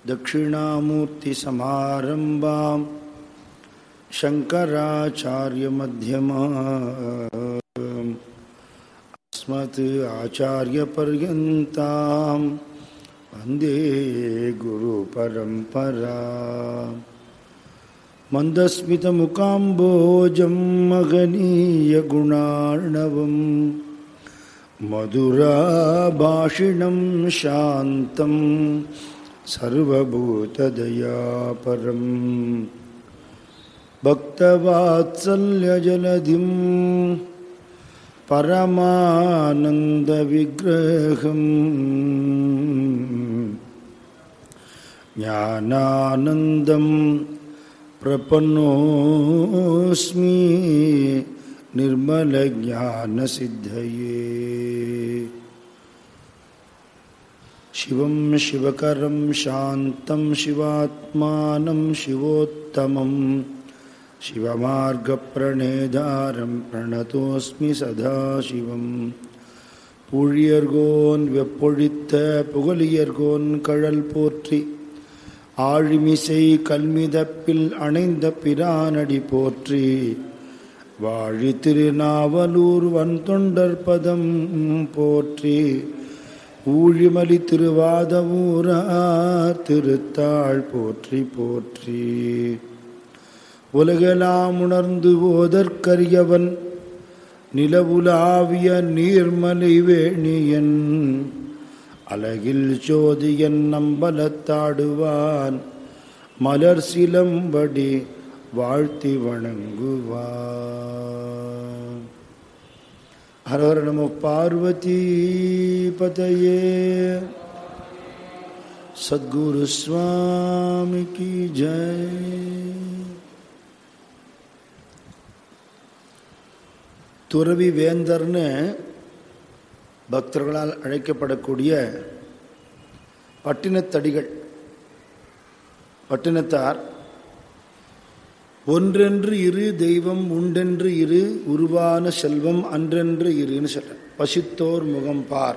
दक्षिणामूर्तिसमारम्भाम् शङ्कराचार्यमध्यमाम् अस्मत् आचार्यपर्यन्तां वन्दे गुरुपरम्परा मन्दस्मितमुकाम्बोजं महनीयगुणार्णवम् मधुराभाषिणं शान्तं सर्वभूतदयापरम् भक्तवात्सल्यजलधिं परमानन्दविग्रहम् ज्ञानानन्दं प्रपन्नोऽस्मि निर्मलज्ञानसिद्धये शिवं शिवकरं शान्तं शिवात्मानं शिवोत्तमम् शिवमार्गप्रणेधारं प्रणतोऽस्मि सदाशिवम् பூழியர்கோன் வெப்பொழித்த புகழியர்கோன் கழல் போற்றி ஆழிமிசை கல்மிதப்பில் அணைந்த பிரானடி போற்றி வாழி திருநாவலூர் வன்தொண்டர் பதம் போற்றி ஊழிமலி திருவாதவூரார் திருத்தாள் போற்றி போற்றி உலகெல்லாம் உணர்ந்து ஓதற்கரியவன் நிலவுலாவிய நீர்மலை வேணியன் அழகில் சோதியன் நம்பலத்தாடுவான் மலர் சிலம்படி வாழ்த்தி வணங்குவான் ஹரஹர நம பார்வதி பதையே சத்குரு சுவாமி கி ஜெய் துறவி வேந்தர்னு பக்தர்களால் அழைக்கப்படக்கூடிய பட்டினத்தடிகள் பட்டினத்தார் ஒன்றென்று இரு தெய்வம் உண்டென்று இரு உருவான செல்வம் அன்றென்று இருன்னு சொல்ற பசித்தோர் முகம் பார்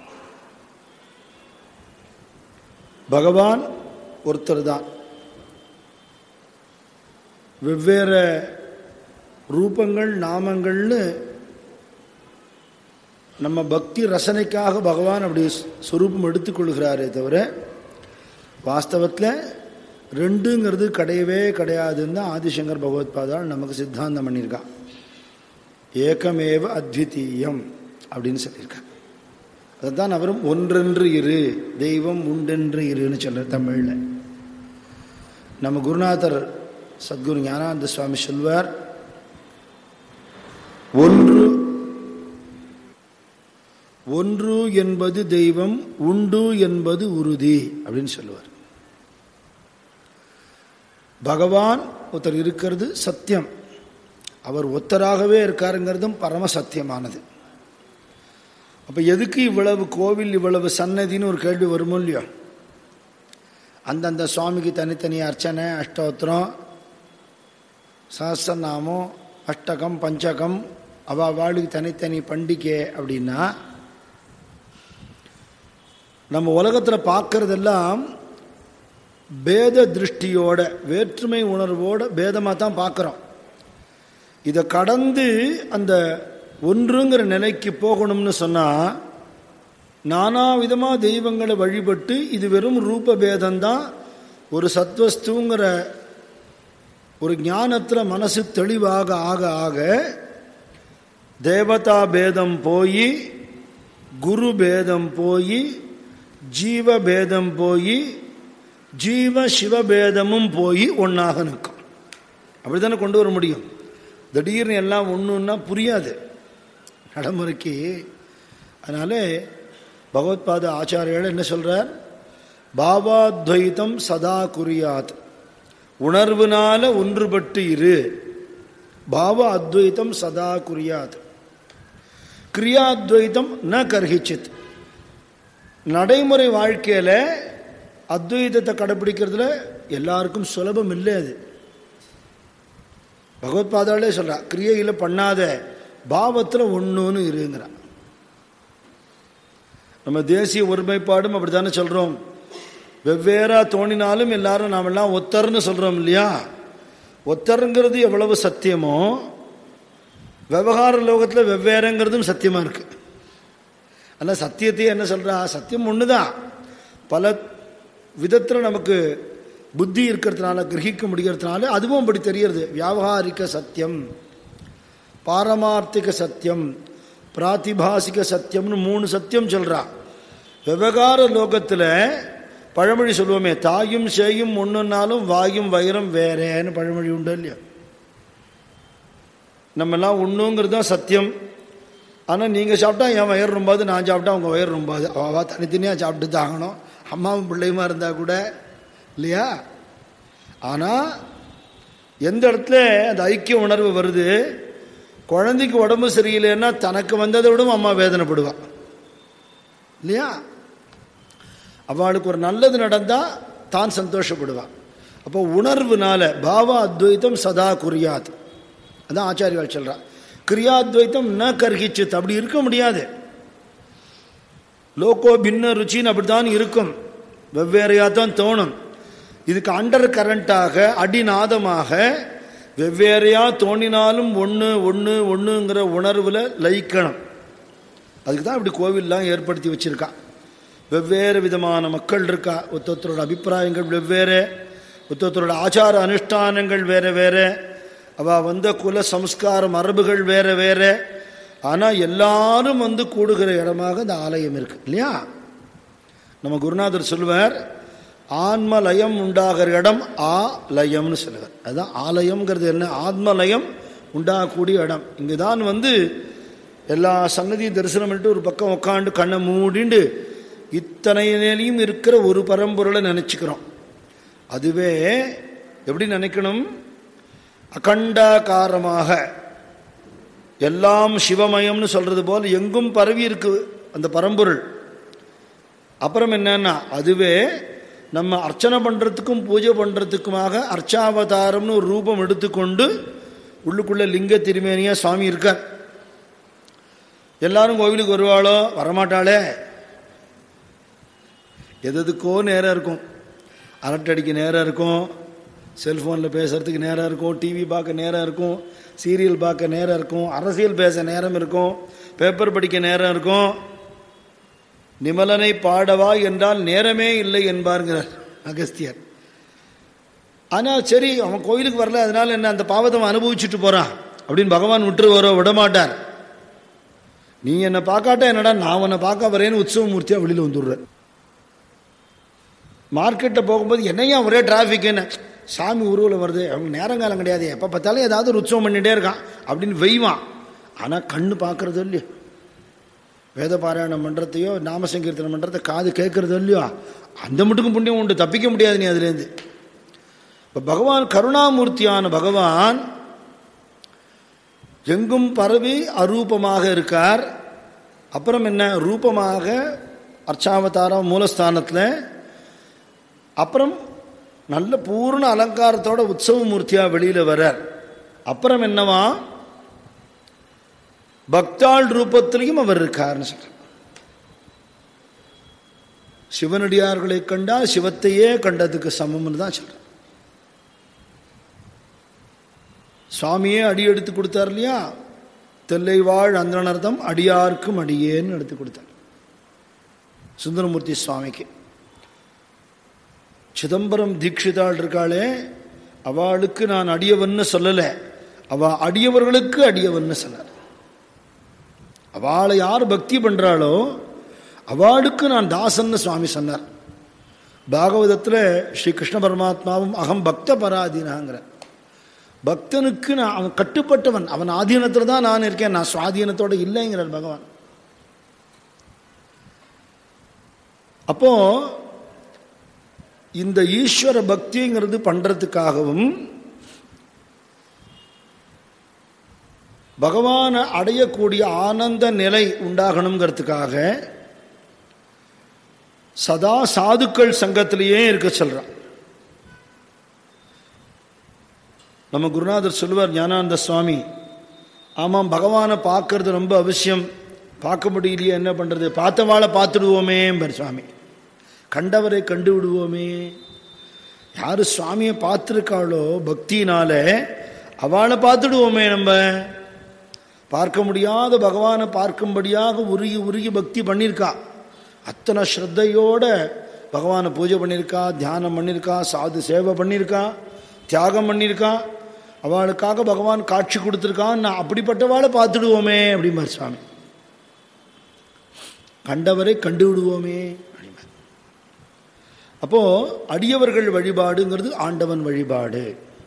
பகவான் ஒருத்தர் தான் வெவ்வேறு ரூபங்கள் நாமங்கள்னு நம்ம பக்தி ரசனைக்காக பகவான் அப்படி சுரூபம் எடுத்துக்கொள்கிறாரே தவிர வாஸ்தவத்தில் ரெண்டுங்கிறது கிடையவே கிடையாதுன்னு தான் ஆதிசங்கர் பகவத்பாதால் நமக்கு சித்தாந்தம் பண்ணியிருக்கான் ஏகமேவ அத்விதீயம் அப்படின்னு சொல்லியிருக்கான் அதுதான் அவரும் ஒன்றென்று இரு தெய்வம் உண்டென்று இருன்னு சொல்ற தமிழில் நம்ம குருநாதர் சத்குரு ஞானானந்த சுவாமி சொல்வார் ஒன்று ஒன்று என்பது தெய்வம் உண்டு என்பது உறுதி அப்படின்னு சொல்லுவார் பகவான் ஒருத்தர் இருக்கிறது சத்தியம் அவர் ஒத்தராகவே இருக்காருங்கிறதும் பரம சத்தியமானது அப்ப எதுக்கு இவ்வளவு கோவில் இவ்வளவு சன்னதின்னு ஒரு கேள்வி வருமோ இல்லையோ அந்தந்த சுவாமிக்கு தனித்தனி அர்ச்சனை அஷ்டோத்திரம் சஹசிரநாமம் அஷ்டகம் பஞ்சகம் அவ வாளுக்கு தனித்தனி பண்டிகை அப்படின்னா நம்ம உலகத்தில் பார்க்கறதெல்லாம் பேத திருஷ்டியோட வேற்றுமை உணர்வோட பேதமாக தான் பார்க்குறோம் இதை கடந்து அந்த ஒன்றுங்கிற நிலைக்கு போகணும்னு சொன்னால் நானா விதமாக தெய்வங்களை வழிபட்டு இது வெறும் ரூப பேதம்தான் ஒரு சத்வஸ்துங்கிற ஒரு ஞானத்தில் மனசு தெளிவாக ஆக ஆக தேவதா பேதம் போய் குரு பேதம் போய் ஜீவ பேதம் போய் ஜீவ சிவபேதமும் போய் ஒன்றாக நிற்கும் அப்படி தானே கொண்டு வர முடியும் திடீர்னு எல்லாம் ஒன்றுன்னா புரியாது நடைமுறைக்கு அதனால பகவத்பாத ஆச்சாரியர்கள் என்ன சொல்றார் பாவாத்வைத்தம் சதா குறியாத் உணர்வுனால ஒன்றுபட்டு இரு பாவ அத்வைத்தம் சதா குறியாத் கிரியாத்வைத்தம் ந கர்ஹிச்சித் நடைமுறை வாழ்க்கையில அத்வைதத்தை கடைபிடிக்கிறதுல எல்லாருக்கும் சுலபம் இல்லை அது பகவத்பாதாலே சொல்றா கிரியையில பண்ணாத பாவத்துல ஒண்ணுன்னு இருங்கிறான் நம்ம தேசிய ஒருமைப்பாடும் அப்படித்தானே சொல்றோம் வெவ்வேறா தோணினாலும் எல்லாரும் நாமெல்லாம் ஒத்தர்னு சொல்றோம் இல்லையா ஒத்தருங்கிறது எவ்வளவு சத்தியமோ விவகார லோகத்தில் வெவ்வேறுங்கிறதும் சத்தியமா இருக்கு ஆனால் சத்தியத்தையே என்ன சொல்றா சத்தியம் ஒண்ணுதான் பல விதத்தில் நமக்கு புத்தி இருக்கிறதுனால கிரகிக்க முடிகிறதுனால அதுவும் அப்படி தெரியறது வியாபகாரிக சத்தியம் பாரமார்த்திக சத்தியம் பிராத்திபாசிக சத்தியம்னு மூணு சத்தியம் சொல்றா விவகார லோகத்தில் பழமொழி சொல்லுவோமே தாயும் சேயும் ஒன்றுனாலும் வாயும் வயிறும் வேறேன்னு பழமொழி உண்டு இல்லையா நம்மெல்லாம் ஒன்றுங்கிறது தான் சத்தியம் ஆனால் நீங்கள் சாப்பிட்டா என் வயிறு ரொம்பாது நான் சாப்பிட்டா உங்கள் வயிறு ரொம்பாது அவா தனித்தனியாக சாப்பிட்டு தாகணும் அம்மாவும் பிள்ளையுமா இருந்தால் கூட இல்லையா ஆனால் எந்த இடத்துல அந்த ஐக்கிய உணர்வு வருது குழந்தைக்கு உடம்பு சரியில்லைன்னா தனக்கு வந்ததை விடவும் அம்மா வேதனைப்படுவா இல்லையா அவளுக்கு ஒரு நல்லது நடந்தா தான் சந்தோஷப்படுவா அப்போ உணர்வுனால பாவ அத்வைத்தம் சதா குறியாத் அதான் ஆச்சாரியால் சொல்றா கிரியாத்வைத்தம் ந கர்ஹிச்சித் அப்படி இருக்க முடியாது லோகோ பின்ன ருச்சின்னு அப்படித்தான் இருக்கும் வெவ்வேறையா தான் தோணும் இதுக்கு அண்டர் கரண்டாக அடிநாதமாக வெவ்வேறையா தோணினாலும் ஒன்று ஒன்று ஒன்றுங்கிற உணர்வில் லயிக்கணும் அதுக்கு தான் இப்படி கோவில்லாம் ஏற்படுத்தி வச்சிருக்கா வெவ்வேறு விதமான மக்கள் இருக்கா ஒருத்தொருத்தரோட அபிப்பிராயங்கள் வெவ்வேறு ஒருத்தொருத்தரோட ஆச்சார அனுஷ்டானங்கள் வேற வேற அவ வந்த குல சம்ஸ்கார மரபுகள் வேற வேற ஆனா எல்லாரும் வந்து கூடுகிற இடமாக இந்த ஆலயம் இருக்கு இல்லையா நம்ம குருநாதர் சொல்வார் ஆன்ம லயம் உண்டாகிற இடம் ஆ லயம்னு சொல்லுவார் அதுதான் ஆலயம்ங்கிறது என்ன ஆத்மலயம் உண்டாகக்கூடிய இடம் இங்குதான் வந்து எல்லா சன்னதியும் தரிசனம் பண்ணிட்டு ஒரு பக்கம் உட்காந்து கண்ணை மூடிண்டு இத்தனை நிலையும் இருக்கிற ஒரு பரம்பொருளை நினைச்சுக்கிறோம் அதுவே எப்படி நினைக்கணும் அகண்டாகாரமாக எல்லாம் சிவமயம்னு சொல்றது போல எங்கும் பரவி இருக்கு அந்த பரம்பொருள் அப்புறம் என்னன்னா அதுவே நம்ம அர்ச்சனை பண்றதுக்கும் பூஜை பண்றதுக்குமாக அர்ச்சாவதாரம்னு ஒரு ரூபம் எடுத்துக்கொண்டு உள்ளுக்குள்ள லிங்க திருமேனியா சுவாமி இருக்கார் எல்லாரும் கோவிலுக்கு வருவாளோ வரமாட்டாளே எதுக்கோ நேரம் இருக்கும் அரட்டடிக்க நேரம் இருக்கும் செல்ஃபோனில் பேசுறதுக்கு நேரம் இருக்கும் டிவி பார்க்க நேரம் இருக்கும் சீரியல் பார்க்க நேரம் இருக்கும் அரசியல் பேச நேரம் இருக்கும் பேப்பர் படிக்க நேரம் இருக்கும் நிமலனை பாடவா என்றால் நேரமே இல்லை என்பார்கிறார் அகஸ்தியர் ஆனால் சரி அவன் கோயிலுக்கு வரல அதனால என்ன அந்த பாவத்தை அவன் அனுபவிச்சுட்டு போறான் அப்படின்னு பகவான் விட்டுருவாரோ விடமாட்டார் நீ என்னை பார்க்காட்டா என்னடா நான் உன்னை பார்க்க வரேன்னு உற்சவமூர்த்தியா வெளியில் வந்துடுற மார்க்கெட்டில் போகும்போது என்னையா ஒரே டிராஃபிக் என்ன சாமி உருவில் வருது அவங்க நேரங்காலம் கிடையாது எப்போ பார்த்தாலும் ஏதாவது ஒரு உற்சவம் பண்ணிகிட்டே இருக்கான் அப்படின்னு வெய்வான் ஆனால் கண்ணு பார்க்கறது இல்லையோ வேத பாராயணம் பண்ணுறதையோ நாம சங்கீர்த்தனம் பண்ணுறத காது கேட்கறது இல்லையோ அந்த மட்டுக்கும் புண்ணியம் உண்டு தப்பிக்க முடியாது நீ அதுலேருந்து இப்போ பகவான் கருணாமூர்த்தியான பகவான் எங்கும் பரவி அரூபமாக இருக்கார் அப்புறம் என்ன ரூபமாக அர்ச்சாவதாரம் மூலஸ்தானத்தில் அப்புறம் நல்ல பூர்ண அலங்காரத்தோட உற்சவ மூர்த்தியா வெளியில வரார் அப்புறம் என்னவா பக்தாள் ரூபத்திலையும் அவர் இருக்கார்னு சொல்ற சிவனடியார்களை கண்டா சிவத்தையே கண்டதுக்கு சமம்னு தான் சொல்ற சுவாமியே அடி எடுத்து கொடுத்தார் இல்லையா தெல்லைவாழ் அந்தனர்தம் அடியார்க்கும் அடியேன்னு எடுத்து கொடுத்தார் சுந்தரமூர்த்தி சுவாமிக்கு சிதம்பரம் தீட்சிதாள் இருக்காளே அவளுக்கு நான் அடியவன்னு சொல்லல அவ அடியவர்களுக்கு அடியவன்னு சொன்னார் அவளை யார் பக்தி பண்றாளோ அவளுக்கு நான் தாசன்னு சுவாமி சொன்னார் பாகவதத்தில் ஸ்ரீ கிருஷ்ண பரமாத்மாவும் அகம் பக்த பராதீனாங்கிற பக்தனுக்கு நான் அவன் கட்டுப்பட்டவன் அவன் ஆதீனத்தில் தான் நான் இருக்கேன் நான் சுவாதீனத்தோட இல்லைங்கிறார் பகவான் அப்போ இந்த ஈஸ்வர பக்திங்கிறது பண்றதுக்காகவும் பகவானை அடையக்கூடிய ஆனந்த நிலை உண்டாகணுங்கிறதுக்காக சதா சாதுக்கள் சங்கத்திலேயே இருக்க சொல்றான் நம்ம குருநாதர் சொல்லுவார் ஞானானந்த சுவாமி ஆமாம் பகவானை பார்க்கறது ரொம்ப அவசியம் பார்க்க முடியலையே என்ன பண்றது பார்த்தவாளை பார்த்துடுவோமே சுவாமி கண்டவரை கண்டு விடுவோமே யாரு சுவாமியை பார்த்துருக்காளோ பக்தினால அவளை பார்த்துடுவோமே நம்ம பார்க்க முடியாத பகவானை பார்க்கும்படியாக உருகி உருகி பக்தி பண்ணியிருக்கா அத்தனை ஸ்ரத்தையோட பகவானை பூஜை பண்ணியிருக்கா தியானம் பண்ணியிருக்கா சாது சேவை பண்ணியிருக்கா தியாகம் பண்ணியிருக்கா அவளுக்காக பகவான் காட்சி கொடுத்துருக்கான் நான் அப்படிப்பட்டவாளை பார்த்துடுவோமே அப்படிம்பார் சுவாமி கண்டவரை கண்டு விடுவோமே அப்படிம்பார் அப்போ அடியவர்கள் வழிபாடுங்கிறது ஆண்டவன் வழிபாடு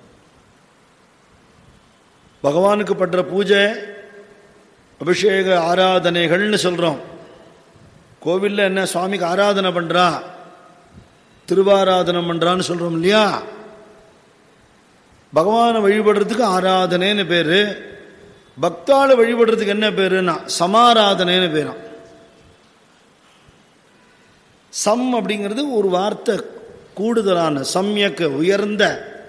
பகவானுக்கு பண்ற பூஜை அபிஷேக ஆராதனைகள்னு சொல்றோம் கோவில்ல என்ன சுவாமிக்கு ஆராதனை பண்றா திருவாராதனம் பண்றான்னு சொல்றோம் இல்லையா பகவானை வழிபடுறதுக்கு ஆராதனைன்னு பேரு பக்தாளை வழிபடுறதுக்கு என்ன பேருன்னா சமாராதனைன்னு பேராம் சம் அப்படிங்கிறது ஒரு வார்த்தை கூடுதலான சம்யக்கு உயர்ந்த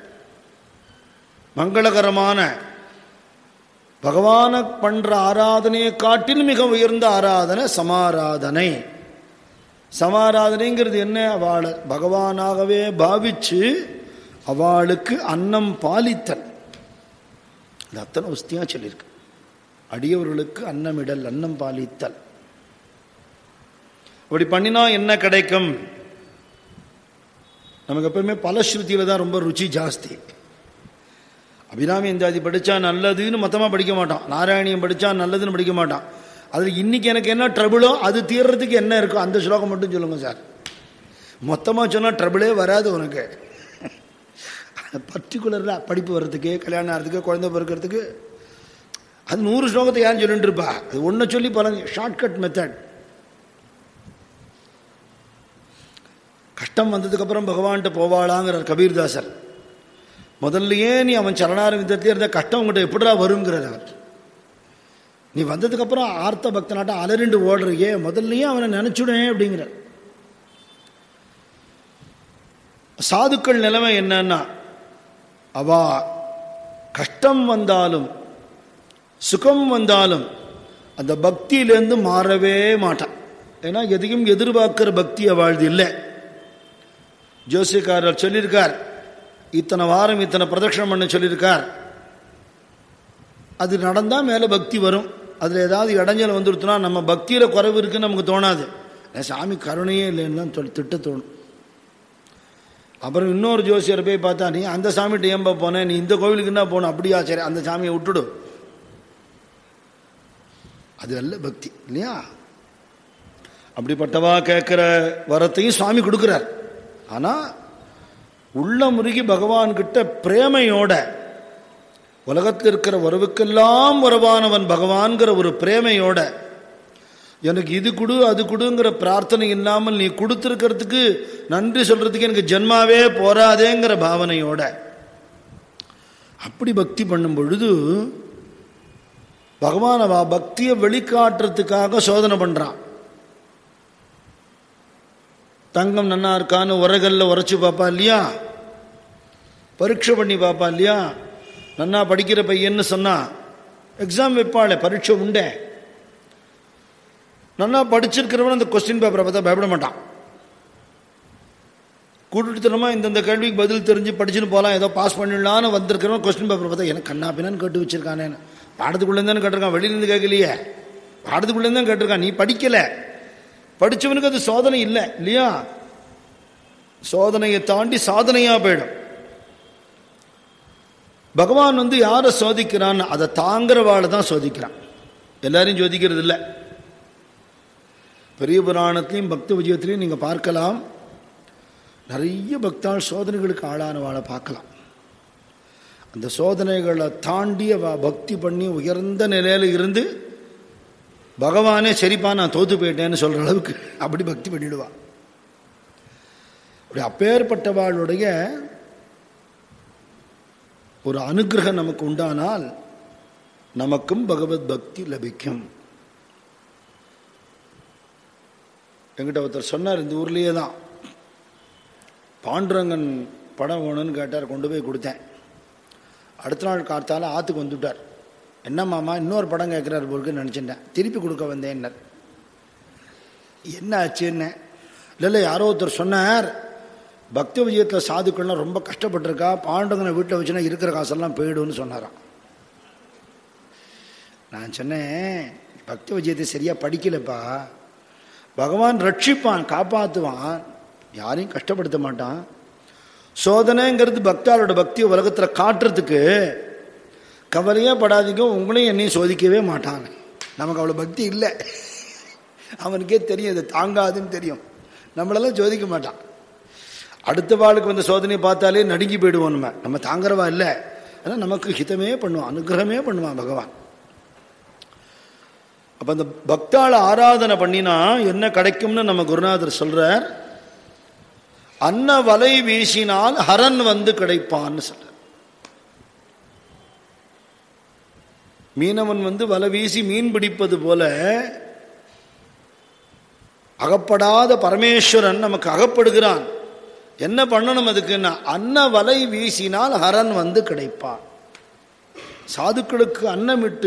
மங்களகரமான பகவான பண்ற ஆராதனையை காட்டிலும் மிக உயர்ந்த ஆராதனை சமாராதனை சமாராதனைங்கிறது என்ன அவளை பகவானாகவே பாவிச்சு அவளுக்கு அன்னம் பாலித்தல் அது அத்தனை உஸ்தியா சொல்லியிருக்கு அடியவர்களுக்கு அன்னமிடல் அன்னம் பாலித்தல் அப்படி பண்ணினா என்ன கிடைக்கும் நமக்கு எப்பவுமே பலஸ்ருதியில தான் ரொம்ப ருச்சி ஜாஸ்தி அபிராமி இந்தாதி படித்தா நல்லதுன்னு மொத்தமாக படிக்க மாட்டான் நாராயணியம் படித்தா நல்லதுன்னு படிக்க மாட்டான் அதில் இன்னைக்கு எனக்கு என்ன ட்ரபிளோ அது தீர்றதுக்கு என்ன இருக்கோ அந்த ஸ்லோகம் மட்டும் சொல்லுங்க சார் மொத்தமாக சொன்னால் ட்ரபிளே வராது உனக்கு பர்டிகுலராக படிப்பு வர்றதுக்கு கல்யாணம் ஆகிறதுக்கு குழந்தை பிறக்கிறதுக்கு அது நூறு ஸ்லோகத்தை யாரும் சொல்லிட்டு இருப்பா அது ஒன்றை சொல்லி பல ஷார்ட்கட் மெத்தட் கஷ்டம் வந்ததுக்கப்புறம் பகவான்கிட்ட போவாளாங்கிறார் கபீர்தாசர் முதல்லயே நீ அவன் சரணாரவிந்தத்திலே இருந்த கஷ்டம் உங்கள்கிட்ட எப்படிடா வருங்கிறார் அவர் நீ வந்ததுக்கப்புறம் ஆர்த்த பக்தனாட்ட அலறிண்டு ஓடுறியே முதல்லயே அவனை நினைச்சுடேன் அப்படிங்கிறார் சாதுக்கள் நிலைமை என்னன்னா அவ கஷ்டம் வந்தாலும் சுகம் வந்தாலும் அந்த பக்தியிலேருந்து மாறவே மாட்டான் ஏன்னா எதையும் எதிர்பார்க்கிற பக்தி அவழ்து இல்லை ஜோசியக்காரர் சொல்லியிருக்கார் இத்தனை வாரம் இத்தனை பிரதட்சணம் பண்ண சொல்லியிருக்கார் அது நடந்தால் மேலே பக்தி வரும் அதில் ஏதாவது இடைஞ்சல் வந்துடுத்துனா நம்ம பக்தியில் குறைவு இருக்குன்னு நமக்கு தோணாது சாமி கருணையே இல்லைன்னு தான் சொல்லி திட்ட தோணும் அப்புறம் இன்னொரு ஜோசியரை போய் பார்த்தா நீ அந்த சாமிகிட்ட ஏன்பா போனேன் நீ இந்த கோவிலுக்கு என்ன போகணும் அப்படியா சரி அந்த சாமியை விட்டுடு அது அல்ல பக்தி இல்லையா அப்படிப்பட்டவா கேட்குற வரத்தையும் சுவாமி கொடுக்குறார் ஆனால் உள்ள முருகி பகவான் கிட்ட பிரேமையோட உலகத்தில் இருக்கிற உறவுக்கெல்லாம் உறவானவன் பகவான்கிற ஒரு பிரேமையோட எனக்கு இது கொடு அது கொடுங்கிற பிரார்த்தனை இல்லாமல் நீ கொடுத்துருக்கிறதுக்கு நன்றி சொல்றதுக்கு எனக்கு ஜென்மாவே போராதேங்கிற பாவனையோட அப்படி பக்தி பண்ணும் பொழுது பகவான் அவ பக்தியை வெளிக்காட்டுறதுக்காக சோதனை பண்றான் தங்கம் நன்னா இருக்கான்னு உரகல்ல உரைச்சு பார்ப்பா இல்லையா பரீட்சை பண்ணி பார்ப்பா இல்லையா நன்னா படிக்கிற பையன்னு சொன்னா எக்ஸாம் வைப்பாளே பரீட்சை உண்டே நன்னா படிச்சிருக்கிறவன் அந்த கொஸ்டின் பேப்பரை பார்த்தா பயப்பட மாட்டான் கூட்டுத்தனமா இந்தந்த கேள்விக்கு பதில் தெரிஞ்சு படிச்சுன்னு போகலாம் ஏதோ பாஸ் பண்ணிடலான்னு வந்திருக்கிறவன் கொஸ்டின் பேப்பர் பார்த்தா எனக்கு கண்ணா பின்னான்னு கேட்டு வச்சிருக்கானேன்னு பாடத்துக்குள்ளேருந்து கேட்டிருக்கான் வெளியிலேருந்து கேட்கலையே பாடத்துக்குள்ளேருந்து தான் கேட்டிருக்கான் நீ படிக்கல படிச்சவனுக்கு அது சோதனை இல்லை இல்லையா சோதனையை தாண்டி சாதனையா போயிடும் பகவான் வந்து யாரை சோதிக்கிறான்னு அதை தாங்கிறவாளை தான் சோதிக்கிறான் எல்லாரையும் சோதிக்கிறது இல்லை பெரிய புராணத்திலையும் பக்த விஜயத்திலையும் நீங்க பார்க்கலாம் நிறைய பக்தாள் சோதனைகளுக்கு ஆளானவாளை பார்க்கலாம் அந்த சோதனைகளை தாண்டி அவ பக்தி பண்ணி உயர்ந்த நிலையில இருந்து பகவானே சரிப்பா நான் தோத்து போயிட்டேன்னு சொல்ற அளவுக்கு அப்படி பக்தி பண்ணிடுவா அப்படி அப்பேற்பட்டவாளுடைய ஒரு அனுகிரகம் நமக்கு உண்டானால் நமக்கும் பகவத் பக்தி லபிக்கும் எங்கிட்ட ஒருத்தர் சொன்னார் இந்த ஊர்லேயே தான் பாண்டுரங்கன் படம் வேணும்னு கேட்டார் கொண்டு போய் கொடுத்தேன் அடுத்த நாள் காத்தால ஆற்றுக்கு வந்துவிட்டார் என்ன மாமா இன்னொரு படம் கேட்குறாரு பொருக்கு நினச்சிட்டேன் திருப்பி கொடுக்க வந்தேன்னர் என்ன ஆச்சுன்னு இல்லை இல்லை யாரோ ஒருத்தர் சொன்னார் பக்தி விஜயத்தில் சாதுக்கள்லாம் ரொம்ப கஷ்டப்பட்டிருக்கா பாண்டவனை வீட்டில் வச்சுன்னா இருக்கிற காசெல்லாம் போயிடும்னு சொன்னாராம் நான் சொன்னேன் பக்தி விஜயத்தை சரியா படிக்கலப்பா பகவான் ரட்சிப்பான் காப்பாற்றுவான் யாரையும் கஷ்டப்படுத்த மாட்டான் சோதனைங்கிறது பக்தாளோட பக்தியை உலகத்தில் காட்டுறதுக்கு கவலையே படாதீங்க உங்களையும் என்னையும் சோதிக்கவே மாட்டான் நமக்கு அவ்வளோ பக்தி இல்லை அவனுக்கே தெரியும் இது தாங்காதுன்னு தெரியும் நம்மளெல்லாம் சோதிக்க மாட்டான் அடுத்த வாழ்க்கை வந்த சோதனையை பார்த்தாலே நடுங்கி போயிடுவோம் நம்ம நம்ம தாங்குறவா இல்லை ஆனால் நமக்கு ஹிதமே பண்ணுவான் அனுகிரகமே பண்ணுவான் பகவான் அப்ப அந்த பக்தாள ஆராதனை பண்ணினா என்ன கிடைக்கும்னு நம்ம குருநாதர் சொல்றார் அன்ன வலை வீசினால் ஹரன் வந்து கிடைப்பான்னு சொல்ற மீனவன் வந்து வலை வீசி மீன் பிடிப்பது போல அகப்படாத பரமேஸ்வரன் நமக்கு அகப்படுகிறான் என்ன பண்ணணும் அதுக்குன்னா அன்ன வலை வீசினால் ஹரன் வந்து கிடைப்பான் சாதுக்களுக்கு அன்னமிட்டு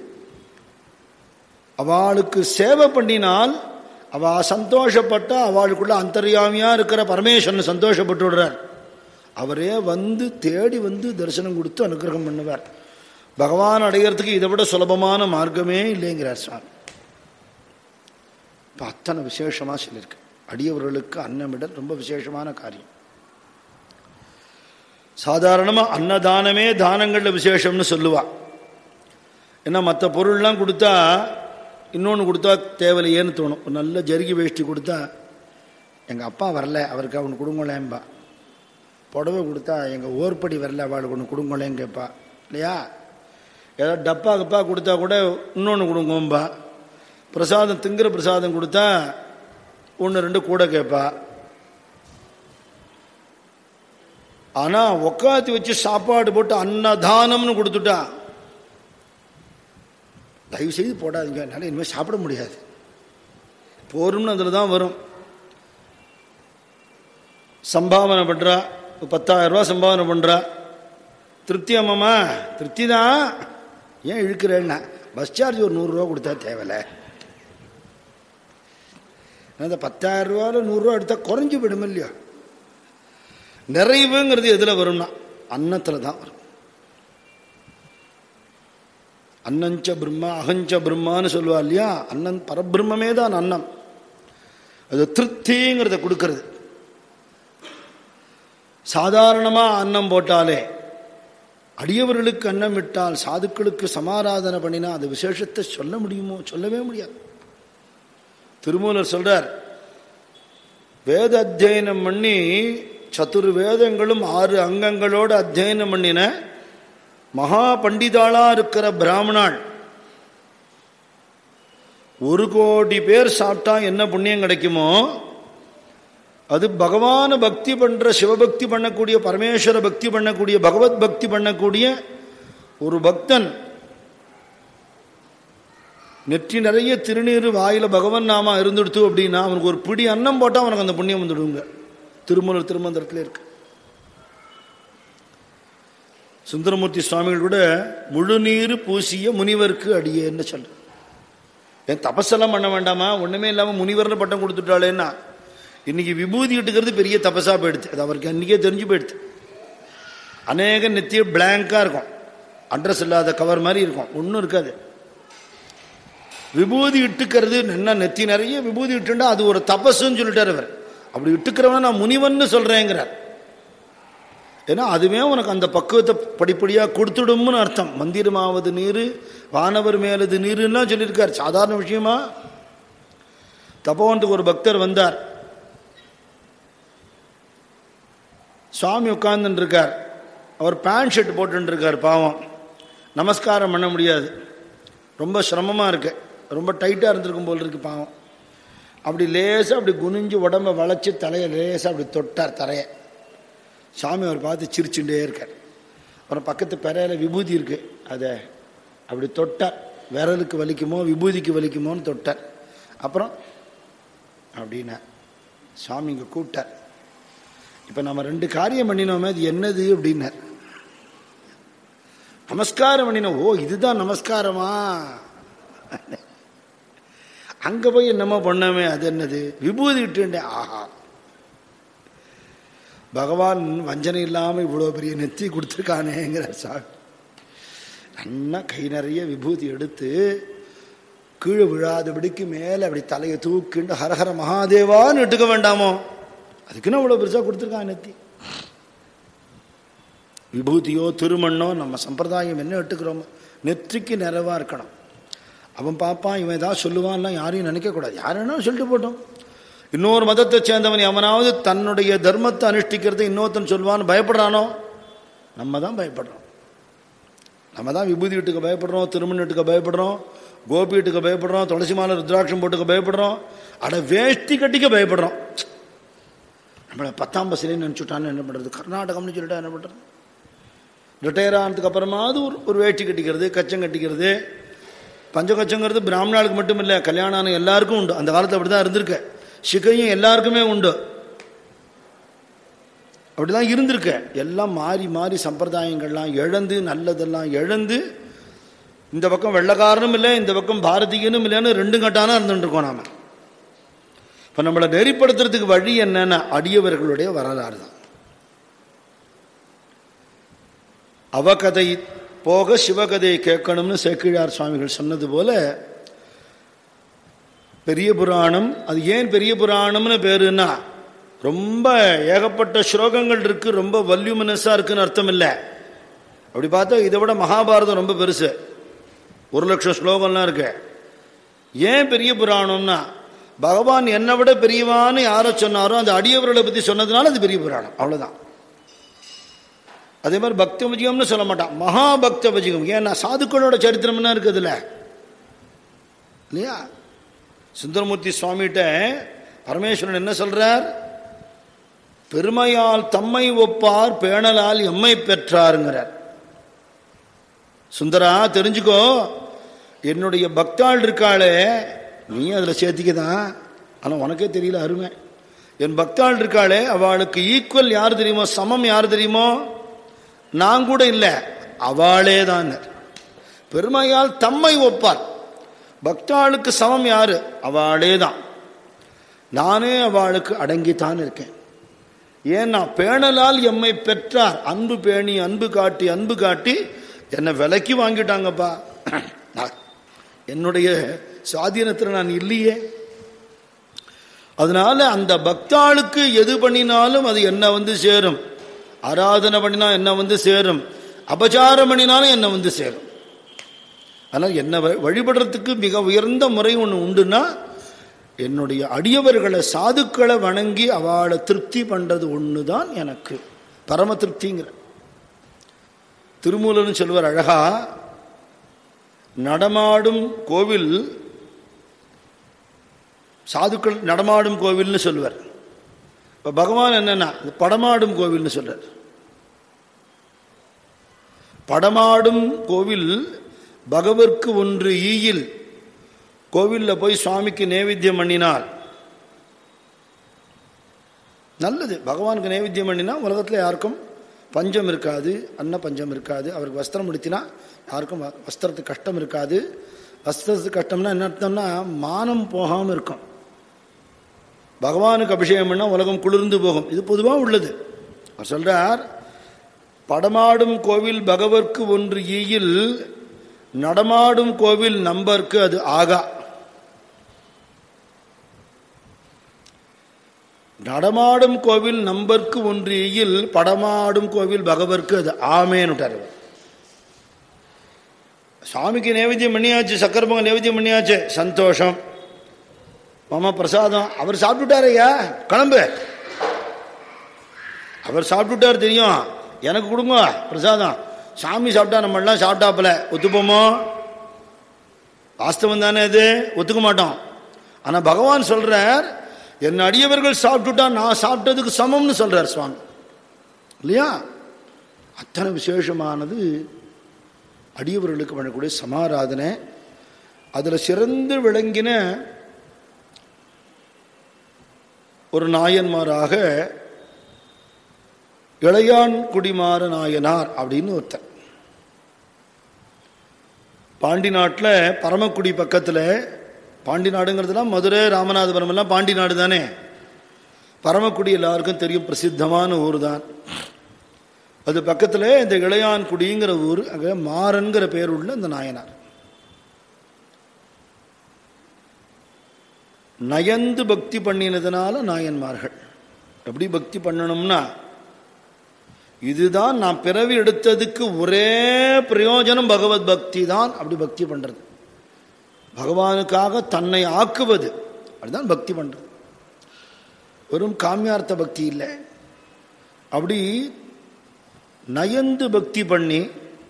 அவளுக்கு சேவை பண்ணினால் அவ சந்தோஷப்பட்ட அவளுக்குள்ள அந்தர்யாமியா இருக்கிற பரமேஸ்வரன் சந்தோஷப்பட்டு விடுறார் அவரே வந்து தேடி வந்து தரிசனம் கொடுத்து அனுகிரகம் பண்ணுவார் பகவான் அடைகிறதுக்கு இதை விட சுலபமான மார்க்கமே இல்லைங்கிறார் சுவாமி இப்போ அத்தனை விசேஷமா சொல்லியிருக்கு அடியவர்களுக்கு அன்னமிடல் ரொம்ப விசேஷமான காரியம் சாதாரணமா அன்னதானமே தானங்கள்ல விசேஷம்னு சொல்லுவா ஏன்னா மற்ற பொருள்லாம் கொடுத்தா இன்னொன்று கொடுத்தா தேவையில்லையேன்னு தோணும் ஒரு நல்ல ஜருகி வேஷ்டி கொடுத்தா எங்கள் அப்பா வரல அவருக்கு அவனு கொடுங்கலேம்பா புடவை கொடுத்தா எங்கள் ஓர்படி வரல அவளுக்கு ஒன்று கொடுங்கலேன்னு கேட்பா இல்லையா ஏதாவது டப்பா கப்பா கொடுத்தா கூட இன்னொன்று கொடுங்கோம்பா பிரசாதம் திங்கிற பிரசாதம் கொடுத்தா ஒன்று ரெண்டு கூட கேட்பா ஆனால் உக்காத்தி வச்சு சாப்பாடு போட்டு அன்னதானம்னு கொடுத்துட்டா தயவு செய்து போடாதீங்க என்னால் இனிமேல் சாப்பிட முடியாது போரும்னு அதில் தான் வரும் சம்பாவனை பண்ணுறா பத்தாயிரம் ரூபா சம்பாவனை பண்ணுறா திருப்தி அம்மாமா திருப்தி தான் ஏன் இழுக்கிறேன்னா பஸ் சார்ஜ் ஒரு நூறுரூவா கொடுத்தா தேவையில்ல அந்த பத்தாயிரம் ரூபாவில் நூறுரூவா எடுத்தால் குறைஞ்சி போயிடும் இல்லையா நிறைவுங்கிறது எதில் வரும்னா அன்னத்தில் தான் வரும் அன்னஞ்ச பிரம்மா அகஞ்ச பிரம்மான்னு சொல்லுவா இல்லையா அண்ணன் பரபிரம்மே தான் அன்னம் அது திருப்திங்கிறத கொடுக்கறது சாதாரணமா அன்னம் போட்டாலே அடியவர்களுக்கு அன்னம் விட்டால் சாதுக்களுக்கு சமாராதனை பண்ணினா அது விசேஷத்தை சொல்ல முடியுமோ சொல்லவே முடியாது திருமூலர் சொல்றார் வேத அத்தியனம் பண்ணி சத்துரு வேதங்களும் ஆறு அங்கங்களோடு அத்தியனம் பண்ணின மகா பண்டிதாளா இருக்கிற பிராமணாள் ஒரு கோடி பேர் சாப்பிட்டா என்ன புண்ணியம் கிடைக்குமோ அது பகவான பக்தி பண்ற சிவபக்தி பண்ணக்கூடிய பரமேஸ்வர பக்தி பண்ணக்கூடிய பகவத் பக்தி பண்ணக்கூடிய ஒரு பக்தன் நெற்றி நிறைய திருநீர் வாயில பகவன் நாமா இருந்துடுத்து அப்படின்னா அவனுக்கு ஒரு பிடி அன்னம் போட்டா அவனுக்கு அந்த புண்ணியம் வந்துடுங்க திருமூலர் திருமந்திரத்தில் இருக்கு சுந்தரமூர்த்தி சுவாமிகள் கூட முழுநீர் பூசிய முனிவருக்கு அடியேன்னு சொல்ற ஏன் தபஸெல்லாம் பண்ண வேண்டாமா ஒண்ணுமே இல்லாம முனிவர்னு பட்டம் கொடுத்துட்டாளேன்னா இன்னைக்கு விபூதி இட்டுக்கிறது பெரிய தபஸா போயிடுது அது அவருக்கு அன்னைக்கே தெரிஞ்சு போயிடுது அநேக நித்திய பிளாங்கா இருக்கும் அட்ரஸ் இல்லாத கவர் மாதிரி இருக்கும் ஒன்றும் இருக்காது விபூதி இட்டுக்கிறது என்ன நெத்தி நிறைய விபூதி இட்டுண்டா அது ஒரு தபஸ்ன்னு சொல்லிட்டார் அவர் அப்படி இட்டுக்கிறவன நான் முனிவன்னு சொல்றேங்கிறார் ஏன்னா அதுவே உனக்கு அந்த பக்குவத்தை படிப்படியாக கொடுத்துடும்னு அர்த்தம் மந்திரமாவது நீர் வானவர் மேலது நீருன்னா சொல்லியிருக்கார் சாதாரண விஷயமா தப்போவனத்துக்கு ஒரு பக்தர் வந்தார் சுவாமி உட்கார்ந்துட்டு இருக்கார் அவர் பேண்ட் ஷர்ட் போட்டு இருக்கார் பாவம் நமஸ்காரம் பண்ண முடியாது ரொம்ப சிரமமாக இருக்கு ரொம்ப டைட்டாக இருந்திருக்கும் போல் இருக்கு பாவம் அப்படி லேசாக அப்படி குனிஞ்சு உடம்ப வளைச்சி தலையை லேசாக அப்படி தொட்டார் தரையை சாமி அவர் பார்த்து சிரிச்சுட்டே இருக்கார் அப்புறம் பக்கத்து பெறையில விபூதி இருக்கு அதை அப்படி தொட்டார் விரலுக்கு வலிக்குமோ விபூதிக்கு வலிக்குமோன்னு தொட்டார் அப்புறம் அப்படின்னா சாமி இங்கே கூப்பிட்டார் இப்போ நம்ம ரெண்டு காரியம் பண்ணினோமே அது என்னது அப்படின்னார் நமஸ்காரம் பண்ணினோம் ஓ இதுதான் நமஸ்காரமா அங்க போய் என்னமோ பண்ணமே அது என்னது விபூதி இட்டுண்டே ஆஹா பகவான் வஞ்சனை இல்லாம இவ்வளவு பெரிய நெத்தி கொடுத்துருக்கானேங்கிற சாமி நன்னா கை நிறைய விபூதி எடுத்து கீழே விழாதபடிக்கு மேலே அப்படி தலையை தூக்கிண்டு ஹரஹர மகாதேவான்னு இட்டுக்க வேண்டாமோ அதுக்குன்னு அவ்வளோ பெருசாக கொடுத்துருக்கான் நெத்தி விபூதியோ திருமண்ணோ நம்ம சம்பிரதாயம் என்ன எடுத்துக்கிறோமோ நெற்றிக்கு நிறைவா இருக்கணும் அவன் பார்ப்பான் இவன் ஏதாவது சொல்லுவான்லாம் யாரையும் நினைக்கக்கூடாது யாருன்னா சொல்லிட்டு போட்டோம் இன்னொரு மதத்தை சேர்ந்தவன் எவனாவது தன்னுடைய தர்மத்தை அனுஷ்டிக்கிறது இன்னொருத்தன் சொல்லுவான்னு பயப்படுறானோ நம்ம தான் பயப்படுறோம் நம்ம தான் விபூதி வீட்டுக்கு பயப்படுறோம் திருமண வீட்டுக்கு பயப்படுறோம் கோபி வீட்டுக்கு பயப்படுறோம் துளசி மாலை ருத்ராட்சம் போட்டுக்க பயப்படுறோம் அட வேஷ்டி கட்டிக்க பயப்படுறோம் நம்மளை பத்தாம் பஸ்லேன்னு நினச்சுட்டான்னு என்ன பண்ணுறது கர்நாடகம்னு சொல்லிட்டா என்ன பண்ணுறது ரிட்டையர் ஆனதுக்கு அப்புறமாவது ஒரு ஒரு வேஷ்டி கட்டிக்கிறது கச்சம் கட்டிக்கிறது பஞ்சகச்சங்கிறது பிராமணாளுக்கு மட்டும் இல்லை கல்யாணம் ஆன எல்லாருக்கும் உண்டு அந்த காலத்தில் அப்படி தான் இருந்திருக்கு சிகையும் எல்லாருக்குமே உண்டு அப்படிதான் இருந்திருக்க எல்லாம் மாறி மாறி சம்பிரதாயங்கள்லாம் இழந்து நல்லதெல்லாம் இழந்து இந்த பக்கம் வெள்ளக்காரனும் இல்லை இந்த பக்கம் பாரதியனும் இல்லைன்னு ரெண்டு கட்டானா இருந்துட்டு இருக்கோம் நாம இப்ப நம்மளை நெறிப்படுத்துறதுக்கு வழி என்னன்னா அடியவர்களுடைய வரலாறு தான் அவகதை போக சிவகதையை கேட்கணும்னு சேக்கிழார் சுவாமிகள் சொன்னது போல பெரிய புராணம் அது ஏன் பெரிய புராணம்னு பேருன்னா ரொம்ப ஏகப்பட்ட ஸ்லோகங்கள் இருக்கு ரொம்ப வல்யூமினஸா இருக்குன்னு அர்த்தம் இல்லை அப்படி பார்த்தா இதை விட மகாபாரதம் ரொம்ப பெருசு ஒரு லட்சம் ஸ்லோகம்லாம் இருக்கு ஏன் பெரிய புராணம்னா பகவான் என்னை விட பெரியவான்னு யாரை சொன்னாரோ அந்த அடியவர்களை பத்தி சொன்னதுனால அது பெரிய புராணம் அவ்வளவுதான் அதே மாதிரி பக்த விஜயம்னு சொல்ல மாட்டான் மகாபக்த விஜயம் ஏன்னா சாதுக்களோட சரித்திரம் என்ன இருக்குதுல்ல இல்லையா சுந்தரமூர்த்தி சுவாமிகிட்ட பரமேஸ்வரன் என்ன சொல்றார் பெருமையால் தம்மை ஒப்பார் பேணலால் எம்மை பெற்றாருங்கிறார் சுந்தரா தெரிஞ்சுக்கோ என்னுடைய பக்தாள் இருக்காளே நீ அதில் சேர்த்திக்கதான் ஆனால் உனக்கே தெரியல அருமை என் பக்தாள் இருக்காளே அவளுக்கு ஈக்குவல் யார் தெரியுமோ சமம் யார் தெரியுமோ நான் கூட இல்லை அவளே தான் பெருமையால் தம்மை ஒப்பார் பக்தாளுக்கு சமம் யாரு அவளே தான் நானே அவளுக்கு அடங்கித்தான் இருக்கேன் ஏன்னா பேணலால் எம்மை பெற்றார் அன்பு பேணி அன்பு காட்டி அன்பு காட்டி என்னை விலைக்கு வாங்கிட்டாங்கப்பா என்னுடைய சுவாதீனத்தில் நான் இல்லையே அதனால அந்த பக்தாளுக்கு எது பண்ணினாலும் அது என்ன வந்து சேரும் ஆராதனை பண்ணினா என்ன வந்து சேரும் அபச்சாரம் பண்ணினாலும் என்ன வந்து சேரும் ஆனால் என்ன வழிபடுறதுக்கு மிக உயர்ந்த முறை ஒன்று உண்டுன்னா என்னுடைய அடியவர்களை சாதுக்களை வணங்கி அவளை திருப்தி பண்றது ஒன்று தான் எனக்கு பரம திருப்திங்கிற திருமூலன்னு சொல்லுவார் அழகா நடமாடும் கோவில் சாதுக்கள் நடமாடும் கோவில்னு சொல்லுவார் இப்போ பகவான் என்னன்னா படமாடும் கோவில்னு சொல்றார் படமாடும் கோவில் பகவர்க்கு ஒன்று ஈயில் கோவிலில் போய் சுவாமிக்கு நைவேத்தியம் பண்ணினால் நல்லது பகவானுக்கு நைவேத்தியம் பண்ணினா உலகத்தில் யாருக்கும் பஞ்சம் இருக்காது அன்ன பஞ்சம் இருக்காது அவருக்கு வஸ்திரம் முடித்தினா யாருக்கும் வஸ்திரத்துக்கு கஷ்டம் இருக்காது வஸ்திரத்துக்கு கஷ்டம்னா என்ன அர்த்தம்னா மானம் போகாமல் இருக்கும் பகவானுக்கு அபிஷேகம் பண்ணால் உலகம் குளிர்ந்து போகும் இது பொதுவாக உள்ளது அவர் சொல்றார் படமாடும் கோவில் பகவர்க்கு ஒன்று ஈயில் நடமாடும் கோவில் நம்பர்க்கு அது ஆகா நடமாடும் கோவில் நம்பர்க்கு ஒன்று ஈயில் படமாடும் கோவில் பகவர்க்கு அது ஆமேன்னுட்டார் சுவாமிக்கு நைவேத்தியம் பண்ணியாச்சு சக்கர பொங்கல் நைவேத்தியம் பண்ணியாச்சு சந்தோஷம் மாமா பிரசாதம் அவர் சாப்பிட்டுட்டாரையா கிளம்பு அவர் சாப்பிட்டுட்டார் தெரியும் எனக்கு கொடுங்க பிரசாதம் சாமி சாப்பிட்டா நம்ம எல்லாம் சாப்பிட்டாப்புல ஒத்துப்போமோ வாஸ்தவம் தானே இது ஒத்துக்க மாட்டோம் ஆனா பகவான் சொல்றார் என் அடியவர்கள் சாப்பிட்டுட்டா நான் சாப்பிட்டதுக்கு சமம்னு சொல்றார் சுவாமி இல்லையா அத்தனை விசேஷமானது அடியவர்களுக்கு பண்ணக்கூடிய சமாராதனை அதுல சிறந்து விளங்கின ஒரு நாயன்மாராக இளையான் குடிமாற நாயனார் அப்படின்னு ஒருத்தர் பாண்டி நாட்டில் பரமக்குடி பக்கத்தில் பாண்டி நாடுங்கிறதுலாம் மதுரை ராமநாதபுரம் எல்லாம் பாண்டி நாடு தானே பரமக்குடி எல்லாருக்கும் தெரியும் பிரசித்தமான ஊர் தான் அது பக்கத்தில் இந்த இளையான்குடிங்கிற ஊர் அங்கே மாறன்கிற பேர் உள்ள இந்த நாயனார் நயந்து பக்தி பண்ணினதுனால நாயன்மார்கள் எப்படி பக்தி பண்ணணும்னா இதுதான் நான் பிறவி எடுத்ததுக்கு ஒரே பிரயோஜனம் பகவத் பக்தி தான் அப்படி பக்தி பண்றது பகவானுக்காக தன்னை ஆக்குவது அப்படிதான் பக்தி பண்றது வெறும் காமியார்த்த பக்தி இல்லை அப்படி நயந்து பக்தி பண்ணி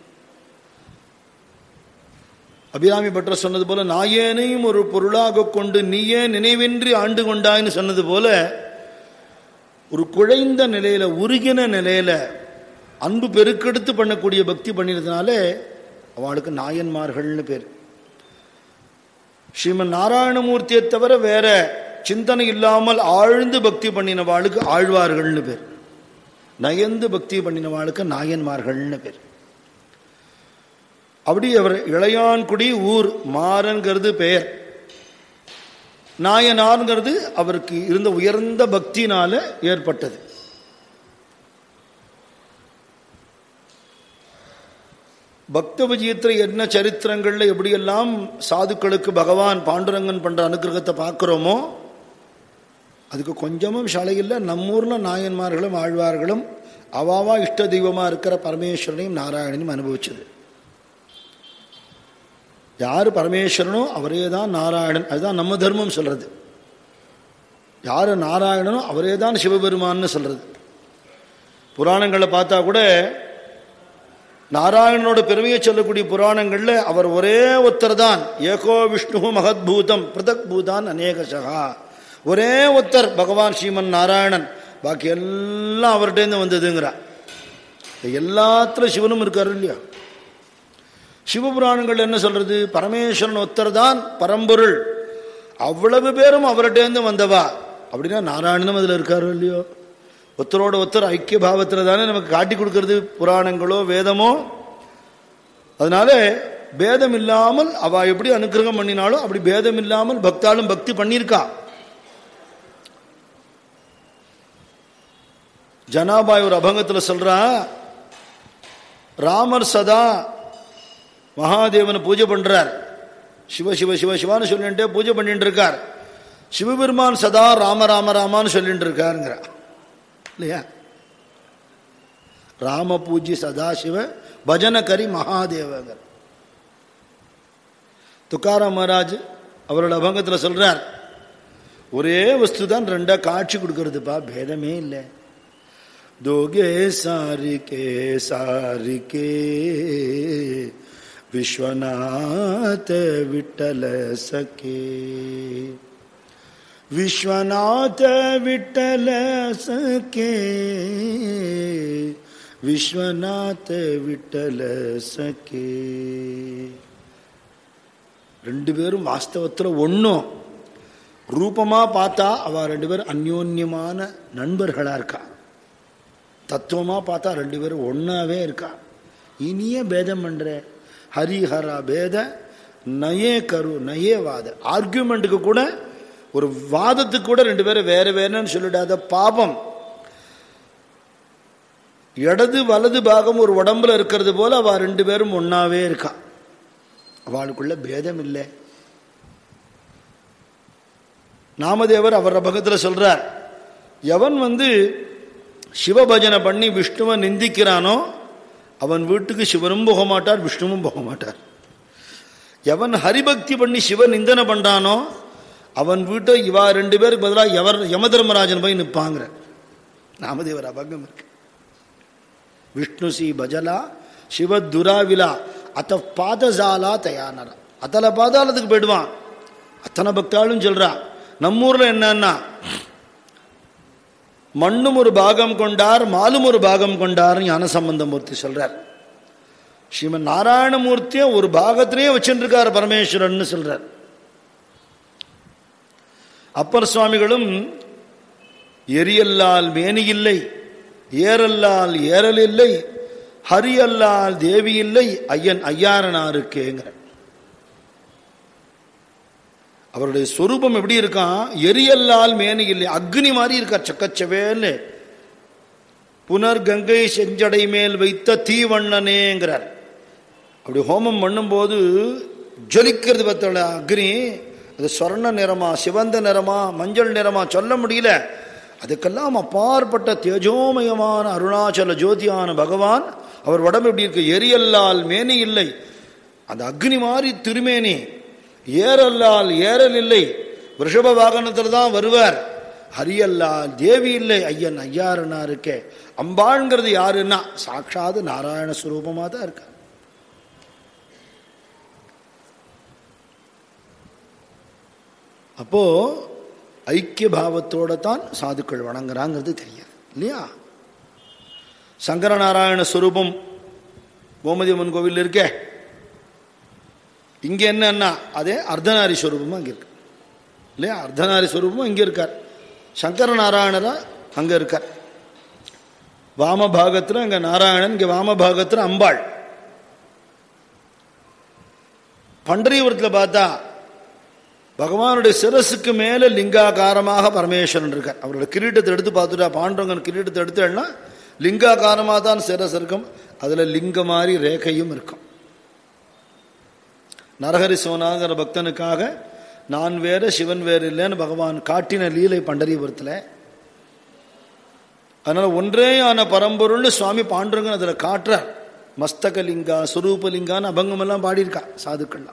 அபிராமி பற்ற சொன்னது போல நாயேனையும் ஒரு பொருளாக கொண்டு நீயே நினைவின்றி ஆண்டு கொண்டாய்னு சொன்னது போல ஒரு குழைந்த நிலையில உருகின நிலையில அன்பு பெருக்கெடுத்து பண்ணக்கூடிய பக்தி பண்ணினதுனாலே அவளுக்கு நாயன்மார்கள்னு பேர் ஸ்ரீமன் நாராயணமூர்த்தியை தவிர வேற சிந்தனை இல்லாமல் ஆழ்ந்து பக்தி பண்ணினவாளுக்கு ஆழ்வார்கள்னு பேர் நயந்து பக்தி பண்ணினவாளுக்கு நாயன்மார்கள்னு பேர் அப்படி அவர் இளையான்குடி ஊர் மாறன்கிறது பெயர் நாயனார்ங்கிறது அவருக்கு இருந்த உயர்ந்த பக்தினால ஏற்பட்டது பக்த விஜயத்தில் என்ன சரித்திரங்கள்ல எப்படியெல்லாம் சாதுக்களுக்கு பகவான் பாண்டுரங்கன் பண்ற அனுகிரகத்தை பார்க்கிறோமோ அதுக்கு கொஞ்சமும் இல்லை நம்மூர்ல நாயன்மார்களும் ஆழ்வார்களும் அவாவா இஷ்ட தெய்வமா இருக்கிற பரமேஸ்வரனையும் நாராயணனையும் அனுபவிச்சது யார் பரமேஸ்வரனோ அவரே தான் நாராயணன் அதுதான் நம்ம தர்மம் சொல்றது யார் நாராயணனோ அவரே தான் சிவபெருமான்னு சொல்றது புராணங்களை பார்த்தா கூட நாராயணனோட பெருமையை சொல்லக்கூடிய புராணங்கள்ல அவர் ஒரே ஒருத்தர் தான் ஏகோ விஷ்ணு மகத்பூதம் பிரதக் பூதான் அநேகசகா ஒரே ஒருத்தர் பகவான் ஸ்ரீமன் நாராயணன் பாக்கி எல்லாம் அவர்கிட்டேருந்து வந்ததுங்கிறா எல்லாத்துல சிவனும் இருக்காரு இல்லையா சிவபுராணங்கள் என்ன சொல்றது பரமேஸ்வரன் ஒத்தர் தான் பரம்பொருள் அவ்வளவு பேரும் அவர்கிட்டேருந்து வந்தவா அப்படின்னா நாராயணனும் அதில் இருக்காரு இல்லையோ ஒருத்தரோட ஒருத்தர் ஐக்கிய பாவத்தில் தானே நமக்கு காட்டி கொடுக்கறது புராணங்களோ வேதமோ அதனால பேதம் இல்லாமல் அவ எப்படி அனுகிரகம் பண்ணினாலும் அப்படி பேதம் இல்லாமல் பக்தாலும் பக்தி பண்ணியிருக்கா ஜனாபாய் ஒரு அபங்கத்தில் சொல்றா ராமர் சதா மகாதேவனை பூஜை பண்றார் சிவ சிவ சிவ சிவான்னு சொல்லிட்டு பூஜை பண்ணிட்டு இருக்கார் சிவபெருமான் சதா ராம ராம ராமான்னு சொல்லிட்டு இருக்காருங்கிற இல்லையா ராம பூஜ்ய சதாசிவ பஜனகரி மகாதேவங்கர் துக்காராம் மகாராஜ் அவரோட அபங்கத்தில் சொல்றார் ஒரே வஸ்து தான் ரெண்டா காட்சி கொடுக்கறதுப்பா பேதமே இல்லை दोगे सारिके सारिके विश्वनाथ विठल सके विश्वनाथ विठल सके விஸ்வநாத விட்டல சகே ரெண்டு பேரும் வாஸ்தவத்தில் ஒன்றும் ரூபமாக பார்த்தா அவ ரெண்டு பேரும் அந்யோன்யமான நண்பர்களாக இருக்கா தத்துவமாக பார்த்தா ரெண்டு பேரும் ஒன்றாவே இருக்கா இனிய பேதம் பண்ற ஹரிஹரா பேத நயே கரு நயே வாத ஆர்கியூமெண்ட்டுக்கு கூட ஒரு வாதத்துக்கு கூட ரெண்டு பேரும் வேற வேறன்னு சொல்லிடாத பாபம் இடது வலது பாகம் ஒரு உடம்புல இருக்கிறது போல அவ ரெண்டு பேரும் ஒன்னாவே இருக்கா அவளுக்குள்ள பேதம் இல்லை நாமதேவர் அவர் பக்கத்தில் சொல்றார் எவன் வந்து சிவபஜனை பண்ணி விஷ்ணுவை நிந்திக்கிறானோ அவன் வீட்டுக்கு சிவனும் போக மாட்டார் விஷ்ணுவும் போக மாட்டார் எவன் ஹரிபக்தி பண்ணி சிவ நிந்தனை பண்றானோ அவன் வீட்டை இவா ரெண்டு பேருக்கு பதிலாக எவர் யம தர்மராஜன் போய் நிற்பாங்கிற நாமதேவர் அபங்கம் இருக்கு விஷ்ணு சி பஜலா சிவ துராவிலா அத்த பாதசாலா தயானர அத்தல பாதாளத்துக்கு போயிடுவான் அத்தனை பக்தாளும் சொல்றா நம்மூர்ல என்னன்னா மண்ணும் ஒரு பாகம் கொண்டார் மாலும் ஒரு பாகம் கொண்டார் ஞான சம்பந்தமூர்த்தி சொல்றார் ஸ்ரீமன் நாராயணமூர்த்திய ஒரு பாகத்திலேயே வச்சுருக்கார் பரமேஸ்வரன் சொல்றார் அப்பர் சுவாமிகளும் எரியல்லால் மேனி இல்லை ஏறல்லால் ஏறல் இல்லை ஹரி அல்லால் தேவி இல்லை ஐயன் ஐயாரனாருக்கேங்கிற அவருடைய சொரூபம் எப்படி இருக்கான் எரியல்லால் மேனி இல்லை அக்னி மாதிரி இருக்கார் சக்கச்சவேன்னு புனர் கங்கை செஞ்சடை மேல் வைத்த தீவண்ணனேங்கிறார் அப்படி ஹோமம் பண்ணும்போது ஜொலிக்கிறது பத்தோட அக்னி அது சொர்ண நிறமா சிவந்த நிறமா மஞ்சள் நிறமா சொல்ல முடியல அதுக்கெல்லாம் அப்பாற்பட்ட தேஜோமயமான அருணாச்சல ஜோதியான பகவான் அவர் உடம்பு எப்படி இருக்கு எரியல்லால் மேனி இல்லை அந்த அக்னி மாதிரி திருமேனி ஏறல்லால் ஏறல் இல்லை ரிஷப வாகனத்தில் தான் வருவார் ஹரியல்லால் தேவி இல்லை ஐயன் ஐயாருன்னா இருக்கே அம்பாள்ங்கிறது யாருன்னா சாட்சாது நாராயண ஸ்வரூபமாக தான் இருக்க அப்போ ஐக்கிய பாவத்தோட தான் சாதுக்கள் வணங்குறாங்கிறது தெரியாது இல்லையா சங்கரநாராயண ஸ்வரூபம் கோமதியம்மன் கோவில் இருக்கே இங்க என்னன்னா அதே அர்த்தநாரி ஸ்வரூபமும் அங்க இருக்கு இல்லையா அர்த்தநாரி ஸ்வரூபமும் இங்க இருக்கார் சங்கர நாராயணரா அங்க இருக்கார் வாம பாகத்துல அங்க நாராயணன் இங்க வாம பாகத்துல அம்பாள் பண்டரிபுரத்தில் பார்த்தா பகவானுடைய சிரசுக்கு மேல லிங்காகாரமாக பரமேஸ்வரன் இருக்கார் அவரோட கிரீட்டத்தை எடுத்து பார்த்துட்டா பாண்டவங்கன் கிரீட்டத்தை எடுத்தேன்னா லிங்காகாரமாக தான் சிரஸ் இருக்கும் அதுல லிங்க மாதிரி ரேகையும் இருக்கும் நரஹரி சோனாங்கிற பக்தனுக்காக நான் வேற சிவன் வேறு இல்லைன்னு பகவான் காட்டின லீலை பண்டரிபுரத்தில் அதனால ஒன்றேயான பரம்பொருள்னு சுவாமி பாண்டுரங்கன் அதுல காட்டுறார் மஸ்தகலிங்கா சுரூபலிங்கான்னு அபங்கமெல்லாம் பாடியிருக்கா சாதுக்கள்லாம்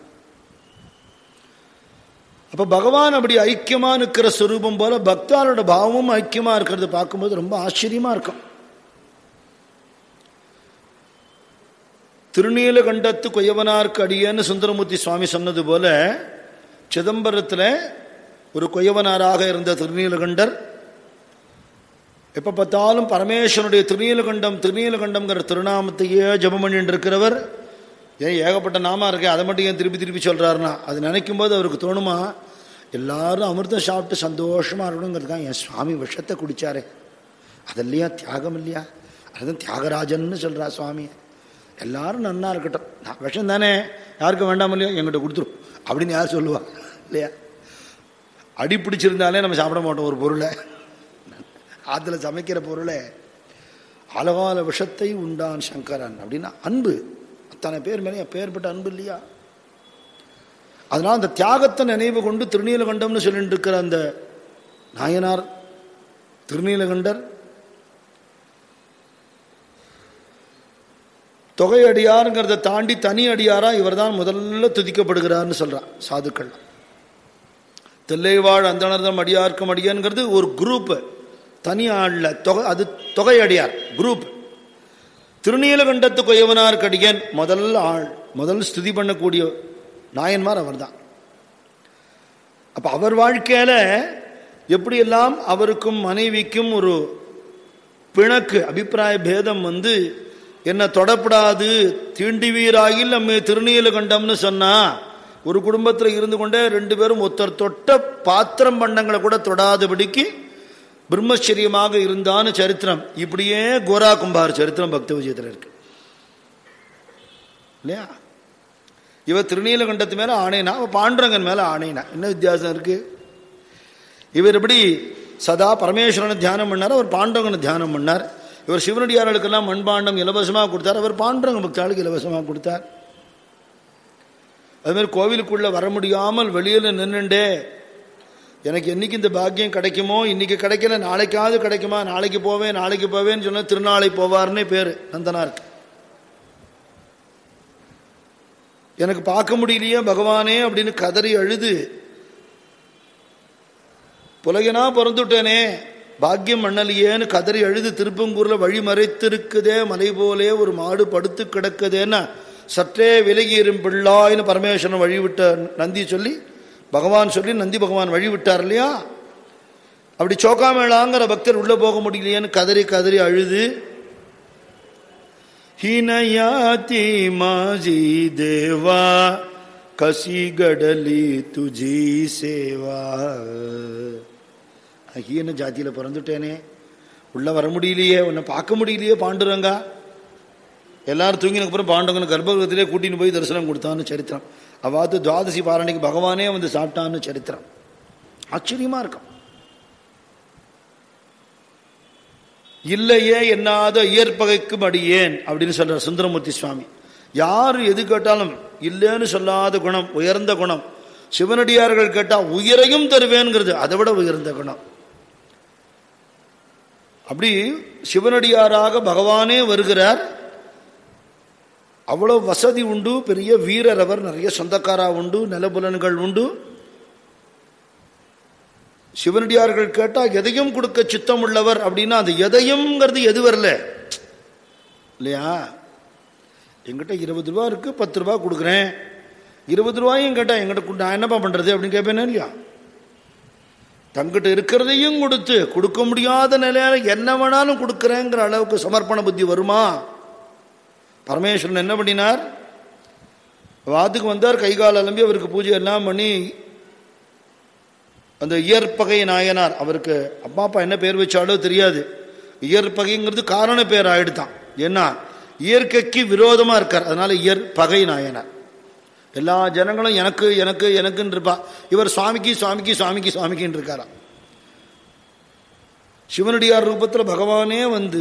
அப்ப பகவான் அப்படி ஐக்கியமா நிற்கிற சுரூபம் போல பக்தாரோட பாவமும் ஐக்கியமா இருக்கிறது பார்க்கும்போது ரொம்ப ஆச்சரியமா இருக்கும் திருநீலகண்டத்து கொயவனார்க்கு அடியன்னு சுந்தரமூர்த்தி சுவாமி சொன்னது போல சிதம்பரத்தில் ஒரு கொயவனாராக இருந்த திருநீலகண்டர் எப்ப பார்த்தாலும் பரமேஸ்வரனுடைய திருநீலகண்டம் திருநீலகண்டம்ங்கிற திருநாமத்தையே ஜபம் பண்ணிட்டு இருக்கிறவர் ஏன் ஏகப்பட்ட நாமா இருக்கே அதை மட்டும் ஏன் திருப்பி திருப்பி சொல்றாருன்னா அது நினைக்கும் போது அவருக்கு தோணுமா எல்லாரும் அமிர்தம் சாப்பிட்டு சந்தோஷமா இருக்கணுங்கிறதுக்காக என் சுவாமி விஷத்தை குடிச்சாரே அதல்லையா தியாகம் இல்லையா அதுதான் தியாகராஜன்னு சொல்றா சுவாமி எல்லாரும் நன்னா இருக்கட்டும் நான் விஷம் தானே யாருக்கும் வேண்டாம் இல்லையோ எங்கிட்ட கொடுத்துரும் அப்படின்னு யார் சொல்லுவா இல்லையா அடி பிடிச்சிருந்தாலே நம்ம சாப்பிட மாட்டோம் ஒரு பொருளை ஆற்றுல சமைக்கிற பொருளை அழகால விஷத்தை உண்டான் சங்கரன் அப்படின்னா அன்பு அத்தனை பேர் மேலே பேர்பட்ட அன்பு இல்லையா அதனால அந்த தியாகத்தை நினைவு கொண்டு திருநீலகண்டம்னு சொல்லிட்டு இருக்கிற அந்த நாயனார் திருநீலகண்டர் தொகை அடியாருங்கிறத தாண்டி தனி அடியாரா இவர் தான் முதல்ல துதிக்கப்படுகிறார்னு சொல்றான் சாதுக்கள் தில்லைவாழ் அந்தனர்தம் அடியார்க்கும் அடியான்ங்கிறது ஒரு குரூப் தனி ஆள்ல தொகை அது தொகை அடியார் குரூப் திருநீலகண்டத்து கொயவனார் கடியன் முதல் ஆள் முதல் ஸ்துதி பண்ணக்கூடிய நாயன்மார் அவர் தான் அப்ப அவர் வாழ்க்கையில எப்படியெல்லாம் அவருக்கும் மனைவிக்கும் ஒரு பிணக்கு அபிப்பிராய பேதம் வந்து என்ன தொடப்படாது தீண்டிவீராகில் நம்ம திருநீலகண்டம்னு சொன்னா ஒரு குடும்பத்தில் இருந்து கொண்டே ரெண்டு பேரும் ஒருத்தர் தொட்ட பாத்திரம் பண்டங்களை கூட தொடாதபடிக்கு பிரம்மச்சரியமாக இருந்தான்னு சரித்திரம் இப்படியே கோரா கும்பார் சரித்திரம் பக்த விஜயத்தில் இருக்கு இல்லையா இவ திருநீலகண்டத்து மேல ஆணைனா அவ பாண்டுரங்கன் மேல ஆணைனா என்ன வித்தியாசம் இருக்கு இவர் எப்படி சதா பரமேஸ்வரனை தியானம் பண்ணார் அவர் பாண்டவங்கனை தியானம் பண்ணார் இவர் சிவனடியார்களுக்கெல்லாம் மண்பாண்டம் இலவசமாக கொடுத்தார் அவர் பாண்டவங்க பக்தாளுக்கு இலவசமாக கொடுத்தார் அதுமாதிரி கோவிலுக்குள்ள வர முடியாமல் வெளியில் நின்றுண்டே எனக்கு என்னைக்கு இந்த பாக்கியம் கிடைக்குமோ இன்னைக்கு கிடைக்கல நாளைக்காவது கிடைக்குமா நாளைக்கு போவேன் நாளைக்கு போவேன்னு சொன்ன திருநாளை போவார்னே பேரு நந்தனாருக்கு எனக்கு பார்க்க முடியலையே பகவானே அப்படின்னு கதறி அழுது புலகனா பிறந்துட்டேனே பாக்கியம் மண்ணலையேன்னு கதறி அழுது திருப்பங்கூர்ல வழி மறைத்திருக்குதே மலை போலே ஒரு மாடு படுத்து கிடக்குதேன்னா சற்றே விலகியிரும் பிள்ளாயின்னு பரமேஸ்வரன் வழிவிட்ட நந்தி சொல்லி பகவான் சொல்லி நந்தி பகவான் வழி விட்டார் இல்லையா அப்படி சோக்காமேளாங்கிற பக்தர் உள்ள போக முடியலையேன்னு கதறி கதறி அழுது ஹீனயாதி மாஜி தேவா கசி கடலி துஜி சேவா ஹீன ஜாத்தியில பிறந்துட்டேனே உள்ள வர முடியலையே உன்னை பார்க்க முடியலையே பாண்டுரங்கா எல்லாரும் தூங்கினக்கு அப்புறம் பாண்டவங்கன்னு கர்ப்பகிரகத்திலே கூட்டின்னு போய் தரிசனம் கொடுத்தான்னு சரித்திரம் அவாது துவாதசி பாரணிக்கு பகவானே வந்து சாப்பிட்டான்னு சரித்திரம் ஆச்சரியமா இருக்கும் இல்லையே என்னாத இயற்பகைக்கும் அடியேன் அப்படின்னு சொல்றார் சுந்தரமூர்த்தி சுவாமி யார் எது கேட்டாலும் இல்லைன்னு சொல்லாத குணம் உயர்ந்த குணம் சிவனடியார்கள் கேட்டா உயிரையும் தருவேங்கிறது அதை விட உயர்ந்த குணம் அப்படி சிவனடியாராக பகவானே வருகிறார் அவ்வளவு வசதி உண்டு பெரிய வீரர் அவர் நிறைய சொந்தக்காரா உண்டு நிலபுலன்கள் உண்டு சிவனடியார்கள் கேட்டா எதையும் கொடுக்க சித்தம் உள்ளவர் அப்படின்னா அது எதையும்ங்கிறது எது வரல இல்லையா எங்கிட்ட இருபது ரூபா இருக்கு பத்து ரூபா கொடுக்குறேன் இருபது ரூபாயும் கேட்டா எங்கிட்ட கொடு- நான் என்னப்பா பண்றது அப்படின்னு கேட்பேனே இல்லையா தங்கிட்ட இருக்கிறதையும் கொடுத்து கொடுக்க முடியாத நிலையில என்ன வேணாலும் கொடுக்குறேங்கிற அளவுக்கு சமர்ப்பண புத்தி வருமா பரமேஸ்வரன் என்ன பண்ணினார் வாத்துக்கு வந்தார் கை கால் அலம்பி அவருக்கு பூஜை எல்லாம் பண்ணி அந்த இயற்பகை நாயனார் அவருக்கு அப்பா அப்பா என்ன பேர் வச்சாலோ தெரியாது இயற்பகைங்கிறது காரண பேர் ஆயிடுதான் ஏன்னா இயற்கைக்கு விரோதமா இருக்கார் அதனால இயற்பகை நாயனார் எல்லா ஜனங்களும் எனக்கு எனக்கு எனக்குன்னு இருப்பா இவர் சுவாமிக்கு சுவாமிக்கு சுவாமிக்கு சுவாமிக்குன்னு இருக்காராம் சிவனடியார் ரூபத்தில் பகவானே வந்து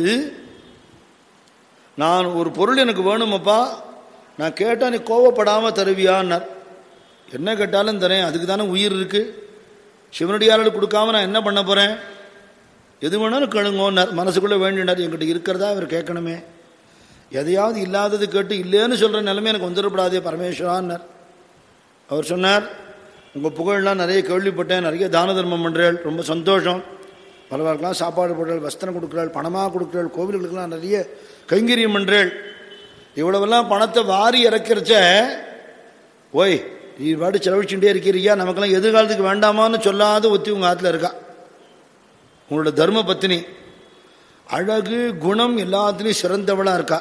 நான் ஒரு பொருள் எனக்கு வேணுமப்பா நான் கேட்டா நீ கோவப்படாம தருவியான்னார் என்ன கேட்டாலும் தரேன் அதுக்கு தானே உயிர் இருக்கு சிவனடியார்களுக்கு கொடுக்காம நான் என்ன பண்ண போறேன் எது வேணாலும் கேளுங்கன்னார் மனசுக்குள்ள வேண்டினார் என்கிட்ட இருக்கிறதா அவர் கேட்கணுமே எதையாவது இல்லாதது கேட்டு இல்லைன்னு சொல்ற நிலைமை எனக்கு வந்துடப்படாதே பரமேஸ்வரான்னார் அவர் சொன்னார் உங்க புகழ்லாம் நிறைய கேள்விப்பட்டேன் நிறைய தான தர்மம் பண்றேள் ரொம்ப சந்தோஷம் பலவாருக்கெல்லாம் சாப்பாடு போடுறாள் வஸ்திரம் கொடுக்குறாள் பணமாக கொடுக்குறாள் கோவில்களுக்கெல்லாம் நிறைய கைங்கரியம் பண்றேள் இவ்வளவெல்லாம் பணத்தை வாரி இறக்கிறச்ச ஓய் நீ பாட்டு செலவழிச்சுட்டே இருக்கிறியா நமக்கெல்லாம் எதிர்காலத்துக்கு வேண்டாமான்னு சொல்லாத ஒத்தி உங்க ஆத்துல இருக்கா உங்களோட தர்ம பத்தினி அழகு குணம் எல்லாத்துலேயும் சிறந்தவளா இருக்கா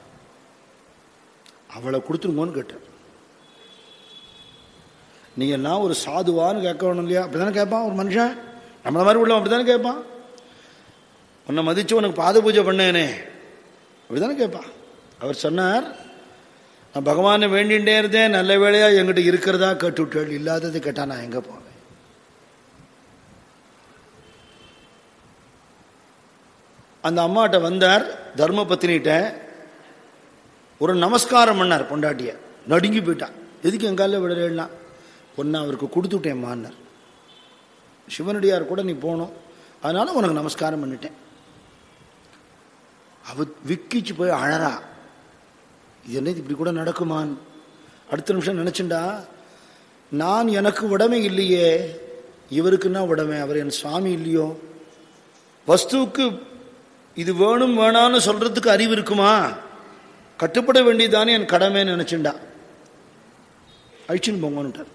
அவளை கொடுத்துருங்கோன்னு கேட்டேன் நீ எல்லாம் ஒரு சாதுவான்னு கேட்க வேணும் இல்லையா அப்படிதானே கேட்பான் ஒரு மனுஷன் நம்மள மாதிரி உள்ளவன் அப்படிதானே கேட்பான் உன்னை மதிச்சு உனக்கு பாத பூஜை பண்ணேனே அப்படிதானே கேட்பான் அவர் சொன்னார் நான் பகவானை வேண்டிகிட்டே இருந்தேன் நல்ல வேளையா என்கிட்ட இருக்கிறதா கேட்டு விட்டாள் இல்லாதது கேட்டா நான் எங்க போவேன் அந்த அம்மாட்ட வந்தார் தர்ம பத்தினிட்ட ஒரு நமஸ்காரம் பண்ணார் பொண்டாட்டிய நடுங்கி போயிட்டான் எதுக்கு எங்கால விடலன்னா பொண்ணை அவருக்கு கொடுத்துட்டேன் மான்னார் சிவனடியார் கூட நீ போகணும் அதனால உனக்கு நமஸ்காரம் பண்ணிட்டேன் அவ விக்கிச்சு போய் அழறா இது என்ன இப்படி கூட நடக்குமான் அடுத்த நிமிஷம் நினைச்சுண்டா நான் எனக்கு உடமை இல்லையே இவருக்குன்னா உடமை அவர் என் சுவாமி இல்லையோ வஸ்துவுக்கு இது வேணும் வேணான்னு சொல்றதுக்கு அறிவு இருக்குமா கட்டுப்பட வேண்டியதானே என் கடமைன்னு நினைச்சுண்டா அழிச்சுன்னு போங்கன்னுட்டார்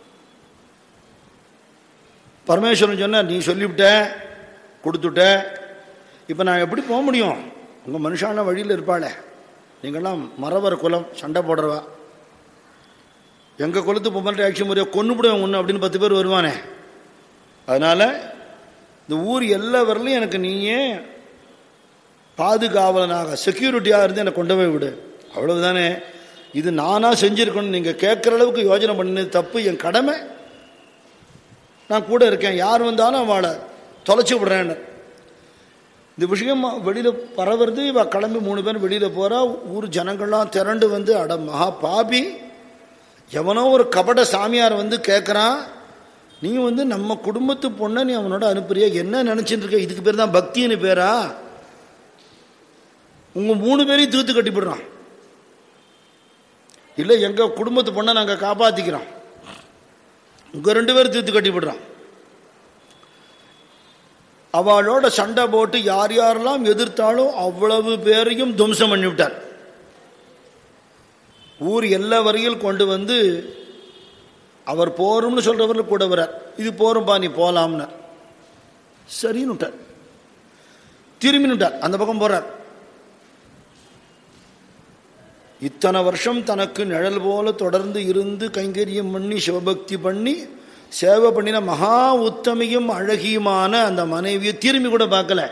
பரமேஸ்வரன் சொன்னார் நீ சொல்லிவிட்ட கொடுத்துட்ட இப்போ நான் எப்படி போக முடியும் உங்கள் மனுஷான வழியில் இருப்பாளே நீங்கள்லாம் மறவர் குலம் சண்டை போடுறவா எங்கள் குலத்து பொம்மல்ட்ட ஆக்ஷன் முறையை கொண்டு விடுவேன் ஒன்று அப்படின்னு பத்து பேர் வருவானே அதனால இந்த ஊர் எல்லா வரலையும் எனக்கு நீயே பாதுகாவலனாக செக்யூரிட்டியாக இருந்து என்னை கொண்டு போய் விடு அவ்வளவுதானே இது நானாக செஞ்சிருக்கணும் நீங்கள் கேட்குற அளவுக்கு யோஜனை பண்ணது தப்பு என் கடமை நான் கூட இருக்கேன் யார் வந்தாலும் அவளை தொலைச்சி விடுறேன்னு இந்த விஷயம் வெளியில் பரவுறது இவ கிளம்பி மூணு பேர் வெளியில் போகிறா ஊர் ஜனங்கள்லாம் திரண்டு வந்து அட மகா பாபி எவனோ ஒரு கபட சாமியார் வந்து கேட்குறான் நீ வந்து நம்ம குடும்பத்து பொண்ணை நீ அவனோட அனுப்புறிய என்ன நினச்சிட்டு இருக்க இதுக்கு பேர் தான் பக்தின்னு பேரா உங்க மூணு பேரையும் தீர்த்து கட்டிவிடுறான் இல்லை எங்க குடும்பத்து பொண்ணை நாங்கள் காப்பாத்திக்கிறோம் உங்க ரெண்டு பேரும் தீர்த்து கட்டிவிடுறான் அவளோட சண்டை போட்டு யார் யாரெல்லாம் எதிர்த்தாலும் அவ்வளவு பேரையும் துவம்சம் பண்ணிவிட்டார் ஊர் எல்லா வரையில் கொண்டு வந்து அவர் போறோம்னு சொல்றவர்கள் கூட வரார் இது போறோம்பா நீ போலாம்னு சரின்னு விட்டார் திரும்பினுட்டார் அந்த பக்கம் போறார் இத்தனை வருஷம் தனக்கு நிழல் போல தொடர்ந்து இருந்து கைங்கரியம் பண்ணி சிவபக்தி பண்ணி சேவை பண்ணின மகா உத்தமியும் அழகியுமான அந்த மனைவியை திரும்பி கூட பார்க்கல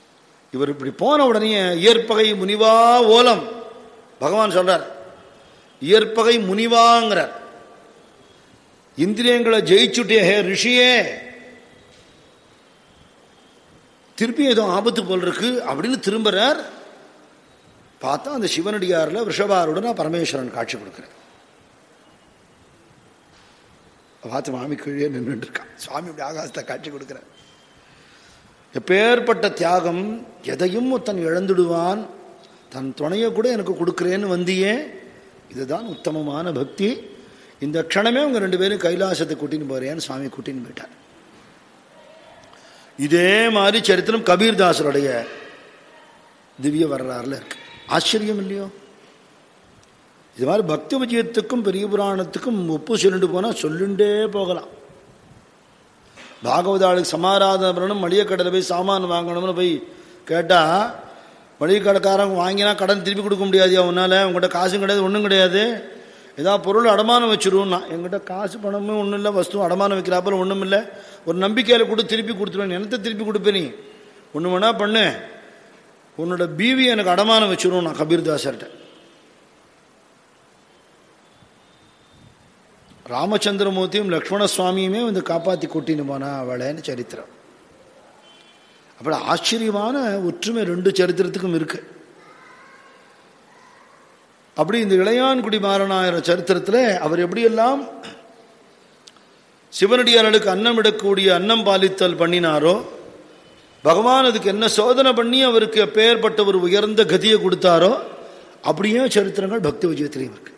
இவர் இப்படி போன உடனே இயற்பகை முனிவா ஓலம் பகவான் சொல்றார் இயற்பகை முனிவாங்கிறார் இந்திரியங்களை ஜெயிச்சுட்டே ஹே ரிஷியே திருப்பி ஏதோ ஆபத்து போல் இருக்கு அப்படின்னு திரும்புறார் பார்த்தா அந்த சிவனடியாரில் ரிஷபாருடன் பரமேஸ்வரன் காட்சி கொடுக்கிறார் பார்த்து மாமி கீழே நின்றுட்டு இருக்கான் சுவாமி இப்படி ஆகாசத்தை காட்சி கொடுக்கிறார் எப்பேற்பட்ட தியாகம் எதையும் தன் இழந்துடுவான் தன் துணையை கூட எனக்கு கொடுக்குறேன்னு வந்தியே இதுதான் உத்தமமான பக்தி இந்த க்ஷணமே உங்க ரெண்டு பேரும் கைலாசத்தை கூட்டின்னு போறேன்னு சுவாமி கூட்டின்னு போயிட்டார் இதே மாதிரி சரித்திரம் கபீர்தாசருடைய திவ்ய வரலாறுல இருக்கு ஆச்சரியம் இல்லையோ இது மாதிரி பக்தி விஜயத்துக்கும் பெரிய புராணத்துக்கும் ஒப்பு சொல்லிட்டு போனால் சொல்லுண்டே போகலாம் பாகவதாளுக்கு சமாராதனை பண்ணணும் மளிகை கடையில் போய் சாமான் வாங்கணும்னு போய் கேட்டால் மளிகை கடைக்காரங்க வாங்கினா கடன் திருப்பி கொடுக்க முடியாது அவனால் உங்கள்கிட்ட காசும் கிடையாது ஒன்றும் கிடையாது ஏதாவது பொருள் அடமானம் வச்சிருவோம்னா எங்கிட்ட காசு பணமும் ஒன்றும் இல்லை வஸ்து அடமானம் வைக்கிறாப்பில் ஒன்றும் இல்லை ஒரு நம்பிக்கையில் கூட திருப்பி கொடுத்துருவேன் என்னத்தை திருப்பி கொடுப்பேன் நீ ஒன்று வேணா பண்ணு உன்னோட பீவி எனக்கு அடமானம் வச்சிருவோம் நான் கபீர்தாசர்கிட்ட ராமச்சந்திரமூர்த்தியும் லக்ஷ்மண சுவாமியுமே வந்து காப்பாற்றி கூட்டின்னு போனா அவளைன்னு சரித்திரம் அப்படி ஆச்சரியமான ஒற்றுமை ரெண்டு சரித்திரத்துக்கும் இருக்கு அப்படி இந்த இளையான்குடி மாறனாயிர சரித்திரத்தில் அவர் எப்படியெல்லாம் சிவனடியார்களுக்கு அன்னம் இடக்கூடிய அன்னம் பாலித்தல் பண்ணினாரோ பகவான் அதுக்கு என்ன சோதனை பண்ணி அவருக்கு பெயர்பட்ட ஒரு உயர்ந்த கதியை கொடுத்தாரோ அப்படியே சரித்திரங்கள் பக்தி விஜயத்திலையும் இருக்கு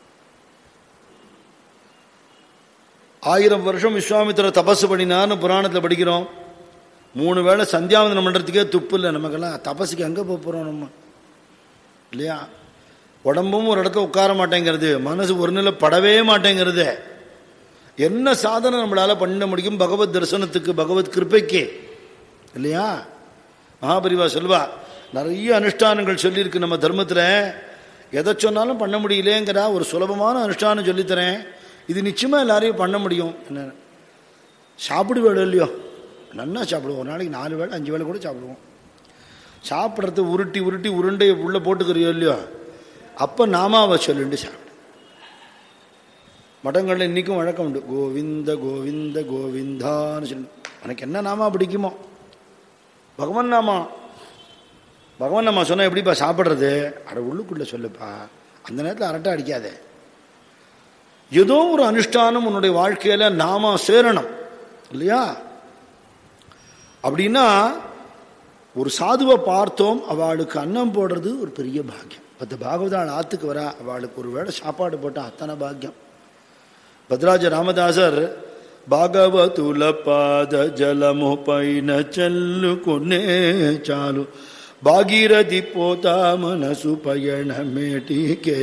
ஆயிரம் வருஷம் விஸ்வாமித்திர தபசு பண்ணினார்னு புராணத்தில் படிக்கிறோம் மூணு வேளை சந்தியாவந்தனம் பண்ணுறதுக்கே துப்பு இல்லை நமக்கெல்லாம் தபஸுக்கு எங்கே போக போகிறோம் நம்ம இல்லையா உடம்பும் ஒரு இடத்துல உட்கார மாட்டேங்கிறது மனசு ஒரு நிலை படவே மாட்டேங்கிறது என்ன சாதனை நம்மளால பண்ண முடியும் பகவத் தரிசனத்துக்கு பகவத் கிருப்பைக்கு இல்லையா மகாபரிவா சொல்வா நிறைய அனுஷ்டானங்கள் சொல்லியிருக்கு நம்ம தர்மத்தில் எதை சொன்னாலும் பண்ண முடியலேங்கிறா ஒரு சுலபமான அனுஷ்டானம் சொல்லித்தரேன் இது நிச்சயமா எல்லாரையும் பண்ண முடியும் என்ன சாப்பிடுவேளோ இல்லையோ நல்லா சாப்பிடுவோம் ஒரு நாளைக்கு நாலு வேளை அஞ்சு வேளை கூட சாப்பிடுவோம் சாப்பிட்றது உருட்டி உருட்டி உருண்டை உள்ளே போட்டுக்கிறியோ இல்லையோ அப்போ நாமாவை சொல்லிட்டு சாப்பிடு மடங்களில் இன்றைக்கும் வழக்கம் உண்டு கோவிந்த கோவிந்த கோவிந்தான்னு சொல்லி எனக்கு என்ன நாமா பிடிக்குமோ பகவான் நாமா பகவான் நாமா சொன்னால் எப்படிப்பா சாப்பிட்றது அட உள்ளுக்குள்ளே சொல்லுப்பா அந்த நேரத்தில் அரட்டை அடிக்காதே ஏதோ ஒரு அனுஷ்டானம் உன்னுடைய வாழ்க்கையில நாம சேரணும் இல்லையா அப்படின்னா ஒரு சாதுவை பார்த்தோம் அவளுக்கு அன்னம் போடுறது ஒரு பெரிய பாக்கியம் பத்து பாகவதாள் ஆத்துக்கு வரா அவளுக்கு ஒரு வேளை சாப்பாடு போட்டால் அத்தனை பாக்கியம் భద్రాజ రామదాసర్ భాగవతుల పాద జలము పైన చల్లుకునే చాలు భాగీరథి పోతా మనసు పయణ మేటికే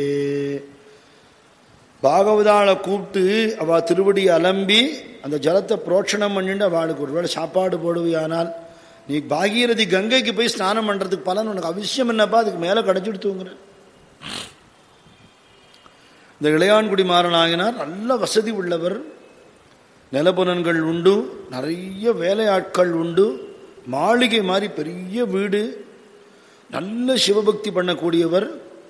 பாகவதாளை கூப்பிட்டு அவ திருவடி அலம்பி அந்த ஜலத்தை புரோட்சணம் பண்ணிட்டு அவளுக்கு ஒருவேளை சாப்பாடு போடுவியானால் நீ பாகீரதி கங்கைக்கு போய் ஸ்நானம் பண்றதுக்கு பலன் உனக்கு அவசியம் என்னப்பா அதுக்கு மேலே கிடைச்சிட்டு தூங்குற இந்த இளையான்குடி மாறனாகினார் நல்ல வசதி உள்ளவர் நிலப்புலன்கள் உண்டு நிறைய வேலையாட்கள் உண்டு மாளிகை மாதிரி பெரிய வீடு நல்ல சிவபக்தி பண்ணக்கூடியவர்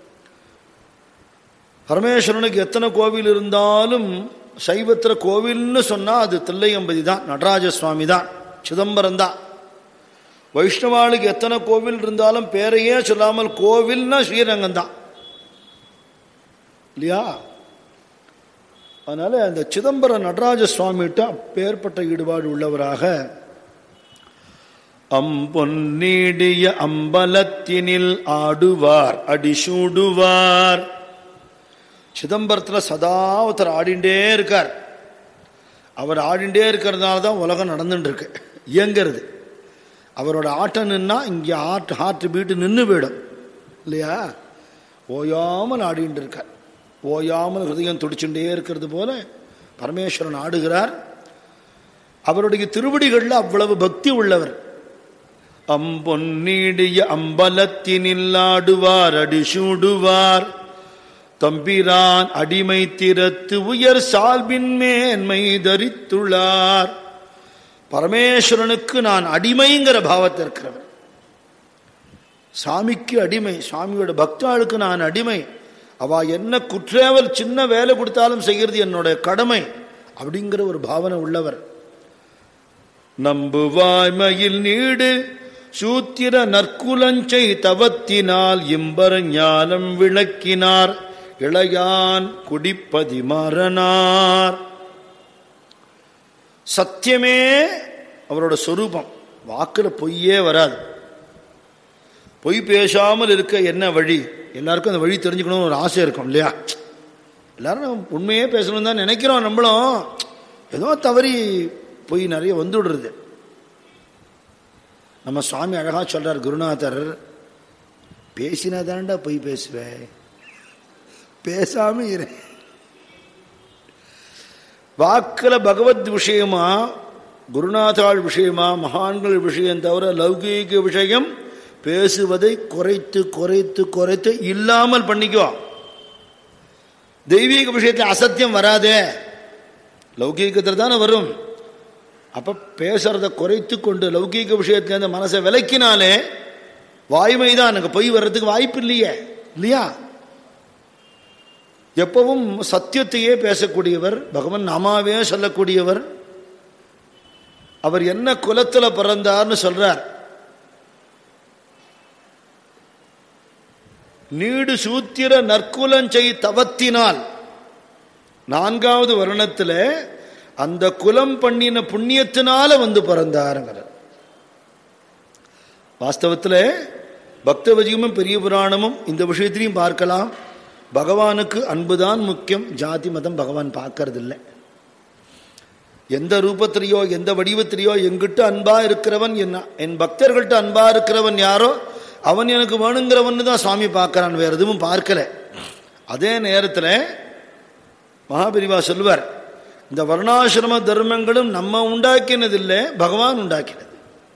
பரமேஸ்வரனுக்கு எத்தனை கோவில் இருந்தாலும் சைவத்திர கோவில்னு சொன்னா அது தில்லையம்பதி தான் நடராஜ சுவாமி தான் சிதம்பரம் தான் வைஷ்ணவாளுக்கு எத்தனை கோவில் இருந்தாலும் பேரையே சொல்லாமல் கோவில்னா ஸ்ரீரங்கம் தான் இல்லையா அதனால அந்த சிதம்பரம் நடராஜ சுவாமிகிட்ட அப்பேற்பட்ட ஈடுபாடு உள்ளவராக அம்பொன்னீடிய அம்பலத்தினில் ஆடுவார் அடிசூடுவார் சிதம்பரத்தில் சதா ஒருத்தர் ஆடிண்டே இருக்கார் அவர் ஆடிண்டே இருக்கிறதுனால தான் உலகம் நடந்துட்டு இருக்கு இயங்கிறது அவரோட ஆட்டம் நின்னா இங்கே ஆர்ட் ஹார்ட் பீட்டு நின்று போயிடும் இல்லையா ஓயாமல் ஆடிட்டு இருக்கார் ஓயாமல் ஹிருதயம் துடிச்சுட்டே இருக்கிறது போல பரமேஸ்வரன் ஆடுகிறார் அவருடைய திருவடிகளில் அவ்வளவு பக்தி உள்ளவர் அம்பொன்னீடிய அம்பலத்தினில் ஆடுவார் அடிசூடுவார் தம்பிரான் அடிமை திறத்து உயர் சால்பின் மேன்மை தரித்துள்ளார் பரமேஸ்வரனுக்கு நான் அடிமைங்கிற பாவத்தை இருக்கிறவர் சாமிக்கு அடிமை சுவாமியோட பக்தாளுக்கு நான் அடிமை அவ என்ன குற்றேவல் சின்ன வேலை கொடுத்தாலும் செய்கிறது என்னோட கடமை அப்படிங்கிற ஒரு பாவனை உள்ளவர் நம்புவாய்மையில் நீடு சூத்திர நற்குலஞ்சை தவத்தினால் இம்பர ஞானம் விளக்கினார் இளையான் குடிப்பதி மாறனார் சத்தியமே அவரோட சொரூபம் வாக்குல பொய்யே வராது பொய் பேசாமல் இருக்க என்ன வழி எல்லாருக்கும் அந்த வழி தெரிஞ்சுக்கணும்னு ஒரு ஆசை இருக்கும் இல்லையா எல்லாரும் உண்மையே பேசணும் தான் நினைக்கிறோம் நம்மளும் ஏதோ தவறி பொய் நிறைய வந்துடுறது நம்ம சுவாமி அழகா சொல்றார் குருநாதர் பேசினா தானடா பொய் பேசுவேன் பேசாம இரு வாக்குல பகவத் விஷயமா குருநாதாள் விஷயமா மகான்கள் விஷயம் தவிர லௌகீக விஷயம் பேசுவதை குறைத்து குறைத்து குறைத்து இல்லாமல் பண்ணிக்கோ தெய்வீக விஷயத்தில் அசத்தியம் வராதே லௌகீகத்தில் தானே வரும் அப்ப பேசுறத குறைத்து கொண்டு லௌகீக விஷயத்துல மனசை விலக்கினாலே வாய்மைதான் எனக்கு பொய் வர்றதுக்கு வாய்ப்பு இல்லையே இல்லையா எப்பவும் சத்தியத்தையே பேசக்கூடியவர் பகவான் நாமாவே சொல்லக்கூடியவர் அவர் என்ன குலத்துல பிறந்தார்னு சொல்றார் நீடு சூத்திர நற்குலஞ்செய் தவத்தினால் நான்காவது வருணத்துல அந்த குலம் பண்ணின புண்ணியத்தினால வந்து பிறந்தாருங்கிறார் வாஸ்தவத்தில் பக்த வஜியமும் பெரிய புராணமும் இந்த விஷயத்திலையும் பார்க்கலாம் பகவானுக்கு அன்புதான் முக்கியம் ஜாதி மதம் பகவான் பார்க்கறது இல்லை எந்த ரூபத்திலேயோ எந்த வடிவத்திலேயோ எங்கிட்ட அன்பா இருக்கிறவன் என்ன என் பக்தர்கள்ட்ட அன்பா இருக்கிறவன் யாரோ அவன் எனக்கு வேணுங்கிறவன் தான் சுவாமி பார்க்கறான் வேற எதுவும் பார்க்கல அதே நேரத்தில் மகாபிரிவா சொல்லுவார் இந்த வர்ணாசிரம தர்மங்களும் நம்ம உண்டாக்கினதில்லை பகவான் உண்டாக்கினது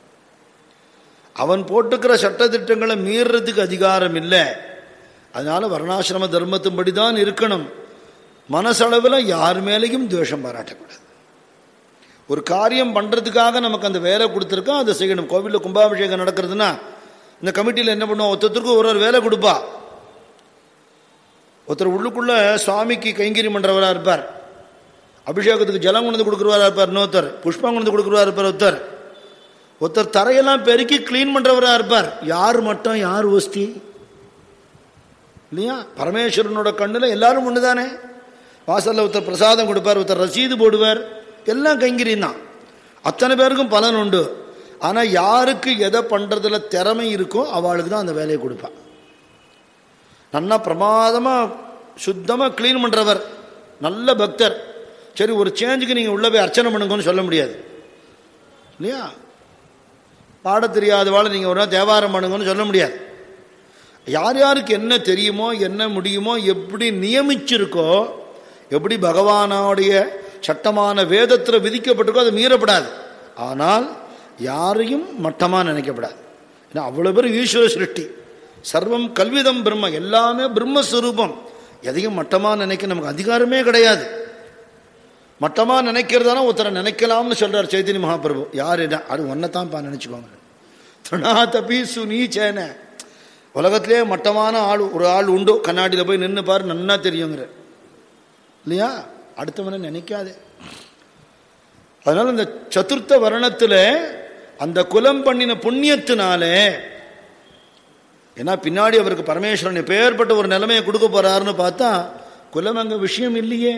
அவன் போட்டுக்கிற சட்டத்திட்டங்களை மீறுறதுக்கு அதிகாரம் இல்லை அதனால வர்ணாசிரம தர்மத்தின்படி தான் இருக்கணும் மனசளவில் யார் மேலேயும் துவேஷம் பாராட்டக்கூடாது ஒரு காரியம் பண்றதுக்காக நமக்கு அந்த வேலை கொடுத்துருக்கோம் அதை செய்யணும் கோவிலில் கும்பாபிஷேகம் நடக்கிறதுனா இந்த கமிட்டியில் என்ன பண்ணுவோம் ஒருத்தருக்கு ஒரு ஒரு வேலை கொடுப்பா ஒருத்தர் உள்ளுக்குள்ள சுவாமிக்கு கைங்கரி பண்றவரா இருப்பார் அபிஷேகத்துக்கு ஜலம் கொண்டு வந்து கொடுக்குறவரா இருப்பார் இன்னொருத்தர் புஷ்பம் கொண்டு வந்து கொடுக்குறவரா இருப்பார் ஒருத்தர் ஒருத்தர் தரையெல்லாம் பெருக்கி கிளீன் பண்றவரா இருப்பார் யார் மட்டும் யார் ஒஸ்தி இல்லையா பரமேஸ்வரனோட கண்ணுல எல்லாரும் ஒண்ணுதானே வாசல்ல ஒருத்தர் பிரசாதம் கொடுப்பார் ஒருத்தர் ரசீது போடுவார் எல்லாம் கைங்கரியம் தான் அத்தனை பேருக்கும் பலன் உண்டு ஆனா யாருக்கு எதை பண்றதுல திறமை இருக்கோ அவளுக்கு தான் அந்த வேலையை கொடுப்பான் நல்லா பிரமாதமா சுத்தமா கிளீன் பண்றவர் நல்ல பக்தர் சரி ஒரு சேஞ்சுக்கு நீங்க உள்ள போய் அர்ச்சனை பண்ணுங்கன்னு சொல்ல முடியாது இல்லையா பாட தெரியாதவாள் நீங்க ஒரு நாள் தேவாரம் பண்ணுங்கன்னு சொல்ல முடியாது யார் யாருக்கு என்ன தெரியுமோ என்ன முடியுமோ எப்படி நியமிச்சிருக்கோ எப்படி பகவானோடைய சட்டமான வேதத்தில் விதிக்கப்பட்டிருக்கோ அது மீறப்படாது ஆனால் யாரையும் மட்டமா நினைக்கப்படாது ஏன்னா அவ்வளவு பேர் ஈஸ்வர சிருஷ்டி சர்வம் கல்விதம் பிரம்ம எல்லாமே பிரம்மஸ்வரூபம் எதையும் மட்டமா நினைக்க நமக்கு அதிகாரமே கிடையாது மட்டமா நினைக்கிறதான ஒருத்தரை நினைக்கலாம்னு சொல்றார் சைத்தன்ய மகாபிரபு யார் என்ன அது ஒன்னதான்ப்பா நினைச்சுக்கோங்க தனா தபி சுனீச்சேன உலகத்திலே மட்டமான ஆள் ஒரு ஆள் உண்டு கண்ணாடியில் போய் நின்று பாரு நன்னா தெரியுங்கிற இல்லையா அடுத்தவனை நினைக்காதே அதனால இந்த சதுர்த்த வருணத்தில் அந்த குலம் பண்ணின புண்ணியத்தினாலே ஏன்னா பின்னாடி அவருக்கு பரமேஸ்வரன் எப்பேற்பட்ட ஒரு நிலைமையை கொடுக்க போறாருன்னு பார்த்தா குலம் அங்க விஷயம் இல்லையே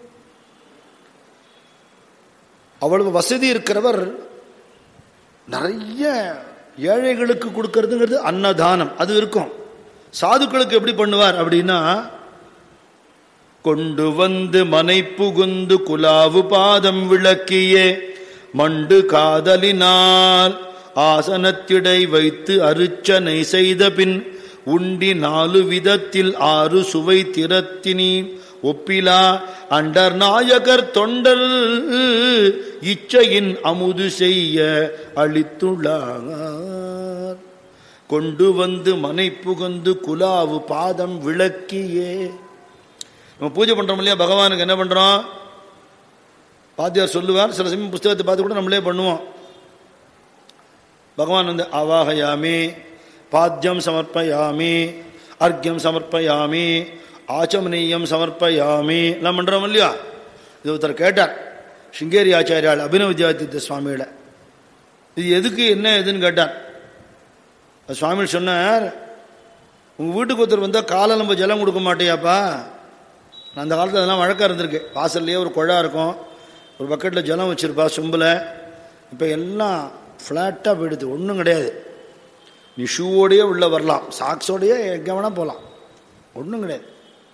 அவ்வளவு வசதி இருக்கிறவர் நிறைய ஏழைகளுக்கு கொடுக்கறதுங்கிறது அன்னதானம் அது இருக்கும் சாதுக்களுக்கு எப்படி பண்ணுவார் அப்படின்னா கொண்டு வந்து மனை புகுந்து குலாவு பாதம் விளக்கியே மண்டு காதலினால் ஆசனத்திடை வைத்து அருச்சனை செய்த பின் உண்டி நாலு விதத்தில் ஆறு சுவை திறத்தினி ஒப்பிலா அண்டர் நாயகர் தொண்டர் இச்சையின் அமுது செய்ய அளித்துள்ளார் கொண்டு வந்து மனை புகுந்து குலாவு பாதம் விளக்கியே நம்ம பூஜை பண்றோம் இல்லையா பகவானுக்கு என்ன பண்றோம் பாத்தியார் சொல்லுவார் சில சமயம் புஸ்தகத்தை பார்த்து கூட நம்மளே பண்ணுவோம் பகவான் வந்து அவாகயாமி பாத்தியம் சமர்ப்பயாமி அர்க்கியம் சமர்ப்பயாமி ஆச்சமனீயம் சமர்ப்பயாமி எல்லாம் பண்றோம் இல்லையா இது ஒருத்தர் கேட்டார் சிங்கேரி ஆச்சாரியால் அபினவ வித்யாதித்த சுவாமியில இது எதுக்கு என்ன எதுன்னு கேட்டார் அது சுவாமி சொன்னார் உங்க வீட்டுக்கு ஒருத்தர் வந்தால் காலை நம்ம ஜலம் கொடுக்க மாட்டியாப்பா அந்த காலத்தில் அதெல்லாம் வழக்கம் இருந்திருக்கு வாசல்லையே ஒரு குழா இருக்கும் ஒரு பக்கெட்டில் ஜலம் வச்சிருப்பா சொம்பில் இப்போ எல்லாம் ஃப்ளாட்டாக போயிடுது ஒன்றும் கிடையாது நீ ஷூவோடையே உள்ளே வரலாம் சாக்ஸோடையே எங்கே வேணால் போகலாம் ஒன்றும் கிடையாது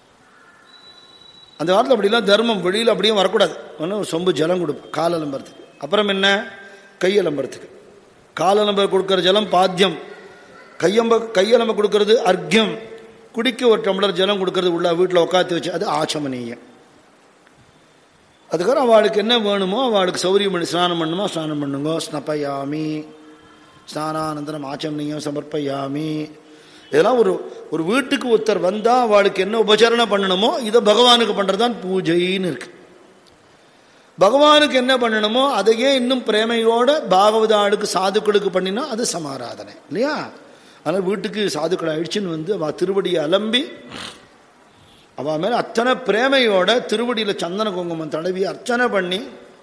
அந்த காலத்தில் அப்படிலாம் தர்மம் வெளியில் அப்படியே வரக்கூடாது ஒன்று ஒரு சொம்பு ஜலம் கொடுப்போம் கால் அலம்புறதுக்கு அப்புறம் என்ன கை அலம்புறதுக்கு கால் அலம்ப கொடுக்குற ஜலம் பாத்தியம் கையம்ப கையலம்ப கொடுக்கறது அர்க்கியம் குடிக்க ஒரு டம்ளர் ஜலம் கொடுக்கறது உள்ள வீட்டில் உட்காந்து வச்சு அது ஆச்சமனீயம் அதுக்கப்புறம் அவளுக்கு என்ன வேணுமோ அவளுக்கு சௌரியம் பண்ணி ஸ்நானம் பண்ணுமோ ஸ்நானம் பண்ணுங்க ஸ்னப்பயாமி ஸ்நானானந்தரம் ஆச்சமனியம் சமர்ப்பயாமி இதெல்லாம் ஒரு ஒரு வீட்டுக்கு ஒருத்தர் வந்தா அவளுக்கு என்ன உபச்சரணை பண்ணணுமோ இதை பகவானுக்கு பண்றதுதான் பூஜைன்னு இருக்கு பகவானுக்கு என்ன பண்ணணுமோ அதையே இன்னும் பிரேமையோட பாகவதாளுக்கு சாதுக்களுக்கு பண்ணினா அது சமாராதனை இல்லையா அதனால் வீட்டுக்கு சாதுக்களை அழிச்சுன்னு வந்து அவள் திருவடியை அலம்பி அவள் மேலே அத்தனை பிரேமையோட திருவடியில் சந்தன குங்குமம் தடவி அர்ச்சனை பண்ணி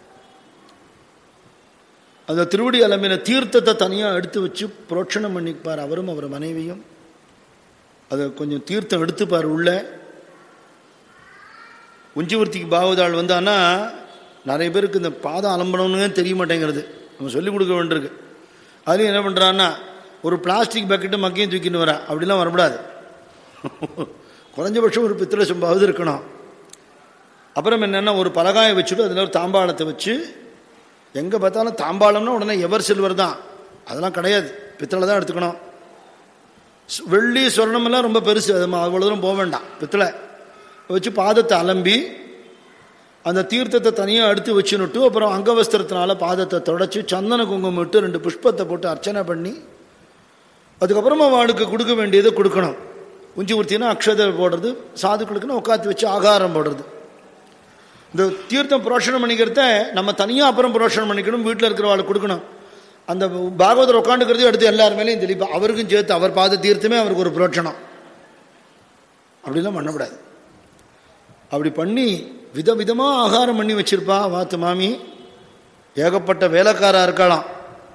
அந்த திருவடி அலம்பின தீர்த்தத்தை தனியாக எடுத்து வச்சு புரோட்சணம் பண்ணிப்பார் அவரும் அவர் மனைவியும் அதை கொஞ்சம் தீர்த்தம் எடுத்துப்பார் உள்ள உஞ்சிவர்த்திக்கு பாவதாள் வந்தான்னா நிறைய பேருக்கு இந்த பாதம் அலம்பணும்னு தெரிய மாட்டேங்கிறது நம்ம சொல்லிக் கொடுக்க வேண்டியிருக்கு அதுலேயும் என்ன பண்ணுறான்னா ஒரு பிளாஸ்டிக் பக்கெட்டு மக்கையும் தூக்கிட்டு வரா அப்படிலாம் வரக்கூடாது குறைஞ்சபட்சம் ஒரு பித்தளை சொம்பாவது இருக்கணும் அப்புறம் என்னென்னா ஒரு பலகாயை வச்சுட்டு அதில் ஒரு தாம்பாளத்தை வச்சு எங்கே பார்த்தாலும் தாம்பாளம்னா உடனே எவர் சில்வர் தான் அதெல்லாம் கிடையாது பித்தளை தான் எடுத்துக்கணும் வெள்ளி சொர்ணமெல்லாம் ரொம்ப பெருசு அது அவ்வளோ தூரம் போக வேண்டாம் பித்தளை வச்சு பாதத்தை அலம்பி அந்த தீர்த்தத்தை தனியாக எடுத்து வச்சுனுட்டு அப்புறம் அங்கவஸ்திரத்தினால பாதத்தை தொடச்சி சந்தன குங்குமம் விட்டு ரெண்டு புஷ்பத்தை போட்டு அர்ச்சனை பண்ணி அதுக்கப்புறமா அவளுக்கு கொடுக்க வேண்டியதை கொடுக்கணும் உஞ்சி ஊர்த்தினா அக்ஷதை போடுறது சாதுக்களுக்குன்னு உட்காந்து வச்சு ஆகாரம் போடுறது இந்த தீர்த்தம் புரோஷனம் பண்ணிக்கிறத நம்ம தனியாக அப்புறம் புரோஷனம் பண்ணிக்கணும் வீட்டில் இருக்கிறவளுக்கு கொடுக்கணும் அந்த பாகவதர் உட்காந்துக்கிறது எடுத்து எல்லார் மேலேயும் தெளிப்பா அவருக்கும் சேர்த்து அவர் பாத தீர்த்தமே அவருக்கு ஒரு புரோட்சணம் அப்படிலாம் பண்ணக்கூடாது அப்படி பண்ணி விதவிதமாக ஆகாரம் பண்ணி வச்சிருப்பா வாத்து மாமி ஏகப்பட்ட வேலைக்காரா இருக்கலாம்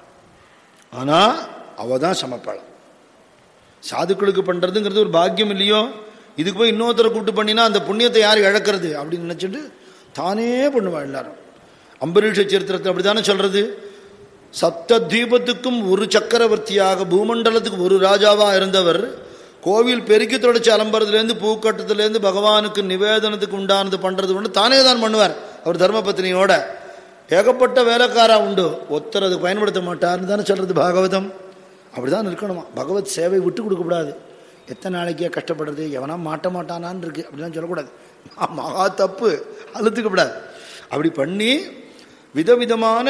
ஆனால் அவ தான் சமைப்பாளாம் சாதுக்களுக்கு பண்ணுறதுங்கிறது ஒரு பாக்கியம் இல்லையோ இதுக்கு போய் இன்னொருத்தரை கூப்பிட்டு பண்ணினா அந்த புண்ணியத்தை யார் இழக்கிறது அப்படின்னு நினச்சிட்டு தானே பண்ணுவா எல்லாரும் அம்பரீஷ சரித்திரத்தை அப்படி தானே சொல்கிறது சப்த தீபத்துக்கும் ஒரு சக்கரவர்த்தியாக பூமண்டலத்துக்கு ஒரு ராஜாவாக இருந்தவர் கோவில் பெருக்கி தொடச்சி அலம்புறதுலேருந்து பூக்கட்டத்துலேருந்து பகவானுக்கு நிவேதனத்துக்கு உண்டானது பண்ணுறது ஒன்று தானே தான் பண்ணுவார் அவர் தர்மபத்னியோட ஏகப்பட்ட வேலைக்காரா உண்டு ஒருத்தர் அதுக்கு பயன்படுத்த மாட்டார்னு தானே சொல்கிறது பாகவதம் அப்படிதான் இருக்கணுமா பகவத் சேவை விட்டு கொடுக்கக்கூடாது எத்தனை நாளைக்கே கஷ்டப்படுறது எவனா மாட்ட மாட்டானான்னு இருக்கு அப்படிலாம் சொல்லக்கூடாது மகா தப்பு அழுத்துக்கப்படாது அப்படி பண்ணி விதவிதமான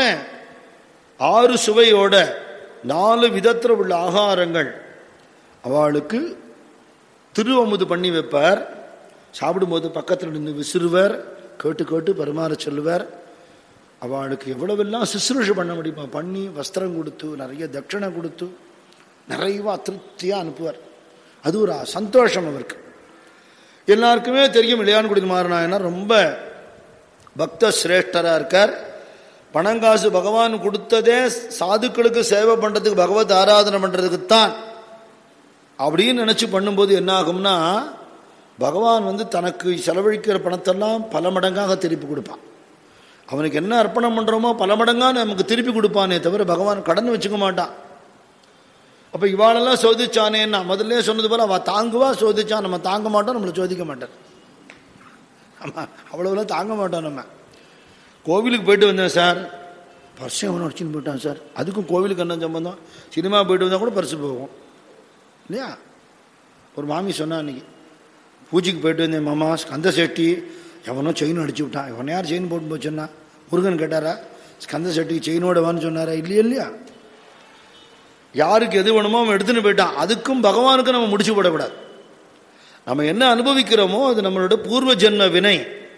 ஆறு சுவையோட நாலு விதத்தில் உள்ள ஆகாரங்கள் அவளுக்கு திருவமுது பண்ணி வைப்பார் சாப்பிடும்போது பக்கத்தில் நின்று விசிறுவர் கேட்டு கேட்டு பரிமாற சொல்லுவார் அவளுக்கு எவ்வளவெல்லாம் சுசுரூஷை பண்ண முடியுமா பண்ணி வஸ்திரம் கொடுத்து நிறைய தட்சிணை கொடுத்து நிறைய திருப்தியாக அனுப்புவார் அது ஒரு சந்தோஷம் அவருக்கு எல்லாருக்குமே தெரியும் இளையான்குடி மாறனாயனா ரொம்ப பக்த சிரேஷ்டராக இருக்கார் பணங்காசு பகவான் கொடுத்ததே சாதுக்களுக்கு சேவை பண்ணுறதுக்கு பகவத் ஆராதனை பண்ணுறதுக்கு தான் அப்படின்னு நினச்சி பண்ணும்போது என்ன ஆகும்னா பகவான் வந்து தனக்கு செலவழிக்கிற பணத்தெல்லாம் பல மடங்காக திருப்பி கொடுப்பான் அவனுக்கு என்ன அர்ப்பணம் பண்ணுறோமோ பல மடங்காக நமக்கு திருப்பி கொடுப்பானே தவிர பகவான் கடன் வச்சுக்க மாட்டான் அப்போ இவாளெல்லாம் சோதிச்சானேன்னா முதல்ல சொன்னது போல அவள் தாங்குவா சோதிச்சான் நம்ம தாங்க மாட்டோம் நம்மளை சோதிக்க மாட்டார் ஆமாம் அவ்வளோலாம் தாங்க மாட்டோம் நம்ம கோவிலுக்கு போயிட்டு வந்தேன் சார் பர்ஸு அவனை அடிச்சுன்னு போயிட்டான் சார் அதுக்கும் கோவிலுக்கு என்ன சம்பந்தம் சினிமா போயிட்டு வந்தால் கூட பர்ஸு போகும் இல்லையா ஒரு மாமி சொன்னா அன்னைக்கு பூஜைக்கு போயிட்டு வந்தேன் மாமா ஸ்கந்த செட்டி எவனோ செயின் அடிச்சு விட்டான் இவன் யார் செயின் போட்டு போச்சுன்னா முருகன் கேட்டாரா ஸ்கந்த செட்டிக்கு செயினோட வான்னு சொன்னாரா இல்லையா இல்லையா யாருக்கு எது வேணுமோ அவன் எடுத்துன்னு போயிட்டான் அதுக்கும் பகவானுக்கும் நம்ம முடிச்சு போடக்கூடாது நம்ம என்ன அனுபவிக்கிறோமோ அது நம்மளோட பூர்வ ஜென்ம வினை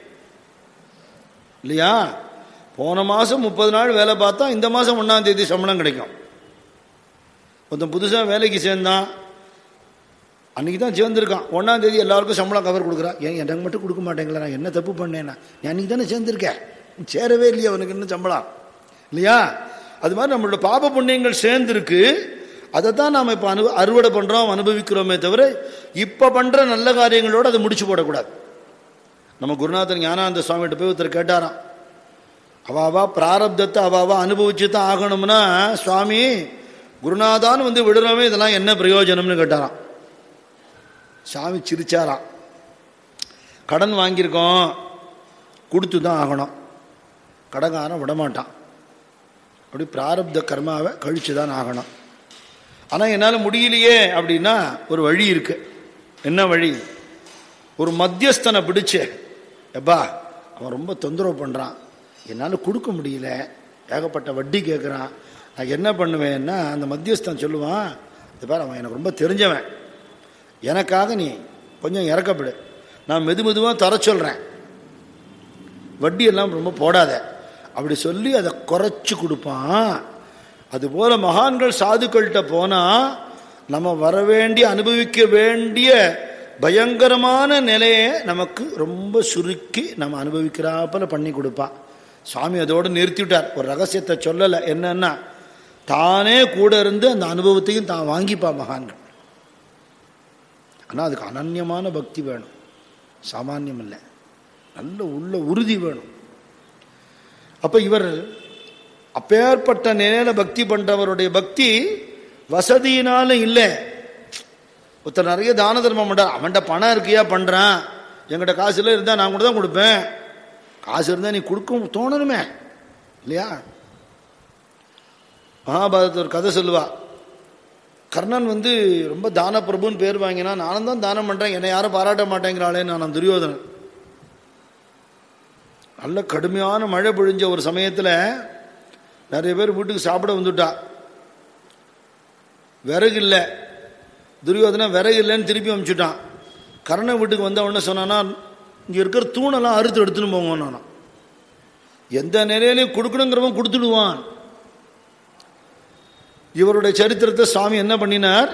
இல்லையா போன மாதம் முப்பது நாள் வேலை பார்த்தா இந்த மாதம் ஒன்றாம் தேதி சம்பளம் கிடைக்கும் ஒருத்தன் புதுசாக வேலைக்கு சேர்ந்தான் அன்னைக்கு தான் சேர்ந்துருக்கான் ஒன்றாம் தேதி எல்லாருக்கும் சம்பளம் கவர் கொடுக்குறான் ஏன் எனக்கு மட்டும் கொடுக்க மாட்டேங்களா நான் என்ன தப்பு பண்ணேன்னா நீ அன்னைக்கு தானே சேர்ந்துருக்கேன் சேரவே இல்லையா அவனுக்கு இன்னும் சம்பளம் இல்லையா அது மாதிரி நம்மளோட பாப புண்ணியங்கள் சேர்ந்துருக்கு அதை தான் நாம் இப்போ அனு அறுவடை பண்ணுறோம் அனுபவிக்கிறோமே தவிர இப்போ பண்ணுற நல்ல காரியங்களோடு அதை முடிச்சு போடக்கூடாது நம்ம குருநாதன் ஞானானந்த சுவாமிகிட்ட போய் ஒருத்தர் கேட்டாராம் அவாவா பிராரப்தத்தை அவாவா அனுபவிச்சு தான் ஆகணும்னா சுவாமி குருநாதான்னு வந்து விடுறோமே இதெல்லாம் என்ன பிரயோஜனம்னு கேட்டாராம் சாமி சிரிச்சாராம் கடன் வாங்கியிருக்கோம் கொடுத்து தான் ஆகணும் கடன்காரன் விடமாட்டான் அப்படி பிராரப்த கர்மாவை கழிச்சு தான் ஆகணும் ஆனால் என்னால் முடியலையே அப்படின்னா ஒரு வழி இருக்கு என்ன வழி ஒரு மத்தியஸ்தனை பிடிச்சு எப்பா அவன் ரொம்ப தொந்தரவு பண்ணுறான் என்னால் கொடுக்க முடியல ஏகப்பட்ட வட்டி கேட்குறான் நான் என்ன பண்ணுவேன்னா அந்த மத்தியஸ்தன் சொல்லுவான் இது பாரு அவன் எனக்கு ரொம்ப தெரிஞ்சவன் எனக்காக நீ கொஞ்சம் இறக்கப்படு நான் மெது மெதுவாக தர சொல்கிறேன் வட்டி எல்லாம் ரொம்ப போடாத அப்படி சொல்லி அதை குறைச்சி கொடுப்பான் அதுபோல மகான்கள் சாதுக்கள்கிட்ட போனால் நம்ம வர வேண்டிய அனுபவிக்க வேண்டிய பயங்கரமான நிலையை நமக்கு ரொம்ப சுருக்கி நம்ம அனுபவிக்கிறாப்பல பண்ணி கொடுப்பான் சுவாமி அதோடு நிறுத்திவிட்டார் ஒரு ரகசியத்தை சொல்லலை என்னன்னா தானே கூட இருந்து அந்த அனுபவத்தையும் தான் வாங்கிப்பா மகான்கள் ஆனால் அதுக்கு அனன்யமான பக்தி வேணும் சாமானியம் இல்லை நல்ல உள்ள உறுதி வேணும் அப்ப இவர் அப்பேற்பட்ட நிலையில பக்தி பண்றவருடைய பக்தி வசதியினால இல்லை ஒருத்தர் நிறைய தான தர்மம் பண்றார் அவன்கிட்ட பணம் இருக்கியா பண்றான் என்கிட்ட காசு இல்லை இருந்தா நான் கூட தான் கொடுப்பேன் காசு இருந்தா நீ கொடுக்க தோணணுமே இல்லையா மகாபாரதத்தில் ஒரு கதை சொல்லுவா கர்ணன் வந்து ரொம்ப தான பிரபுன்னு பேர் வாங்கினா நானும் தான் தானம் பண்றேன் என்னை யாரும் பாராட்ட மாட்டேங்கிறாளே நான் துரியோதனன் நல்ல கடுமையான மழை பொழிஞ்ச ஒரு சமயத்தில் நிறைய பேர் வீட்டுக்கு சாப்பிட வந்துட்டா விறகு இல்லை துரியோதனா விறகு இல்லைன்னு திருப்பி அனுப்பிச்சுட்டான் கர்ண வீட்டுக்கு வந்த உடனே சொன்னானா இங்கே இருக்கிற தூணெல்லாம் அறுத்து எடுத்துன்னு போங்க நானும் எந்த நிலையிலையும் கொடுக்கணுங்கிறவன் கொடுத்துடுவான் இவருடைய சரித்திரத்தை சுவாமி என்ன பண்ணினார்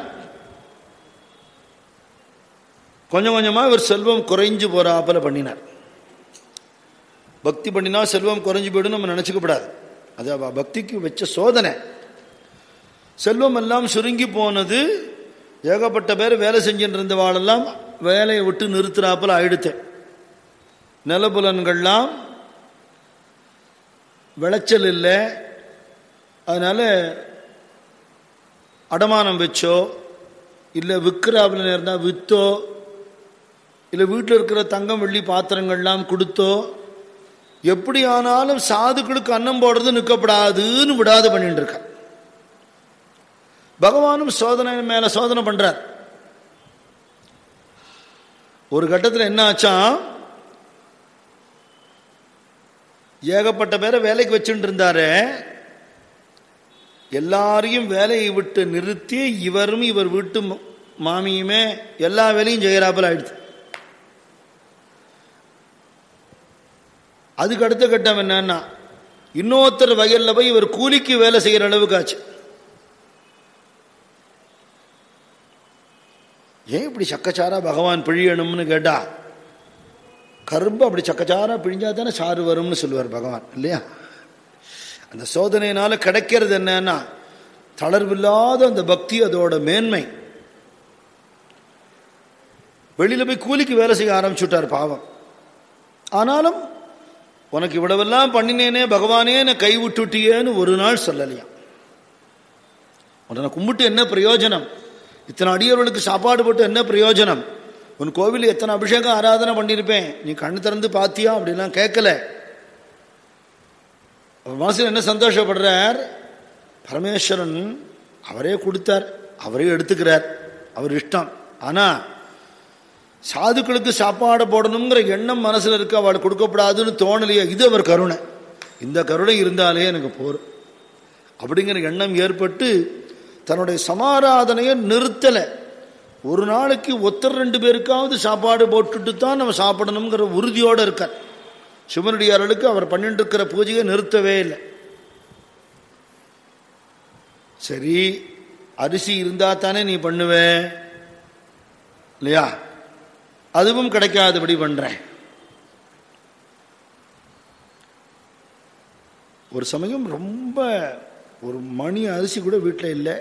கொஞ்சம் கொஞ்சமா இவர் செல்வம் குறைஞ்சு போறாப்பல பண்ணினார் பக்தி பண்ணினா செல்வம் குறைஞ்சு போயிடும் நம்ம நினைச்சுக்கப்படாது அது அவ பக்திக்கு வச்ச சோதனை செல்வம் எல்லாம் சுருங்கி போனது ஏகப்பட்ட பேர் வேலை செஞ்சுட்டு இருந்தவாளெல்லாம் வேலையை விட்டு நிறுத்துறாப்புல ஆயிடுத்து நிலபுலன்கள்லாம் விளைச்சல் இல்லை அதனால அடமானம் வச்சோ இல்லை விற்கிறாப்புல இருந்தால் விற்றோ இல்லை வீட்டில் இருக்கிற தங்கம் வெள்ளி பாத்திரங்கள்லாம் கொடுத்தோ எப்படி ஆனாலும் சாதுக்களுக்கு அன்னம் போடுறது நிற்கப்படாதுன்னு விடாது பண்ணிட்டு இருக்க பகவானும் சோதனை மேல சோதனை பண்றார் ஒரு கட்டத்தில் என்ன ஆச்சான் ஏகப்பட்ட பேரை வேலைக்கு வச்சுட்டு இருந்தாரு எல்லாரையும் வேலையை விட்டு நிறுத்தி இவரும் இவர் வீட்டு மாமியுமே எல்லா வேலையும் செய்யறாப்புல ஆயிடுச்சு அதுக்கு அடுத்த கட்டம் என்னன்னா இன்னொருத்தர் வயல்ல போய் இவர் கூலிக்கு வேலை செய்யற அளவுக்கு ஆச்சு ஏன் இப்படி சக்கச்சாரா பகவான் பிழியணும்னு கேட்டா கரும்பு அப்படி சக்கச்சாரா பிழிஞ்சா தானே சாறு வரும்னு சொல்லுவார் பகவான் இல்லையா அந்த சோதனையினால கிடைக்கிறது என்னன்னா தளர்வில்லாத அந்த பக்தி அதோட மேன்மை வெளியில போய் கூலிக்கு வேலை செய்ய ஆரம்பிச்சுட்டார் பாவம் ஆனாலும் உனக்கு இவ்வளவெல்லாம் பண்ணினேனே பகவானே என்னை கை விட்டுட்டியேன்னு ஒரு நாள் சொல்லலையாம் உன்னை கும்பிட்டு என்ன பிரயோஜனம் இத்தனை அடியவர்களுக்கு சாப்பாடு போட்டு என்ன பிரயோஜனம் உன் கோவில் எத்தனை அபிஷேகம் ஆராதனை பண்ணியிருப்பேன் நீ கண்ணு திறந்து பாத்தியா அப்படிலாம் கேட்கல அவர் மனசில் என்ன சந்தோஷப்படுறார் பரமேஸ்வரன் அவரே கொடுத்தார் அவரே எடுத்துக்கிறார் அவர் இஷ்டம் ஆனா சாதுக்களுக்கு சாப்பாடு போடணுங்கிற எண்ணம் மனசுல இருக்கு அவள் கொடுக்கப்படாதுன்னு தோணலையே இது அவர் கருணை இந்த கருணை இருந்தாலே எனக்கு போரும் அப்படிங்கிற எண்ணம் ஏற்பட்டு தன்னுடைய சமாராதனையை நிறுத்தல ஒரு நாளைக்கு ஒத்தர் ரெண்டு பேருக்காவது சாப்பாடு போட்டுட்டு தான் நம்ம சாப்பிடணுங்கிற உறுதியோடு இருக்கார் சிவனடியார்களுக்கு அவர் பண்ணிட்டு இருக்கிற பூஜையை நிறுத்தவே இல்லை சரி அரிசி இருந்தா தானே நீ பண்ணுவ இல்லையா அதுவும் கிடைக்காதபடி பண்றேன் ஒரு சமயம் ரொம்ப ஒரு மணி அரிசி கூட வீட்டில் இல்லை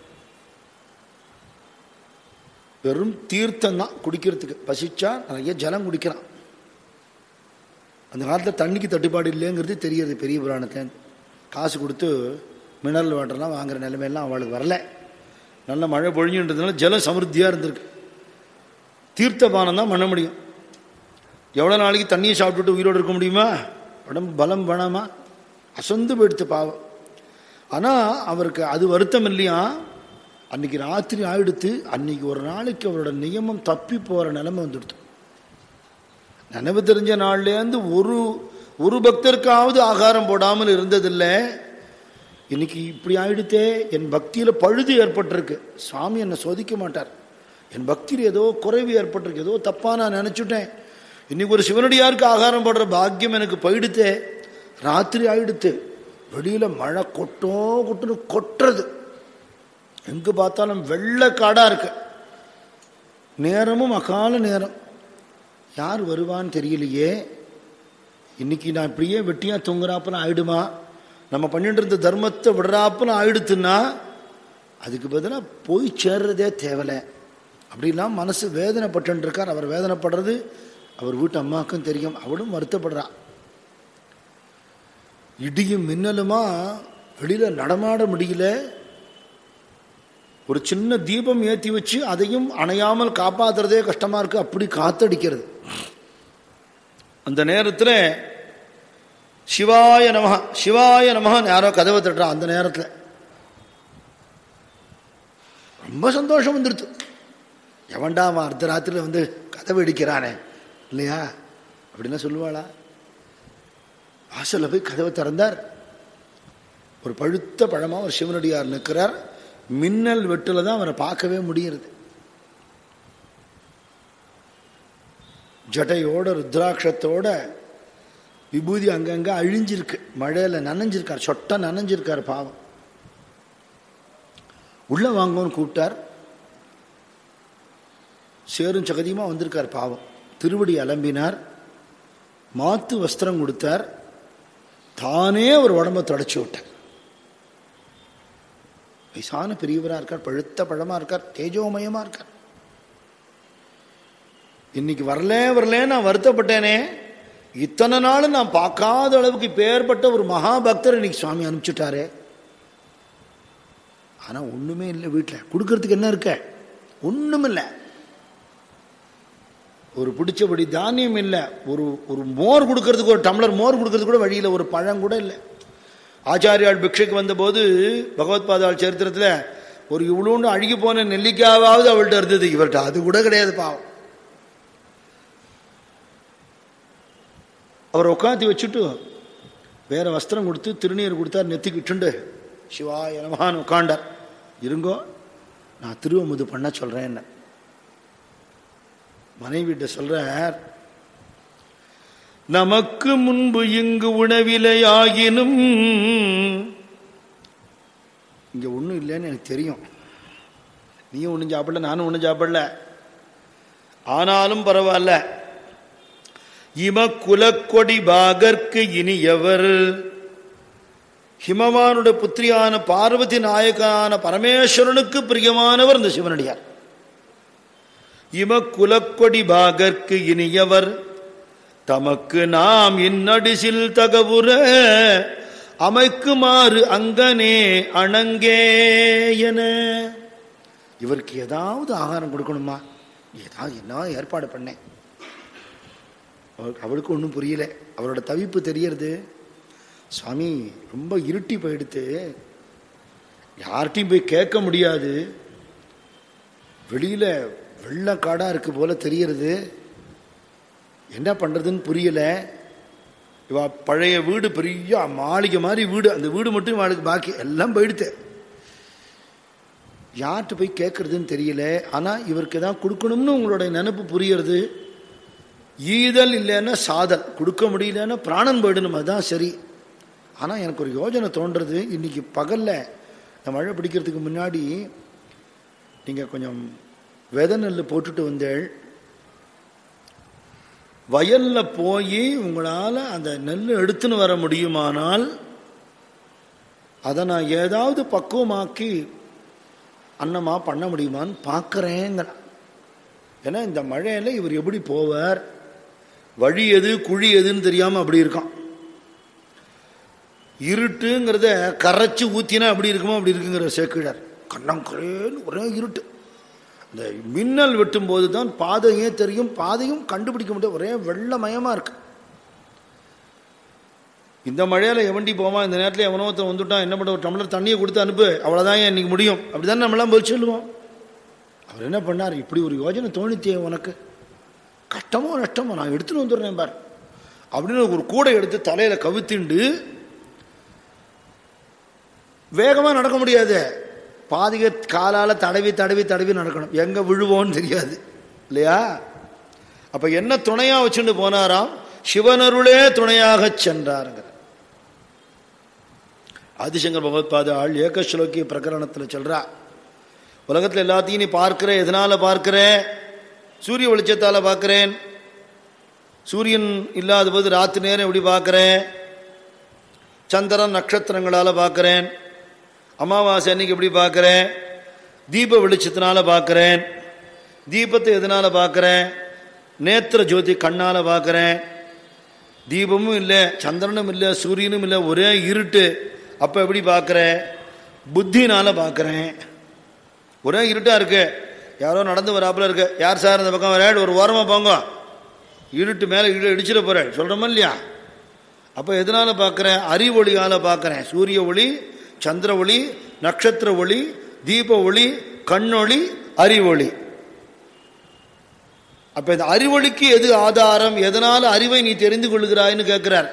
வெறும் தீர்த்தம் தான் குடிக்கிறதுக்கு பசிச்சா நிறைய ஜலம் குடிக்கிறான் அந்த காலத்தில் தண்ணிக்கு தட்டுப்பாடு இல்லைங்கிறது தெரியுது பெரிய புராணத்தில் காசு கொடுத்து மினரல் வாட்டர்லாம் வாங்குற நிலைமையெல்லாம் அவளுக்கு வரல நல்ல மழை பொழிஞ்சுன்றதுனால ஜலம் சமிருத்தியாக இருந்திருக்கு தீர்த்த பானம் தான் பண்ண முடியும் எவ்வளோ நாளைக்கு தண்ணியை சாப்பிட்டுட்டு உயிரோடு இருக்க முடியுமா உடம்பு பலம் வேணாமா அசந்து போயிடுத்து பாவம் ஆனால் அவருக்கு அது வருத்தம் இல்லையா அன்னைக்கு ராத்திரி ஆயிடுத்து அன்னைக்கு ஒரு நாளைக்கு அவரோட நியமம் தப்பி போகிற நிலைமை வந்துடுது நினைவு தெரிஞ்ச நாள்லேருந்து ஒரு ஒரு பக்தருக்காவது ஆகாரம் போடாமல் இருந்ததில்லை இன்னைக்கு இப்படி ஆயிடுத்தே என் பக்தியில் பழுது ஏற்பட்டிருக்கு சுவாமி என்னை சோதிக்க மாட்டார் என் பக்தியில் ஏதோ குறைவு ஏற்பட்டிருக்கு ஏதோ தப்பா நான் நினச்சிட்டேன் இன்னைக்கு ஒரு சிவனடியாருக்கு ஆகாரம் போடுற பாக்கியம் எனக்கு போயிடுத்தே ராத்திரி ஆயிடுத்து வெளியில மழை கொட்டோ கொட்டுன்னு கொட்டுறது எங்க பார்த்தாலும் வெள்ளை காடா இருக்கு நேரமும் அகால நேரம் யார் வருவான்னு தெரியலையே இன்னைக்கு நான் இப்படியே வெட்டியா தொங்குறாப்புல ஆயிடுமா நம்ம பண்ணிட்டு இருந்த தர்மத்தை விடுறாப்புல ஆயிடுத்துன்னா அதுக்கு பதிலாக போய் சேர்றதே தேவலை அப்படிலாம் மனசு வேதனைப்பட்டு இருக்கார் அவர் வேதனைப்படுறது அவர் வீட்டு அம்மாவுக்கும் தெரியும் அவளும் வருத்தப்படுறா இடியும் மின்னலுமா வெளியில நடமாட முடியல ஒரு சின்ன தீபம் ஏற்றி வச்சு அதையும் அணையாமல் காப்பாத்துறதே கஷ்டமா இருக்கு அப்படி காத்தடிக்கிறது அந்த நேரத்தில் சிவாய நமக சிவாய நமகன்னு யாரோ கதவை தட்டுறா அந்த நேரத்தில் ரொம்ப சந்தோஷம் வந்துடுது எவன்டா அவன் அர்த்த ராத்திரியில் வந்து கதவை அடிக்கிறானே இல்லையா அப்படின்னா சொல்லுவாளா வாசல்ல போய் கதவை திறந்தார் ஒரு பழுத்த பழமா ஒரு சிவனடியார் நிற்கிறார் மின்னல் வெட்டுல தான் அவரை பார்க்கவே முடியுது ஜடையோட ருத்ராட்சத்தோட விபூதி அங்கங்க அழிஞ்சிருக்கு மழையில நனைஞ்சிருக்கார் சொட்ட நனைஞ்சிருக்கார் பாவம் உள்ள வாங்கன்னு கூப்பிட்டார் சேரும் சகதியுமா வந்திருக்கார் பாவம் திருவடி அலம்பினார் மாத்து வஸ்திரம் கொடுத்தார் தானே ஒரு உடம்ப தொடச்சி விட்டார் வயசான பெரியவரா இருக்கார் பழுத்த பழமா இருக்கார் தேஜோமயமா இருக்கார் இன்னைக்கு வரல வரல நான் வருத்தப்பட்டேனே இத்தனை நாள் நான் பார்க்காத அளவுக்கு பேர்பட்ட ஒரு மகாபக்தர் இன்னைக்கு சுவாமி அனுப்பிச்சுட்டாரே ஆனா ஒண்ணுமே இல்லை வீட்டில் கொடுக்கறதுக்கு என்ன இருக்க ஒண்ணும் இல்லை ஒரு பிடிச்சபடி தானியம் இல்லை ஒரு ஒரு மோர் கொடுக்கறதுக்கு ஒரு டம்ளர் மோர் கொடுக்கறதுக்கு கூட வழியில் ஒரு பழம் கூட இல்லை ஆச்சாரியால் பிக்ஷைக்கு வந்தபோது பகவத்பாதாள் சரித்திரத்தில் ஒரு இவ்வளோன்னு அழுகி போன நெல்லிக்காவது அவள்கிட்ட இருந்தது இவர்கிட்ட அது கூட கிடையாது பாவம் அவர் உட்காந்து வச்சுட்டு வேற வஸ்திரம் கொடுத்து திருநீர் கொடுத்தார் நெத்திக்கு இட்டுண்டு சிவாய நமகான்னு உட்காண்டார் இருங்கோ நான் திருவமுது பண்ண சொல்றேன் என்ன மனைவிட்ட சொல்றார் நமக்கு முன்பு இங்கு உணவிலையாகினும் இங்க ஒண்ணும் இல்லைன்னு எனக்கு தெரியும் நீயும் ஒண்ணும் சாப்பிடல நானும் ஒண்ணும் சாப்பிடல ஆனாலும் பரவாயில்ல இம குலக்கொடி பாகர்க்கு இனியவர் ஹிமவானுடைய புத்திரியான பார்வதி நாயகான பரமேஸ்வரனுக்கு பிரியமானவர் இந்த சிவனடியார் இம குலக்கொடி பாகர்க்கு இனியவர் தமக்கு நாம் இன்னடிசில் தகவுற அமைக்குமாறு அங்கனே அணங்கே என இவருக்கு ஏதாவது ஆகாரம் கொடுக்கணுமா ஏதாவது என்ன ஏற்பாடு பண்ணேன் அவருக்கு அவளுக்கு ஒன்றும் புரியல அவரோட தவிப்பு தெரியறது சுவாமி ரொம்ப இருட்டி போயிடுத்து யார்கிட்டையும் போய் கேட்க முடியாது வெளியில வெள்ளக்காடா இருக்கு போல தெரியறது என்ன பண்றதுன்னு புரியல இவ பழைய வீடு பெரிய மாளிகை மாதிரி வீடு அந்த வீடு மட்டும் இவளுக்கு பாக்கி எல்லாம் போயிடுத்து யார்கிட்ட போய் கேட்கறதுன்னு தெரியல ஆனா இவருக்கு தான் கொடுக்கணும்னு உங்களுடைய நினைப்பு புரியறது ஈதல் இல்லைன்னா சாதல் கொடுக்க முடியலன்னா பிராணன் போயிடணும் அதுதான் சரி ஆனால் எனக்கு ஒரு யோஜனை தோன்றது இன்னைக்கு பகலில் இந்த மழை பிடிக்கிறதுக்கு முன்னாடி நீங்கள் கொஞ்சம் விதை நெல் போட்டுட்டு வந்தேள் வயல்ல போய் உங்களால அந்த நெல் எடுத்துன்னு வர முடியுமானால் அதை நான் ஏதாவது பக்குவமாக்கி அன்னமா பண்ண முடியுமான்னு பார்க்கறேங்கிற ஏன்னா இந்த மழையில இவர் எப்படி போவார் வழி எது குழி எதுன்னு தெரியாம அப்படி இருக்கான் இருட்டுங்கிறத கரைச்சு ஊத்தினா அப்படி இருக்குமோ அப்படி இருக்குங்கிற சேக்கிழார் கண்ணங்கரேன்னு ஒரே இருட்டு இந்த மின்னல் வெட்டும் போது தான் பாதையே தெரியும் பாதையும் கண்டுபிடிக்க முடியாது ஒரே வெள்ளமயமா இருக்கு இந்த மழையில எவண்டி போவான் இந்த நேரத்தில் எவனோ ஒருத்தன் வந்துட்டான் என்ன பண்ண ஒரு டம்ளர் தண்ணியை கொடுத்து அனுப்பு அவ்வளோதான் இன்னைக்கு முடியும் அப்படிதான் நம்மளாம் போய் சொல்லுவோம் அவர் என்ன பண்ணார் இப்படி ஒரு யோஜனை தோணித்தே உனக்கு கஷ்டமோ நஷ்டமோ நான் எடுத்துன்னு வந்துடுறேன் பார் அப்படின்னு ஒரு கூடை எடுத்து தலையில கவித்துண்டு வேகமா நடக்க முடியாது பாதிக காலால தடவி தடவி தடவி நடக்கணும் எங்க விழுவோன்னு தெரியாது இல்லையா அப்ப என்ன துணையா வச்சுட்டு போனாராம் சிவனருளே துணையாக சென்றாருங்க ஆதிசங்கர் பகவத்பாத ஆள் ஏகஸ்லோக்கிய பிரகரணத்தில் சொல்றா உலகத்தில் எல்லாத்தையும் நீ பார்க்கிற எதனால பார்க்கிற சூரிய வெளிச்சத்தால பார்க்கிறேன் சூரியன் இல்லாத போது ராத்திரி நேரம் எப்படி பார்க்கிறேன் சந்திரன் நட்சத்திரங்களால பார்க்கிறேன் அமாவாசை அன்னைக்கு எப்படி பார்க்கிறேன் தீப வெளிச்சத்தினால பார்க்கிறேன் தீபத்தை எதனால பார்க்கிறேன் நேத்திர ஜோதி கண்ணால பார்க்கிறேன் தீபமும் இல்லை சந்திரனும் இல்லை சூரியனும் இல்லை ஒரே இருட்டு அப்ப எப்படி பார்க்கிறேன் புத்தினால பார்க்கிறேன் ஒரே இருட்டா இருக்கு யாரோ நடந்து வராப்புல இருக்கு யார் சார் இந்த பக்கம் வராடு ஒரு ஓரமா போங்க இருட்டு மேல இடு இடிச்சிட போறேன் சொல்றோமா இல்லையா அப்ப எதனால பார்க்கிறேன் அறிவொளியால பார்க்கிறேன் சூரிய ஒளி சந்திர ஒளி நட்சத்திர ஒளி தீப ஒளி கண்ணொளி அறிவொளி அப்ப இந்த அறிவொளிக்கு எது ஆதாரம் எதனால அறிவை நீ தெரிந்து கொள்ளுகிறாய்னு கேட்கிறார்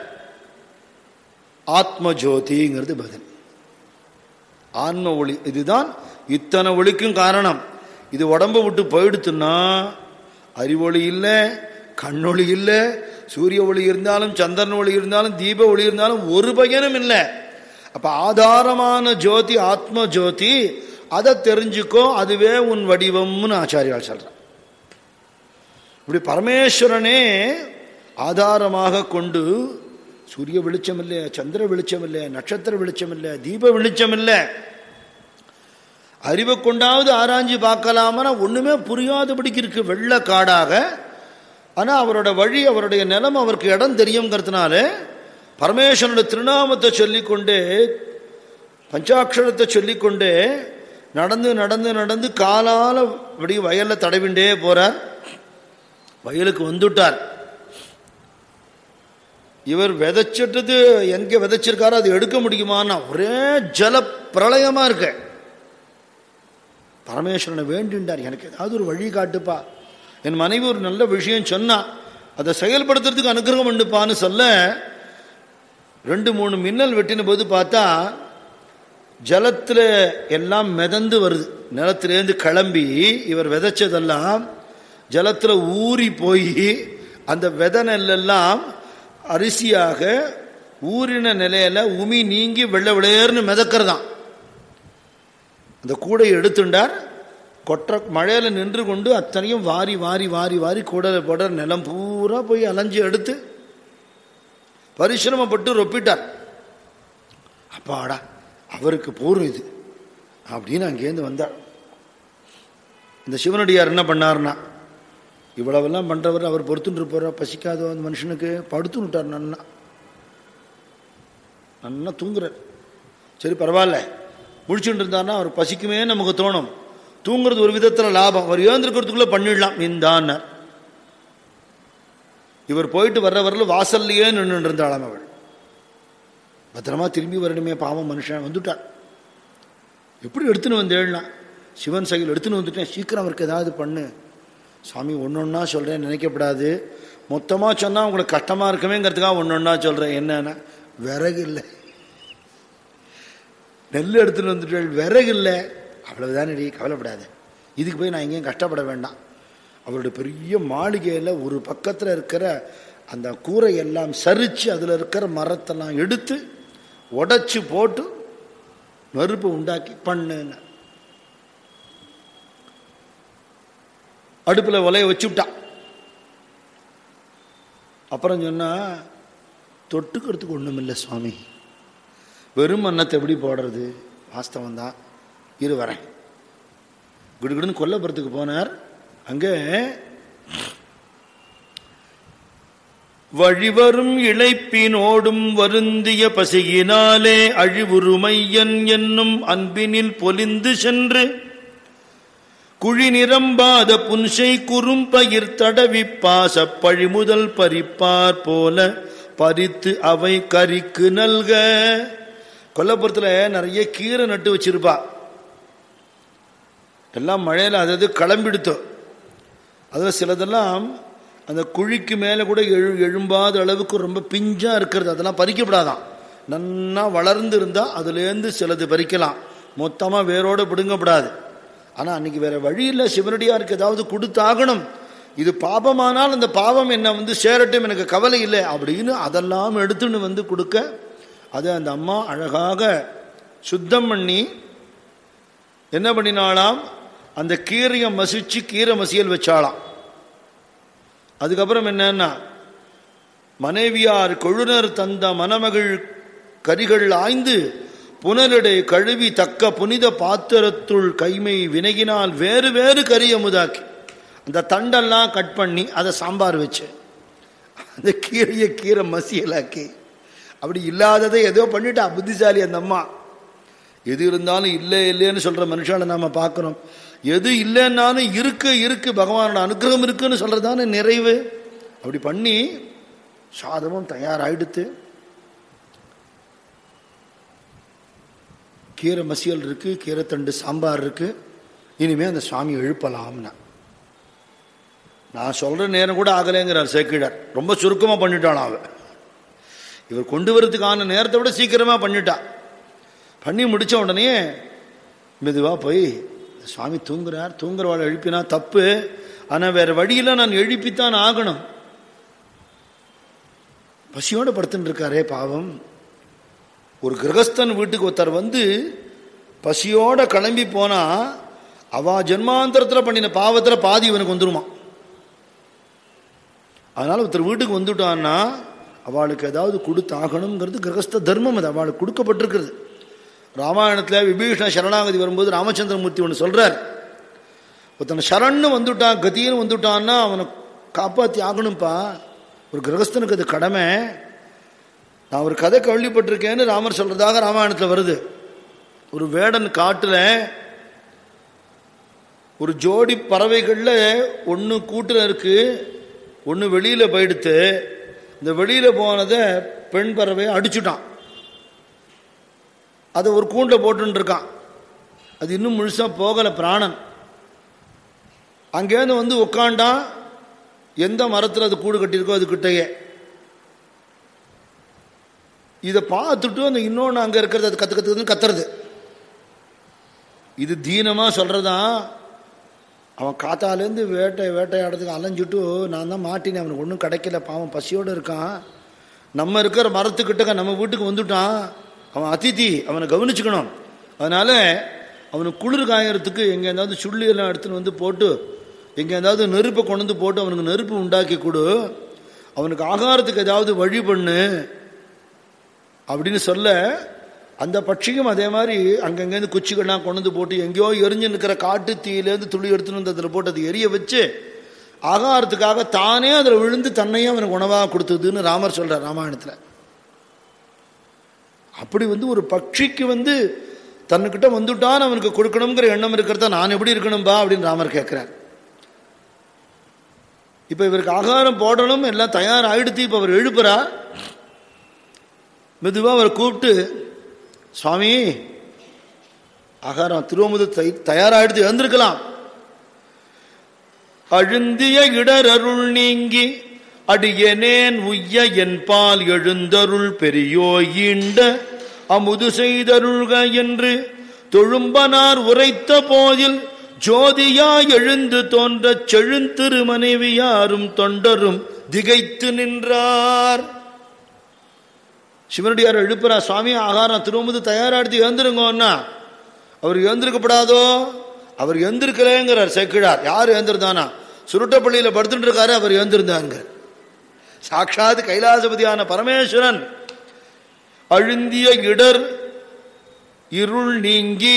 ஆத்ம ஜோதிங்கிறது பதில் ஆன்ம ஒளி இதுதான் இத்தனை ஒளிக்கும் காரணம் இது உடம்ப விட்டு போயிடுத்துன்னா அறிவொளி இல்லை கண்ணொளி இல்லை சூரிய ஒளி இருந்தாலும் சந்திரன் ஒளி இருந்தாலும் தீப ஒளி இருந்தாலும் ஒரு பயனும் இல்லை அப்ப ஆதாரமான ஜோதி ஆத்ம ஜோதி அதை தெரிஞ்சுக்கோ அதுவே உன் வடிவம்னு ஆச்சாரியால் சொல்றான் இப்படி பரமேஸ்வரனே ஆதாரமாக கொண்டு சூரிய வெளிச்சம் இல்லை சந்திர வெளிச்சம் இல்லை நட்சத்திர வெளிச்சம் இல்லை தீப வெளிச்சம் இல்லை அறிவை கொண்டாவது ஆராய்ஞ்சு பார்க்கலாமனா ஒண்ணுமே புரியாதபடிக்கு இருக்கு வெள்ள காடாக ஆனா அவரோட வழி அவருடைய நிலம் அவருக்கு இடம் தெரியுங்கிறதுனால பரமேஸ்வரனுடைய திருநாமத்தை சொல்லிக்கொண்டே பஞ்சாட்சரத்தை சொல்லிக்கொண்டே நடந்து நடந்து நடந்து காலால அப்படி வயல்ல தடவிண்டே போறார் வயலுக்கு வந்துட்டார் இவர் விதைச்சிட்டது எங்க விதைச்சிருக்காரோ அது எடுக்க முடியுமான்னா ஒரே ஜல பிரளயமா இருக்க பரமேஸ்வரனை வேண்டின்றார் எனக்கு ஏதாவது ஒரு வழி காட்டுப்பா என் மனைவி ஒரு நல்ல விஷயம் சொன்னா அதை செயல்படுத்துறதுக்கு அனுகிரகம் பண்ணுப்பான்னு சொல்ல ரெண்டு மூணு மின்னல் வெட்டின போது பார்த்தா ஜலத்துல எல்லாம் மிதந்து வருது நிலத்திலேருந்து கிளம்பி இவர் விதைச்சதெல்லாம் ஜலத்துல ஊறி போய் அந்த வித நெல்லெல்லாம் அரிசியாக ஊறின நிலையில உமி நீங்கி வெள்ளை விளையர்னு மிதக்கிறதாம் அந்த கூடையை எடுத்துண்டார் கொற்ற மழையில நின்று கொண்டு அத்தனையும் வாரி வாரி வாரி வாரி கூடல போட நிலம் பூரா போய் அலைஞ்சு எடுத்து பரிசிரமப்பட்டு ரொப்பிட்டார் அப்பாடா அவருக்கு போரும் இது அப்படின்னு அங்கேருந்து வந்தார் இந்த சிவனடியார் என்ன பண்ணார்னா இவ்வளவெல்லாம் பண்றவர் அவர் பொறுத்துட்டு போற பசிக்காதோ அந்த மனுஷனுக்கு படுத்து விட்டார் நன்னா நன்னா தூங்குறார் சரி பரவாயில்ல முழிச்சுட்டு இருந்தார்னா அவர் பசிக்குமே நமக்கு தோணும் தூங்குறது ஒரு விதத்துல லாபம் அவர் ஏந்திருக்கிறதுக்குள்ள பண்ணிடலாம் இந்தான்னு இவர் போயிட்டு வர்ற வரல வாசல்லையே நின்று இருந்தாளாம் அவள் பத்திரமா திரும்பி வரணுமே பாவம் மனுஷன் வந்துட்டார் எப்படி எடுத்துன்னு வந்தேன்னா சிவன் சையில் எடுத்துன்னு வந்துட்டேன் சீக்கிரம் அவருக்கு ஏதாவது பண்ணு சுவாமி ஒன்னொன்னா சொல்றேன் நினைக்கப்படாது மொத்தமா சொன்னா உங்களுக்கு கஷ்டமா இருக்குமேங்கிறதுக்காக ஒன்னொன்னா சொல்றேன் என்னன்னா விறகு இல்லை நெல் எடுத்துட்டு வந்துட்டு விறகு இல்லை அவ்வளவுதானே கவலைப்படாத இதுக்கு போய் நான் எங்கேயும் கஷ்டப்பட வேண்டாம் அவருடைய பெரிய மாளிகையில் ஒரு பக்கத்தில் இருக்கிற அந்த கூரை எல்லாம் சரிச்சு அதில் இருக்கிற மரத்தெல்லாம் எடுத்து உடைச்சு போட்டு நெருப்பு உண்டாக்கி பண்ணுன்னு அடுப்பில் உலைய வச்சு விட்டான் அப்புறம் சொன்னா தொட்டுக்கிறதுக்கு ஒன்றும் இல்லை சுவாமி வெறும் அன்னத்தை எப்படி போடுறது வாஸ்தவம் தான் இரு வரேன் கிடுகிடுன்னு கொல்லப்புறத்துக்கு போனார் அங்கே வழிவரும் இழைப்பினோடும் வருந்திய பசியினாலே அழிவுருமையன் என்னும் அன்பினில் பொலிந்து சென்று குழி நிரம்பாத புன்சை குறும்பயிர் தடவி பாச பழிமுதல் பறிப்பார் போல பறித்து அவை கறிக்கு நல்க கொல்லப்புறத்தில் நிறைய கீரை நட்டு வச்சிருப்பா எல்லாம் மழையில் அதாவது கிளம்பிடுத்தோம் அதில் சிலதெல்லாம் அந்த குழிக்கு மேலே கூட எழு எழும்பாத அளவுக்கு ரொம்ப பிஞ்சாக இருக்கிறது அதெல்லாம் பறிக்கப்படாதான் நன்னா வளர்ந்து இருந்தால் அதுலேருந்து சிலது பறிக்கலாம் மொத்தமாக வேரோடு பிடுங்கப்படாது ஆனால் அன்னைக்கு வேற வழி இல்லை சிவனடியாருக்கு ஏதாவது கொடுத்தாகணும் இது பாபமானால் அந்த பாவம் என்ன வந்து சேரட்டும் எனக்கு கவலை இல்லை அப்படின்னு அதெல்லாம் எடுத்துன்னு வந்து கொடுக்க அதை அந்த அம்மா அழகாக சுத்தம் பண்ணி என்ன பண்ணினாலாம் அந்த கீரையை மசிச்சு கீரை மசியல் வச்சாலாம் அதுக்கப்புறம் என்னன்னா மனைவியார் கொழுனர் தந்த மணமகள் கரிகள் ஆய்ந்து புனரிடை கழுவி தக்க புனித பாத்திரத்துள் கைமை வினகினால் வேறு வேறு கறி அமுதாக்கி அந்த தண்டெல்லாம் கட் பண்ணி அதை சாம்பார் வச்சு அந்த கீரையை கீரை மசியலாக்கி அப்படி இல்லாததை ஏதோ பண்ணிட்டா புத்திசாலி அந்த அம்மா எது இருந்தாலும் இல்லை இல்லைன்னு சொல்ற மனுஷால நாம பார்க்கிறோம் எது இல்லைன்னாலும் இருக்கு இருக்கு பகவானோட அனுகிரகம் இருக்குன்னு சொல்றதான நிறைவு அப்படி பண்ணி சாதமும் தயாராயிடுத்து கீரை மசியல் இருக்கு கீரை தண்டு சாம்பார் இருக்கு இனிமே அந்த சுவாமி எழுப்பலாம்னா நான் சொல்ற நேரம் கூட ஆகலைங்கிறார் சேக்கிழார் ரொம்ப சுருக்கமா பண்ணிட்டான் அவ இவர் கொண்டு வரதுக்கான நேரத்தை விட சீக்கிரமா பண்ணிட்டா பண்ணி முடிச்ச உடனே மெதுவா போய் சுவாமி தூங்குறார் தூங்குறவாள் எழுப்பினா தப்பு ஆனா வேற வழியில நான் எழுப்பித்தான் ஆகணும் பசியோட படுத்துட்டு இருக்காரே பாவம் ஒரு கிரகஸ்தன் வீட்டுக்கு ஒருத்தர் வந்து பசியோட கிளம்பி போனா அவ ஜென்மாந்தரத்தில் பண்ணின பாவத்துல பாதி இவனுக்கு வந்துருமா அதனால ஒருத்தர் வீட்டுக்கு வந்துட்டான்னா அவளுக்கு ஏதாவது கொடுத்தாகணுங்கிறது கிரகஸ்த தர்மம் அது அவளுக்கு கொடுக்கப்பட்டிருக்கிறது ராமாயணத்தில் விபீஷண சரணாகதி வரும்போது ராமச்சந்திரமூர்த்தி ஒன்று சொல்றார் ஒருத்தனை சரண்னு வந்துட்டான் கத்தின்னு வந்துட்டான்னா அவனை காப்பாற்றி ஆகணும்ப்பா ஒரு கிரகஸ்தனுக்கு அது கடமை நான் ஒரு கதை கேள்விப்பட்டிருக்கேன்னு ராமர் சொல்றதாக ராமாயணத்தில் வருது ஒரு வேடன் காட்டுல ஒரு ஜோடி பறவைகளில் ஒன்று கூட்டில் இருக்கு ஒன்று வெளியில் போயிடுத்து இந்த வெளியில் போனதை பெண் பறவை அடிச்சுட்டான் அதை ஒரு கூண்டில் போட்டுன்னு இருக்கான் அது இன்னும் முழுசாக போகலை பிராணன் அங்கேருந்து வந்து உட்காண்டான் எந்த மரத்தில் அது கூடு கட்டியிருக்கோ அது கிட்டயே இதை பார்த்துட்டு அந்த இன்னொன்று அங்கே இருக்கிறது அது கற்று கற்றுக்குதுன்னு கத்துறது இது தீனமாக சொல்கிறதான் அவன் காத்தாலேருந்து வேட்டை வேட்டையாடுறதுக்கு அலைஞ்சிட்டு நான் தான் மாட்டினேன் அவனுக்கு ஒன்றும் கிடைக்கல பாவம் பசியோடு இருக்கான் நம்ம இருக்கிற மரத்துக்கிட்டக்க நம்ம வீட்டுக்கு வந்துட்டான் அவன் அதிதி அவனை கவனிச்சுக்கணும் அதனால அவனுக்கு குளிர் காயறதுக்கு எங்கே ஏதாவது சுள்ளி எல்லாம் எடுத்துன்னு வந்து போட்டு எங்கே ஏதாவது நெருப்பை கொண்டு வந்து போட்டு அவனுக்கு நெருப்பு உண்டாக்கி கொடு அவனுக்கு ஆகாரத்துக்கு ஏதாவது வழி பண்ணு அப்படின்னு சொல்ல அந்த பட்சியும் அதே மாதிரி அங்கங்கேருந்து குச்சிகள்லாம் கொண்டு வந்து போட்டு எங்கேயோ எரிஞ்சு நிற்கிற காட்டு தீயிலேருந்து துளி எடுத்துன்னு வந்து அதில் போட்டு அதை எரிய வச்சு ஆகாரத்துக்காக தானே அதில் விழுந்து தன்னையே அவனுக்கு உணவாக கொடுத்ததுன்னு ராமர் சொல்றார் ராமாயணத்தில் அப்படி வந்து ஒரு பட்சிக்கு வந்து தன்னுக்கிட்ட வந்துட்டான் அவனுக்கு கொடுக்கணுங்கிற எண்ணம் இருக்கிறத நான் எப்படி இருக்கணும்பா அப்படின்னு ராமர் கேட்கிறார் இப்ப இவருக்கு ஆகாரம் போடணும் எல்லாம் தயார் ஆயிடுத்து இப்ப அவர் எழுப்புறார் மெதுவா அவர் கூப்பிட்டு சுவாமி ஆகாரம் திருவமுது தயாராயிடுத்து எழுந்திருக்கலாம் அழுந்திய இடரருள் நீங்கி அடியனேன் உய்ய என் பால் எழுந்தருள் பெரியோ ஈண்ட அமுது செய்தருள்க என்று தொழும்பனார் உரைத்த போதில் ஜோதியா எழுந்து தோன்ற செழுந்திரு மனைவியாரும் தொண்டரும் திகைத்து நின்றார் சிவனடியார் எழுப்புறா சுவாமி ஆகாரம் திரும்பது தயாராடுத்து எழுந்திருங்கன்னா அவர் எழுந்திருக்கப்படாதோ அவர் எழுந்திருக்கலேங்கிறார் சேக்கிழார் யார் எழுந்திருந்தானா சுருட்டப்பள்ளியில் படுத்துட்டு இருக்காரு அவர் எழுந்திருந்தாங்க சாட்சாத் கைலாசபதியான பரமேஸ்வரன் அழுந்திய இடர் இருள் நீங்கி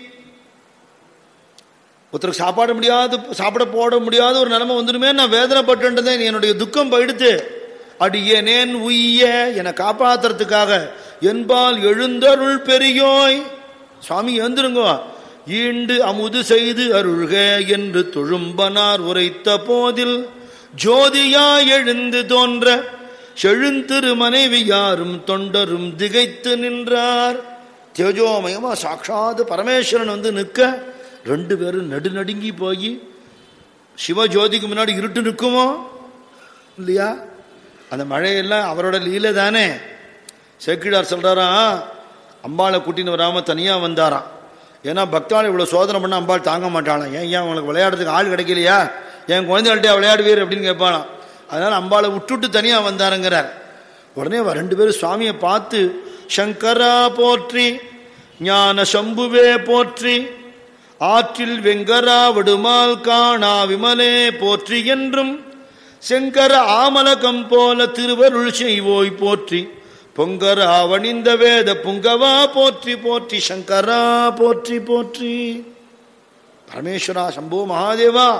ஒருத்தருக்கு சாப்பாட முடியாது சாப்பிட போட முடியாத ஒரு நிலைமை வந்துடுமே நான் வேதனைப்பட்டுட்டேன் என்னுடைய துக்கம் போயிடுத்து அடியேனேன் உய்ய என காப்பாத்துறதுக்காக என்பால் எழுந்தருள் பெரியோய் சுவாமி எழுந்துருங்க ஈண்டு அமுது செய்து அருள்க என்று தொழும்பனார் உரைத்த போதில் ஜோதியாய் எழுந்து தோன்ற செழுந்திரு மனைவி யாரும் தொண்டரும் திகைத்து நின்றார் தேஜோமயமா சாட்சாத் பரமேஸ்வரன் வந்து நிற்க ரெண்டு பேரும் நடுநடுங்கி போய் சிவஜோதிக்கு முன்னாடி இருட்டு நிற்குமோ இல்லையா அந்த மழையெல்லாம் அவரோட லீலை தானே சேக்கிடார் சொல்றாராம் அம்பாளை கூட்டின்னு வராம தனியா வந்தாராம் ஏன்னா பக்தாள் இவ்வளவு சோதனை பண்ண அம்பாள் தாங்க மாட்டாளாம் ஏன் ஏன் உங்களுக்கு விளையாடுறதுக்கு ஆள் கிடைக்கலையா என் குழந்தைகள்ட்ட விளையாடுவீர் அப்படின்னு கேட்பாளாம் அதனால அம்பாளை விட்டுட்டு தனியா வந்தாருங்கிறார் உடனே அவ ரெண்டு பேரும் சுவாமியை பார்த்து சங்கரா போற்றி ஞான சம்புவே போற்றி ஆற்றில் வெங்கரா விடுமால் காணா விமலே போற்றி என்றும் செங்கர ஆமலகம் போல திருவருள் செய்வோய் போற்றி பொங்கர அவனிந்த வேத புங்கவா போற்றி போற்றி சங்கரா போற்றி போற்றி பரமேஸ்வரா சம்போ மகாதேவா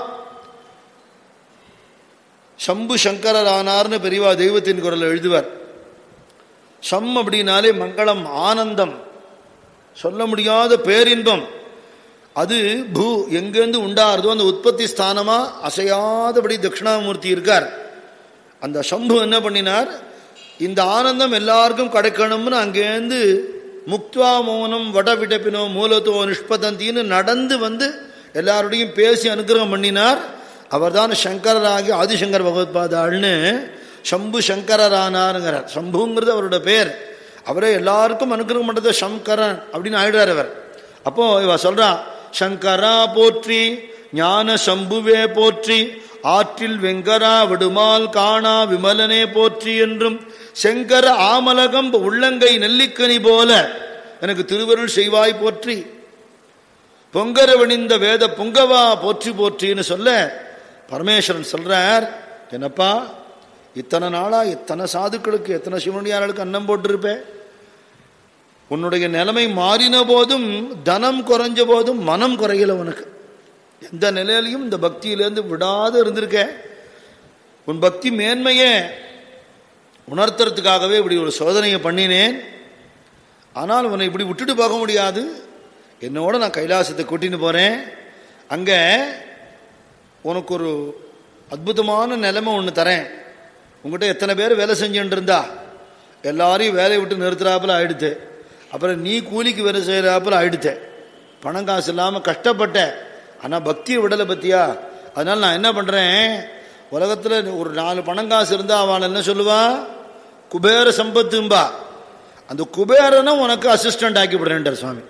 சம்பு சங்கரர் ஆனார்னு பெரியவா தெய்வத்தின் குரல் எழுதுவார் சம் அப்படின்னாலே மங்களம் ஆனந்தம் சொல்ல முடியாத பேரின்பம் அது பூ எங்கேருந்து உண்டாருதோ அந்த உற்பத்தி ஸ்தானமா அசையாதபடி தட்சிணாமூர்த்தி இருக்கார் அந்த சம்பு என்ன பண்ணினார் இந்த ஆனந்தம் எல்லாருக்கும் கிடைக்கணும்னு அங்கேருந்து முக்துவா மௌனம் வடவிடப்பினோ மூலத்தோ நிஷ்பதந்தின்னு நடந்து வந்து எல்லாரோடையும் பேசி அனுகிரகம் பண்ணினார் அவர்தான் சங்கரராகி ஆதிசங்கர் பகவத்பாதாள்னு சம்பு சங்கரரானாருங்கிறார் சம்புங்கிறது அவரோட பேர் அவரே எல்லாருக்கும் அனுகிரகம் பண்றது சங்கரன் அப்படின்னு ஆயிடுறார் அவர் அப்போ இவ சொல்றா சங்கரா போற்றி ஞான சம்புவே போற்றி ஆற்றில் வெங்கரா விடுமால் காணா விமலனே போற்றி என்றும் செங்கர ஆமலகம் உள்ளங்கை நெல்லிக்கனி போல எனக்கு திருவருள் செய்வாய் போற்றி பொங்கரவணிந்த வேத பொங்கவா போற்றி போற்றின்னு சொல்ல பரமேஸ்வரன் சொல்றார் என்னப்பா இத்தனை நாளா இத்தனை சாதுக்களுக்கு எத்தனை சிவனியார்களுக்கு அன்னம் போட்டிருப்பேன் உன்னுடைய நிலைமை மாறின போதும் தனம் குறைஞ்ச போதும் மனம் குறையல உனக்கு எந்த நிலையிலையும் இந்த பக்தியிலேருந்து விடாது இருந்திருக்க உன் பக்தி மேன்மையே உணர்த்துறதுக்காகவே இப்படி ஒரு சோதனையை பண்ணினேன் ஆனால் உன்னை இப்படி விட்டுட்டு போக முடியாது என்னோட நான் கைலாசத்தை கூட்டின்னு போறேன் அங்க உனக்கு ஒரு அற்புதமான நிலைமை ஒன்று தரேன் உங்ககிட்ட எத்தனை பேர் வேலை செஞ்சுட்டு இருந்தா எல்லாரையும் வேலையை விட்டு நிறுத்துறாப்புல ஆயிடுத்து அப்புறம் நீ கூலிக்கு வேலை செய்கிறாப்புல ஆயிடுத்த பணம் காசு இல்லாமல் கஷ்டப்பட்ட ஆனால் பக்தியை விடலை பத்தியா அதனால நான் என்ன பண்ணுறேன் உலகத்தில் ஒரு நாலு பணம் காசு இருந்தால் அவன் என்ன சொல்லுவா குபேர சம்பத்தும்பா அந்த குபேரனை உனக்கு அசிஸ்டன்ட் ஆக்கி விடுறேன்டார் சுவாமி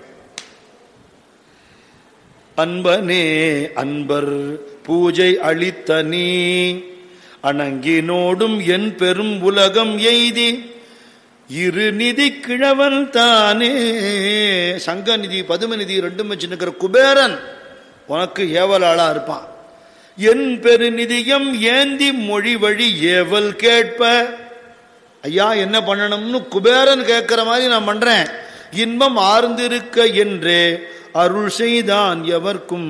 அன்பனே அன்பர் பூஜை அளித்த நீ அணங்கினோடும் என் பெரும் உலகம் எய்தி இரு நிதி கிழவன் தானே சங்க நிதி பதும நிதி ரெண்டும் வச்சுருக்கிற குபேரன் உனக்கு ஏவலாளா இருப்பான் என் பெரு நிதியம் ஏந்தி மொழி வழி ஏவல் கேட்ப ஐயா என்ன பண்ணணும்னு குபேரன் கேட்கிற மாதிரி நான் பண்றேன் இன்பம் ஆர்ந்திருக்க என்றே அருள் செய்தான் எவர்க்கும்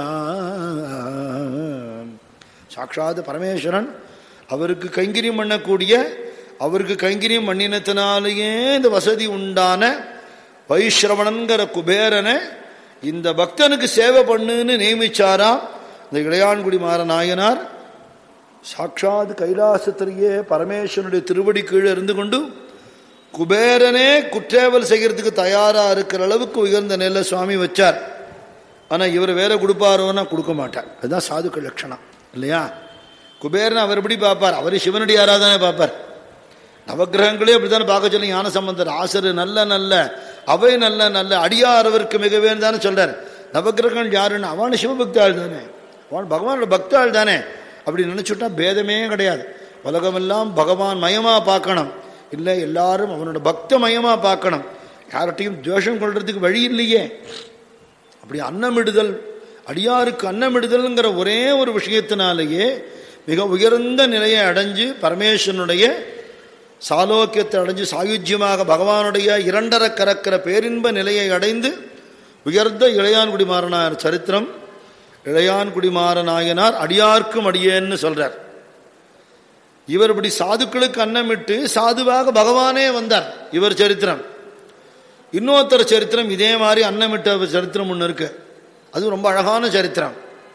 மிக்கான் சாட்சாத் பரமேஸ்வரன் அவருக்கு கைங்கரியம் பண்ணக்கூடிய அவருக்கு கைங்கரியம் பண்ணினத்தினாலேயே இந்த வசதி உண்டான வைஸ்ரவணன்கிற குபேரனை இந்த பக்தனுக்கு சேவை பண்ணுன்னு நியமிச்சாரா இந்த இளையான்குடி மாற நாயனார் சாட்சாத் கைலாசத்திலேயே பரமேஸ்வரனுடைய திருவடி கீழே இருந்து கொண்டு குபேரனே குற்றேவல் செய்யறதுக்கு தயாரா இருக்கிற அளவுக்கு உயர்ந்த நெல்ல சுவாமி வச்சார் ஆனா இவர் வேலை கொடுப்பாரோன்னா கொடுக்க மாட்டார் அதுதான் சாதுக்கள் லட்சணம் இல்லையா குபேரன் அவர் எப்படி பார்ப்பார் அவர் சிவனுடைய ஆராதனை பார்ப்பார் நவகிரகங்களே அப்படித்தானே பார்க்க சொல்லி ஞான சம்பந்தர் ஆசரு நல்ல நல்ல அவை நல்ல நல்ல அடியாரவருக்கு மிகவேன்னு தானே சொல்றார் நவகிரகங்கள் யாருன்னு அவன் சிவபக்தாள் தானே அவன் பகவானோட பக்தாள் தானே அப்படி நினைச்சுட்டா பேதமே கிடையாது உலகமெல்லாம் பகவான் மயமா பார்க்கணும் இல்லை எல்லாரும் அவனோட பக்த மயமா பார்க்கணும் யார்கிட்டையும் துவேஷம் கொள்றதுக்கு வழி இல்லையே அப்படி அன்னமிடுதல் அடியாருக்கு அன்னமிடுதல்ங்கிற ஒரே ஒரு விஷயத்தினாலேயே மிக உயர்ந்த நிலையை அடைஞ்சு பரமேஸ்வரனுடைய சாலோக்கியத்தை அடைஞ்சு சாயுஜ்யமாக பகவானுடைய இரண்டர கறக்கிற பேரின்ப நிலையை அடைந்து உயர்ந்த இளையான்குடி மாறனார் சரித்திரம் இளையான்குடி மாறனாயனார் அடியார்க்கும் அடியேன்னு சொல்றார் இவர் இப்படி சாதுக்களுக்கு அன்னமிட்டு சாதுவாக பகவானே வந்தார் இவர் சரித்திரம் இன்னொருத்தர் சரித்திரம் இதே மாதிரி அன்னமிட்ட சரித்திரம் ஒன்று இருக்கு அது ரொம்ப அழகான சரித்திரம்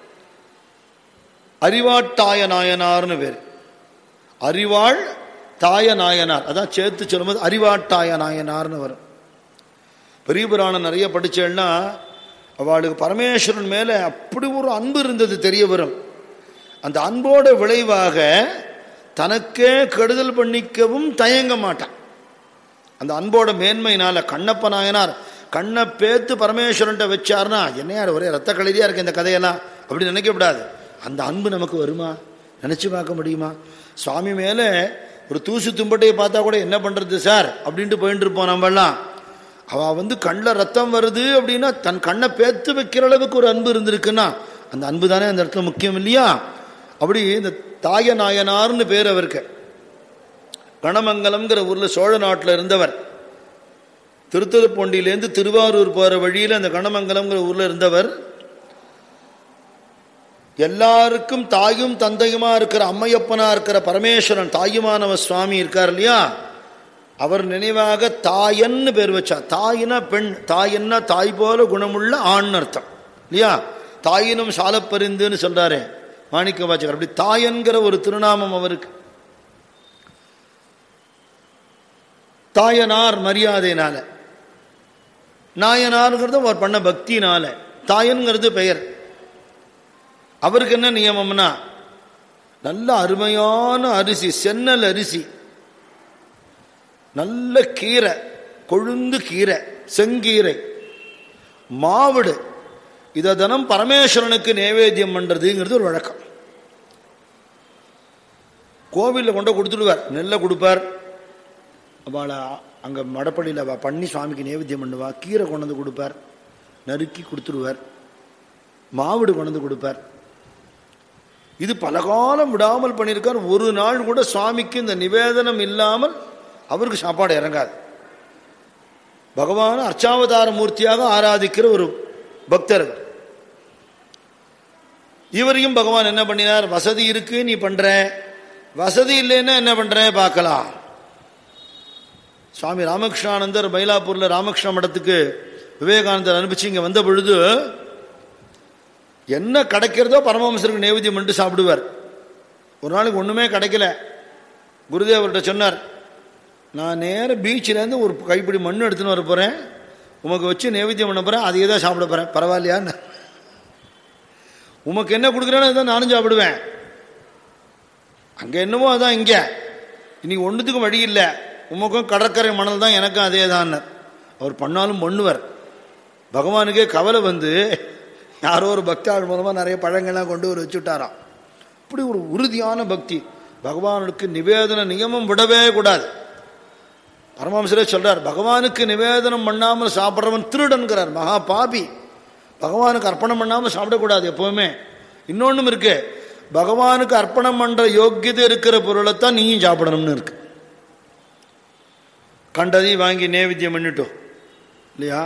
அறிவாட்டாய நாயனார்னு பேர் அறிவாள் தாய நாயனார் அதான் சேர்த்து சொல்லும்போது அறிவாட்டாய நாயனார்னு வரும் பெரிய புராணம் நிறைய படிச்சேன்னா அவளுக்கு பரமேஸ்வரன் மேலே அப்படி ஒரு அன்பு இருந்தது தெரிய வரும் அந்த அன்போட விளைவாக தனக்கே கெடுதல் பண்ணிக்கவும் தயங்க மாட்டான் அந்த அன்போட மேன்மையினால கண்ணப்ப நாயனார் கண்ணை பேத்து பரமேஸ்வரன்ட்ட வச்சார்னா என்னையார் ஒரே ரத்த கலரியா இருக்கு இந்த கதையெல்லாம் அப்படி நினைக்கக்கூடாது அந்த அன்பு நமக்கு வருமா நினைச்சு பார்க்க முடியுமா சுவாமி மேல ஒரு தூசு தும்பட்டையை பார்த்தா கூட என்ன பண்றது சார் அப்படின்ட்டு போயிட்டு இருப்போம் நம்மெல்லாம் அவ வந்து கண்ணில் ரத்தம் வருது அப்படின்னா தன் கண்ணை பேத்து வைக்கிற அளவுக்கு ஒரு அன்பு இருந்திருக்குன்னா அந்த அன்பு தானே அந்த இடத்துல முக்கியம் இல்லையா அப்படி இந்த தாய நாயனார்னு பேர் அவருக்கு கணமங்கலம்ங்கிற ஊர்ல சோழ நாட்டில் இருந்தவர் திருத்துறைப்பூண்டியிலேருந்து திருவாரூர் போற வழியில் அந்த கணமங்கலம்ங்கிற ஊர்ல இருந்தவர் எல்லாருக்கும் தாயும் தந்தையுமா இருக்கிற அம்மையப்பனா இருக்கிற பரமேஸ்வரன் தாயுமானவ சுவாமி இருக்கார் இல்லையா அவர் நினைவாக தாயன்னு பேர் வச்சா தாயினா பெண் தாயன்னா தாய் போல குணமுள்ள ஆண் அர்த்தம் இல்லையா தாயினும் சாலப்பரிந்துன்னு சொல்றாரு மாணிக்க வாச்சகர் அப்படி தாயன்கிற ஒரு திருநாமம் அவருக்கு தாயனார் மரியாதையினால நாயனாருங்கிறது அவர் பண்ண பக்தினால தாயன்கிறது பெயர் அவருக்கு என்ன நியமம்னா நல்ல அருமையான அரிசி சென்னல் அரிசி நல்ல கீரை கொழுந்து கீரை செங்கீரை மாவிடு இதை தினம் பரமேஸ்வரனுக்கு நைவேத்தியம் பண்றதுங்கிறது ஒரு வழக்கம் கோவிலில் கொண்டு கொடுத்துடுவார் நெல்லை கொடுப்பார் அவளை அங்கே மடப்பள்ளியில் அவள் பண்ணி சுவாமிக்கு நைவேத்தியம் பண்ணுவா கீரை கொண்டு வந்து கொடுப்பார் நறுக்கி கொடுத்துடுவார் மாவிடு கொண்டு வந்து கொடுப்பார் இது பல காலம் விடாமல் பண்ணியிருக்கார் ஒரு நாள் கூட சுவாமிக்கு இந்த நிவேதனம் இல்லாமல் அவருக்கு சாப்பாடு இறங்காது பகவான் அர்ச்சாவதார மூர்த்தியாக ஆராதிக்கிற ஒரு பக்தர் இவரையும் பகவான் என்ன பண்ணினார் வசதி இருக்கு நீ பண்ற வசதி இல்லைன்னா என்ன பண்ற பார்க்கலாம் சுவாமி ராமகிருஷ்ணானந்தர் மயிலாப்பூர்ல ராமகிருஷ்ண மடத்துக்கு விவேகானந்தர் அனுப்பிச்சு இங்க வந்த பொழுது என்ன கிடைக்கிறதோ பரமஹம்சருக்கு நைவேத்தியம் பண்ணிட்டு சாப்பிடுவார் ஒரு நாளைக்கு ஒண்ணுமே கிடைக்கல குருதேவர்கிட்ட சொன்னார் நான் நேர பீச்சிலேருந்து ஒரு கைப்பிடி மண் எடுத்துன்னு வர போறேன் உமக்கு வச்சு நைவேத்தியம் பண்ண போறேன் அதையே தான் சாப்பிட போறேன் பரவாயில்லையான்னு உமக்கு என்ன கொடுக்குறேன்னு அதான் நானும் சாப்பிடுவேன் அங்க என்னமோ அதான் இங்க இனி ஒன்றுத்துக்கும் வழி இல்லை உமக்கும் கடற்கரை மணல் தான் எனக்கும் அதே தான் அவர் பண்ணாலும் பண்ணுவார் பகவானுக்கே கவலை வந்து யாரோ ஒரு பக்தாள் மூலமா நிறைய பழங்கள்லாம் கொண்டு ஒரு வச்சுட்டாராம் இப்படி ஒரு உறுதியான பக்தி பகவானுக்கு நிவேதன நியமம் விடவே கூடாது பரமஹம்சரே சொல்றார் பகவானுக்கு நிவேதனம் பண்ணாமல் சாப்பிட்றவன் திருடன்கிறார் மகா பாபி பகவானுக்கு அர்ப்பணம் பண்ணாமல் சாப்பிடக்கூடாது எப்பவுமே இன்னொன்னும் இருக்கு பகவானுக்கு அர்ப்பணம் பண்ற யோக்கியதை இருக்கிற பொருளைத்தான் நீயும் சாப்பிடணும்னு இருக்கு கண்டதையும் வாங்கி நேவித்தியம் பண்ணிட்டோம் இல்லையா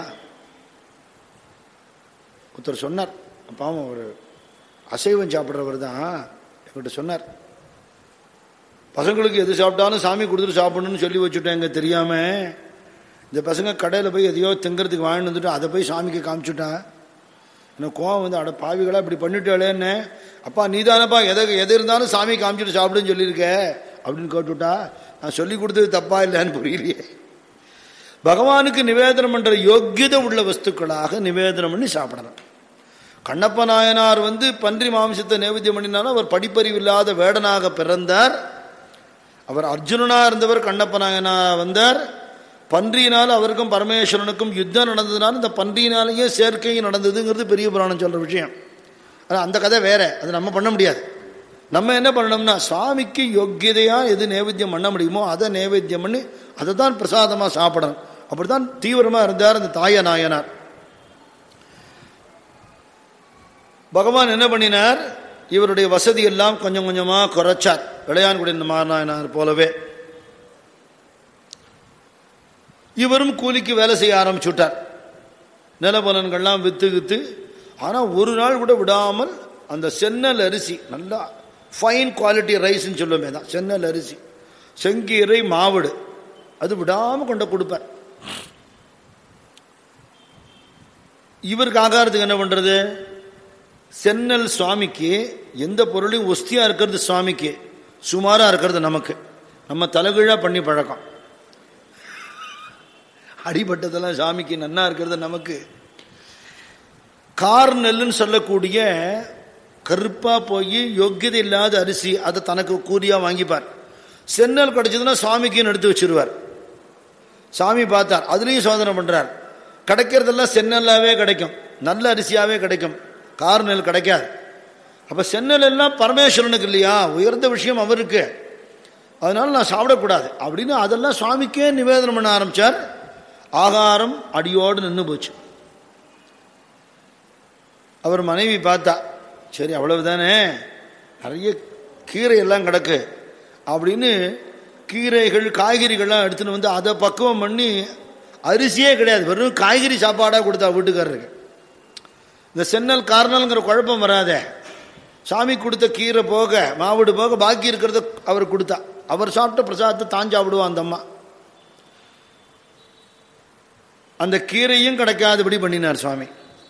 ஒருத்தர் சொன்னார் பாவம் ஒரு அசைவம் சாப்பிட்றவர் தான் என்கிட்ட சொன்னார் பசங்களுக்கு எது சாப்பிட்டாலும் சாமி கொடுத்துட்டு சாப்பிடணும்னு சொல்லி வச்சுட்டேங்க தெரியாம இந்த பசங்க கடையில் போய் எதையோ திங்கிறதுக்கு வாங்கிட்டு வந்துட்டு அதை போய் சாமிக்கு காமிச்சுட்டான் எனக்கு கோவம் வந்து அட பாவிகளா இப்படி பண்ணிட்டாளேன்னு அப்பா நீதானப்பா எதை எது இருந்தாலும் சாமி காமிச்சிட்டு சாப்பிடுன்னு சொல்லியிருக்க அப்படின்னு கேட்டுவிட்டா நான் சொல்லி கொடுத்தது தப்பா இல்லைன்னு புரியலையே பகவானுக்கு நிவேதனம் பண்ற யோக்கியதை உள்ள வஸ்துக்களாக நிவேதனம் பண்ணி சாப்பிடணும் கண்ணப்ப நாயனார் வந்து பன்றி மாம்சத்தை நைவேத்தியம் பண்ணினாலும் அவர் படிப்பறிவு இல்லாத வேடனாக பிறந்தார் அவர் அர்ஜுனனா இருந்தவர் கண்ணப்ப நாயனா வந்தார் பன்றியினால் அவருக்கும் பரமேஸ்வரனுக்கும் யுத்தம் நடந்ததுனால இந்த பன்றியினாலேயே சேர்க்கையும் நடந்ததுங்கிறது பெரிய புராணம் சொல்ற விஷயம் ஆனால் அந்த கதை வேற அது நம்ம பண்ண முடியாது நம்ம என்ன பண்ணணும்னா சுவாமிக்கு யோக்கியதையா எது நைவேத்தியம் பண்ண முடியுமோ அதை நைவேத்தியம் பண்ணி அதை தான் பிரசாதமாக சாப்பிடணும் அப்படித்தான் தீவிரமாக இருந்தார் அந்த தாய நாயனார் பகவான் என்ன பண்ணினார் இவருடைய வசதி எல்லாம் கொஞ்சம் கொஞ்சமா குறைச்சார் இளையான்குடி மாநாயனார் போலவே இவரும் கூலிக்கு வேலை செய்ய ஆரம்பிச்சுட்டார் நிலபலன்கள்லாம் வித்து வித்து ஆனா ஒரு நாள் கூட விடாமல் அந்த சென்னல் அரிசி நல்லா ஃபைன் குவாலிட்டி ரைஸ்ன்னு சொல்லுவோமே தான் சென்னல் அரிசி செங்கீரை மாவடு அது விடாம கொண்டு கொடுப்பார் இவருக்கு ஆகாரத்துக்கு என்ன பண்றது சென்னல் சுவாமிக்கு எந்த பொருளையும் ஒஸ்தியா இருக்கிறது சுவாமிக்கு சுமாரா இருக்கிறது நமக்கு நம்ம தலைகீழா பண்ணி பழக்கம் அடிபட்டதெல்லாம் சாமிக்கு நன்னா இருக்கிறது நமக்கு கார் நெல்லுன்னு சொல்லக்கூடிய கருப்பா போய் யோக்கியதை இல்லாத அரிசி அதை தனக்கு கூலியா வாங்கிப்பார் சென்னல் கிடைச்சதுன்னா சுவாமிக்குன்னு எடுத்து வச்சிருவார் சாமி பார்த்தார் அதுலேயும் சோதனை பண்றார் கிடைக்கிறதெல்லாம் சென்னல்லாவே கிடைக்கும் நல்ல அரிசியாவே கிடைக்கும் கார் நெல் கிடைக்காது அப்ப சென்னல் எல்லாம் பரமேஸ்வரனுக்கு இல்லையா உயர்ந்த விஷயம் அவருக்கு அதனால நான் சாப்பிடக்கூடாது அப்படின்னு அதெல்லாம் சுவாமிக்கே நிவேதனம் பண்ண ஆரம்பிச்சார் ஆகாரம் அடியோடு நின்று போச்சு அவர் மனைவி பார்த்தா சரி அவ்வளவுதானே நிறைய கீரை எல்லாம் கிடக்கு அப்படின்னு கீரைகள் காய்கறிகள்லாம் எடுத்துன்னு வந்து அதை பக்குவம் பண்ணி அரிசியே கிடையாது வெறும் காய்கறி சாப்பாடாக கொடுத்தா வீட்டுக்காரருக்கு இந்த சென்னல் காரணல்ங்கிற குழப்பம் வராதே சாமி கொடுத்த கீரை போக மாவுடு போக பாக்கி இருக்கிறத அவர் கொடுத்தா அவர் சாப்பிட்ட பிரசாதத்தை தான் சாப்பிடுவான் அந்த அம்மா அந்த கீரையும் கிடைக்காதபடி பண்ணினார் சுவாமி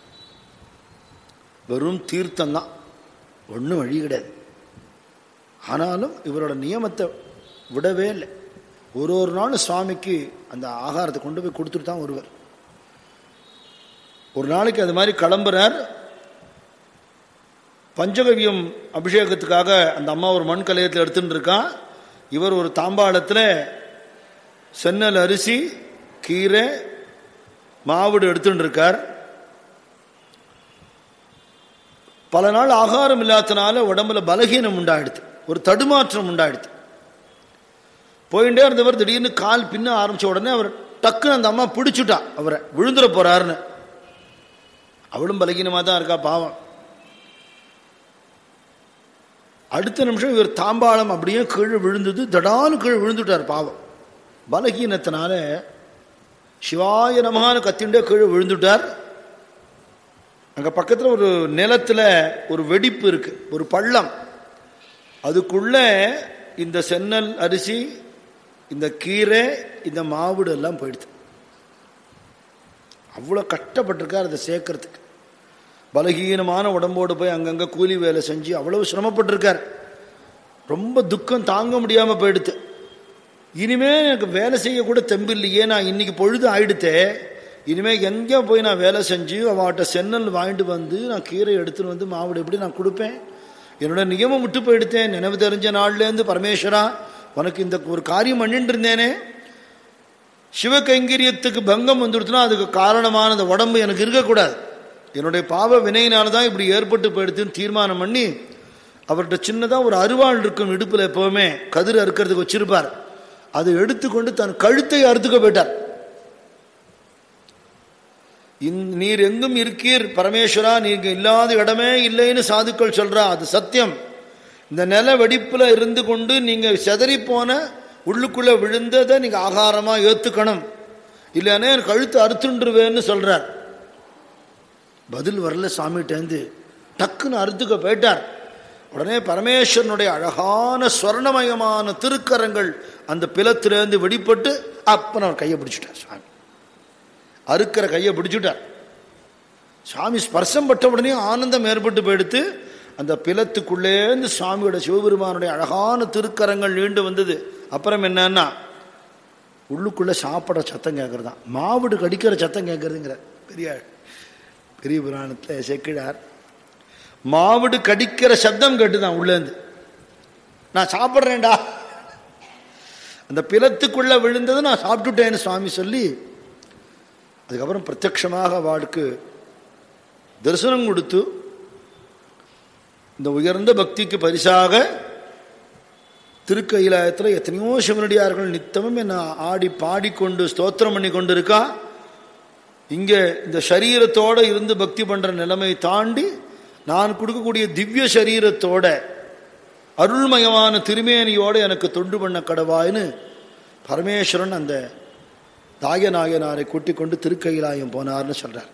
வெறும் தீர்த்தம் தான் ஒன்றும் வழி கிடையாது ஆனாலும் இவரோட நியமத்தை விடவே இல்லை ஒரு ஒரு நாளும் சுவாமிக்கு அந்த ஆகாரத்தை கொண்டு போய் கொடுத்துட்டு தான் வருவார் ஒரு நாளைக்கு அது மாதிரி கிளம்புறார் பஞ்சகவியம் அபிஷேகத்துக்காக அந்த அம்மா ஒரு மண் கலையத்தில் எடுத்துட்டு இருக்கான் இவர் ஒரு தாம்பாளத்தில் சென்னல் அரிசி கீரை மாவுடு எடுத்துட்டு இருக்கார் பல நாள் ஆகாரம் இல்லாதனால உடம்புல பலகீனம் உண்டாயிடுது ஒரு தடுமாற்றம் உண்டாயிடுது போயிட்டே இருந்தவர் திடீர்னு கால் பின்ன ஆரம்பிச்ச உடனே அவர் டக்குன்னு அந்த அம்மா பிடிச்சுட்டா அவரை விழுந்துட போறாருன்னு அவளும் பலகீனமா தான் இருக்கா பாவம் அடுத்த நிமிஷம் இவர் தாம்பாளம் அப்படியே கீழே விழுந்தது தடானு கீழே விழுந்துட்டார் பாவம் பலகீனத்தினால சிவாய நமகான கத்திண்டே கீழே விழுந்துட்டார் அங்க பக்கத்துல ஒரு நிலத்துல ஒரு வெடிப்பு இருக்கு ஒரு பள்ளம் அதுக்குள்ள இந்த சென்னல் அரிசி இந்த கீரை இந்த மாவுடு எல்லாம் போயிடுது அவ்வளோ கஷ்டப்பட்டிருக்கார் அதை சேர்க்கறதுக்கு பலகீனமான உடம்போடு போய் அங்கங்கே கூலி வேலை செஞ்சு அவ்வளவு சிரமப்பட்டிருக்கார் ரொம்ப துக்கம் தாங்க முடியாமல் போயிடுது இனிமே எனக்கு வேலை செய்ய கூட தெம்பு இல்லையே நான் இன்னைக்கு பொழுது ஆயிடுத்தே இனிமே எங்கே போய் நான் வேலை செஞ்சு அவட்ட சென்னல் வாங்கிட்டு வந்து நான் கீரை எடுத்துட்டு வந்து மாவுடு எப்படி நான் கொடுப்பேன் என்னோட நியமம் விட்டு போயிடுத்தேன் நினைவு தெரிஞ்ச நாள்லேருந்து பரமேஸ்வரா உனக்கு இந்த ஒரு காரியம் பண்ணிட்டு இருந்தேனே சிவகைங்கரியத்துக்கு பங்கம் வந்துடுச்சுன்னா அதுக்கு காரணமான அந்த உடம்பு எனக்கு இருக்கக்கூடாது என்னுடைய பாவ வினையினால தான் இப்படி ஏற்பட்டு போயிடுதுன்னு தீர்மானம் பண்ணி அவர்கிட்ட சின்னதாக ஒரு அருவாள் இருக்கும் இடுப்பில் எப்பவுமே கதிர் அறுக்கிறதுக்கு வச்சிருப்பார் அதை எடுத்துக்கொண்டு தன் கழுத்தை அறுத்துக்க போயிட்டார் நீர் எங்கும் இருக்கீர் பரமேஸ்வரா நீங்க இல்லாத இடமே இல்லைன்னு சாதுக்கள் சொல்றா அது சத்தியம் இந்த நில வெடிப்புல இருந்து கொண்டு நீங்க செதறி போன உள்ளுக்குள்ள விழுந்ததை நீங்க ஆகாரமா ஏத்துக்கணும் இல்லைன்னா என் கழுத்து அறுத்துண்டுருவேன்னு சொல்றார் பதில் வரல சாமிகிட்டேந்து டக்குன்னு அறுத்துக்க போயிட்டார் உடனே பரமேஸ்வரனுடைய அழகான ஸ்வர்ணமயமான திருக்கரங்கள் அந்த பிளத்திலேருந்து வெடிப்பட்டு அப்ப அவர் கையை பிடிச்சிட்டார் சுவாமி அறுக்கிற கையை பிடிச்சுட்டார் சுவாமி ஸ்பர்சம் பட்ட உடனே ஆனந்தம் ஏற்பட்டு போயிடுத்து அந்த பிலத்துக்குள்ளேருந்து சுவாமியோட சிவபெருமானுடைய அழகான திருக்கரங்கள் நீண்டு வந்தது அப்புறம் என்னன்னா உள்ளுக்குள்ள சாப்பிட சத்தம் கேட்கறதான் மாவுடு கடிக்கிற சத்தம் கேட்கறதுங்கிற பெரிய பெரிய புராணத்தில் செக்கிழார் மாவுடு கடிக்கிற சப்தம் கேட்டுதான் உள்ளேந்து நான் சாப்பிட்றேன்டா அந்த பிலத்துக்குள்ள விழுந்தது நான் சாப்பிட்டுட்டேன்னு சுவாமி சொல்லி அதுக்கப்புறம் பிரத்யட்சமாக அவளுக்கு தரிசனம் கொடுத்து இந்த உயர்ந்த பக்திக்கு பரிசாக திருக்கையிலாயத்தில் எத்தனையோ சிவனடியார்கள் நித்தமும் என்ன ஆடி பாடிக்கொண்டு ஸ்தோத்திரம் பண்ணி கொண்டு இருக்கா இங்க இந்த சரீரத்தோட இருந்து பக்தி பண்ற நிலைமை தாண்டி நான் கொடுக்கக்கூடிய திவ்ய சரீரத்தோட அருள்மயமான திருமேனியோட எனக்கு தொண்டு பண்ண கடவாயின்னு பரமேஸ்வரன் அந்த தாயநாயனாரை கூட்டிக் கொண்டு திருக்கையிலாயம் போனார்னு சொல்றார்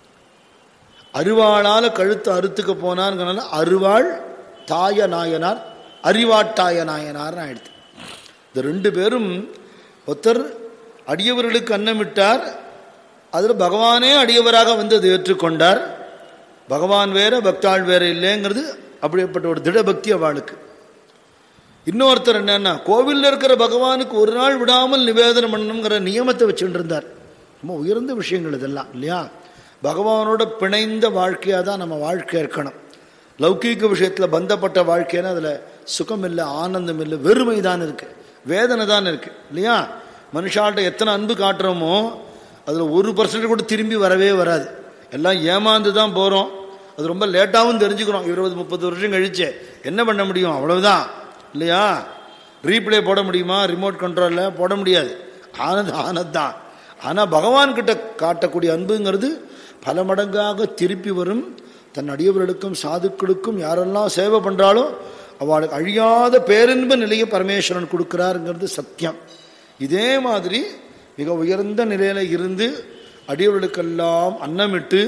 அருவாளால கழுத்து அறுத்துக்க போனார்னால அருவாள் தாய நாயனார் அறிவாட்டாய நாயனார்னு ஆயிடுது இந்த ரெண்டு பேரும் ஒருத்தர் அடியவர்களுக்கு அன்னமிட்டார் அதில் பகவானே அடியவராக வந்து அதை ஏற்றுக்கொண்டார் பகவான் வேற பக்தாள் வேற இல்லைங்கிறது அப்படிப்பட்ட ஒரு திடபக்தி அவளுக்கு இன்னொருத்தர் என்னன்னா கோவில்ல இருக்கிற பகவானுக்கு ஒரு நாள் விடாமல் நிவேதனம் பண்ணணுங்கிற நியமத்தை வச்சுட்டு இருந்தார் ரொம்ப உயர்ந்த விஷயங்கள் இதெல்லாம் இல்லையா பகவானோட பிணைந்த வாழ்க்கையாக தான் நம்ம வாழ்க்கை இருக்கணும் லௌகீக விஷயத்தில் பந்தப்பட்ட வாழ்க்கைன்னா அதில் சுகம் இல்லை ஆனந்தம் இல்லை வெறுமை தான் இருக்கு வேதனை தான் இருக்கு இல்லையா மனுஷால்கிட்ட எத்தனை அன்பு காட்டுறோமோ அதில் ஒரு பர்சன்ட் கூட திரும்பி வரவே வராது எல்லாம் ஏமாந்து தான் போகிறோம் அது ரொம்ப லேட்டாகவும் தெரிஞ்சுக்கிறோம் இருபது முப்பது வருஷம் கழிச்சு என்ன பண்ண முடியும் அவ்வளவுதான் இல்லையா ரீப்ளே போட முடியுமா ரிமோட் கண்ட்ரோலில் போட முடியாது ஆனது ஆனது தான் ஆனால் பகவான் கிட்ட காட்டக்கூடிய அன்புங்கிறது பல மடங்காக திருப்பி வரும் தன் அடியவர்களுக்கும் சாதுக்களுக்கும் யாரெல்லாம் சேவை பண்றாளோ அவளுக்கு அழியாத பேரின்ப நிலையை பரமேஸ்வரன் கொடுக்கிறாருங்கிறது சத்தியம் இதே மாதிரி மிக உயர்ந்த நிலையில இருந்து அடியவர்களுக்கெல்லாம் அன்னமிட்டு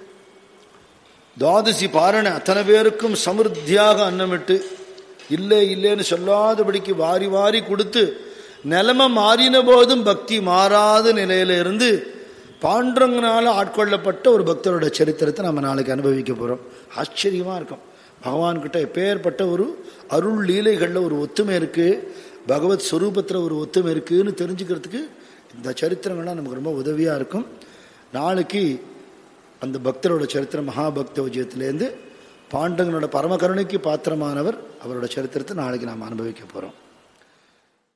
துவாதசி பாரண அத்தனை பேருக்கும் சமிருத்தியாக அன்னமிட்டு இல்லை இல்லைன்னு சொல்லாதபடிக்கு வாரி வாரி கொடுத்து நிலைமை மாறின போதும் பக்தி மாறாத நிலையில இருந்து பாண்டங்கனால ஆட்கொள்ளப்பட்ட ஒரு பக்தரோட சரித்திரத்தை நம்ம நாளைக்கு அனுபவிக்க போறோம் ஆச்சரியமா இருக்கும் பகவான்கிட்ட எப்பேற்பட்ட ஒரு அருள் லீலைகளில் ஒரு ஒத்துமை இருக்கு பகவத் ஸ்வரூபத்தில் ஒரு ஒத்துமை இருக்குன்னு தெரிஞ்சுக்கிறதுக்கு இந்த சரித்திரங்கள்லாம் நமக்கு ரொம்ப உதவியாக இருக்கும் நாளைக்கு அந்த பக்தரோட சரித்திரம் மகாபக்த விஜயத்திலேருந்து பாண்டவனோட பரமகருணைக்கு பாத்திரமானவர் அவரோட சரித்திரத்தை நாளைக்கு நாம் அனுபவிக்க போகிறோம்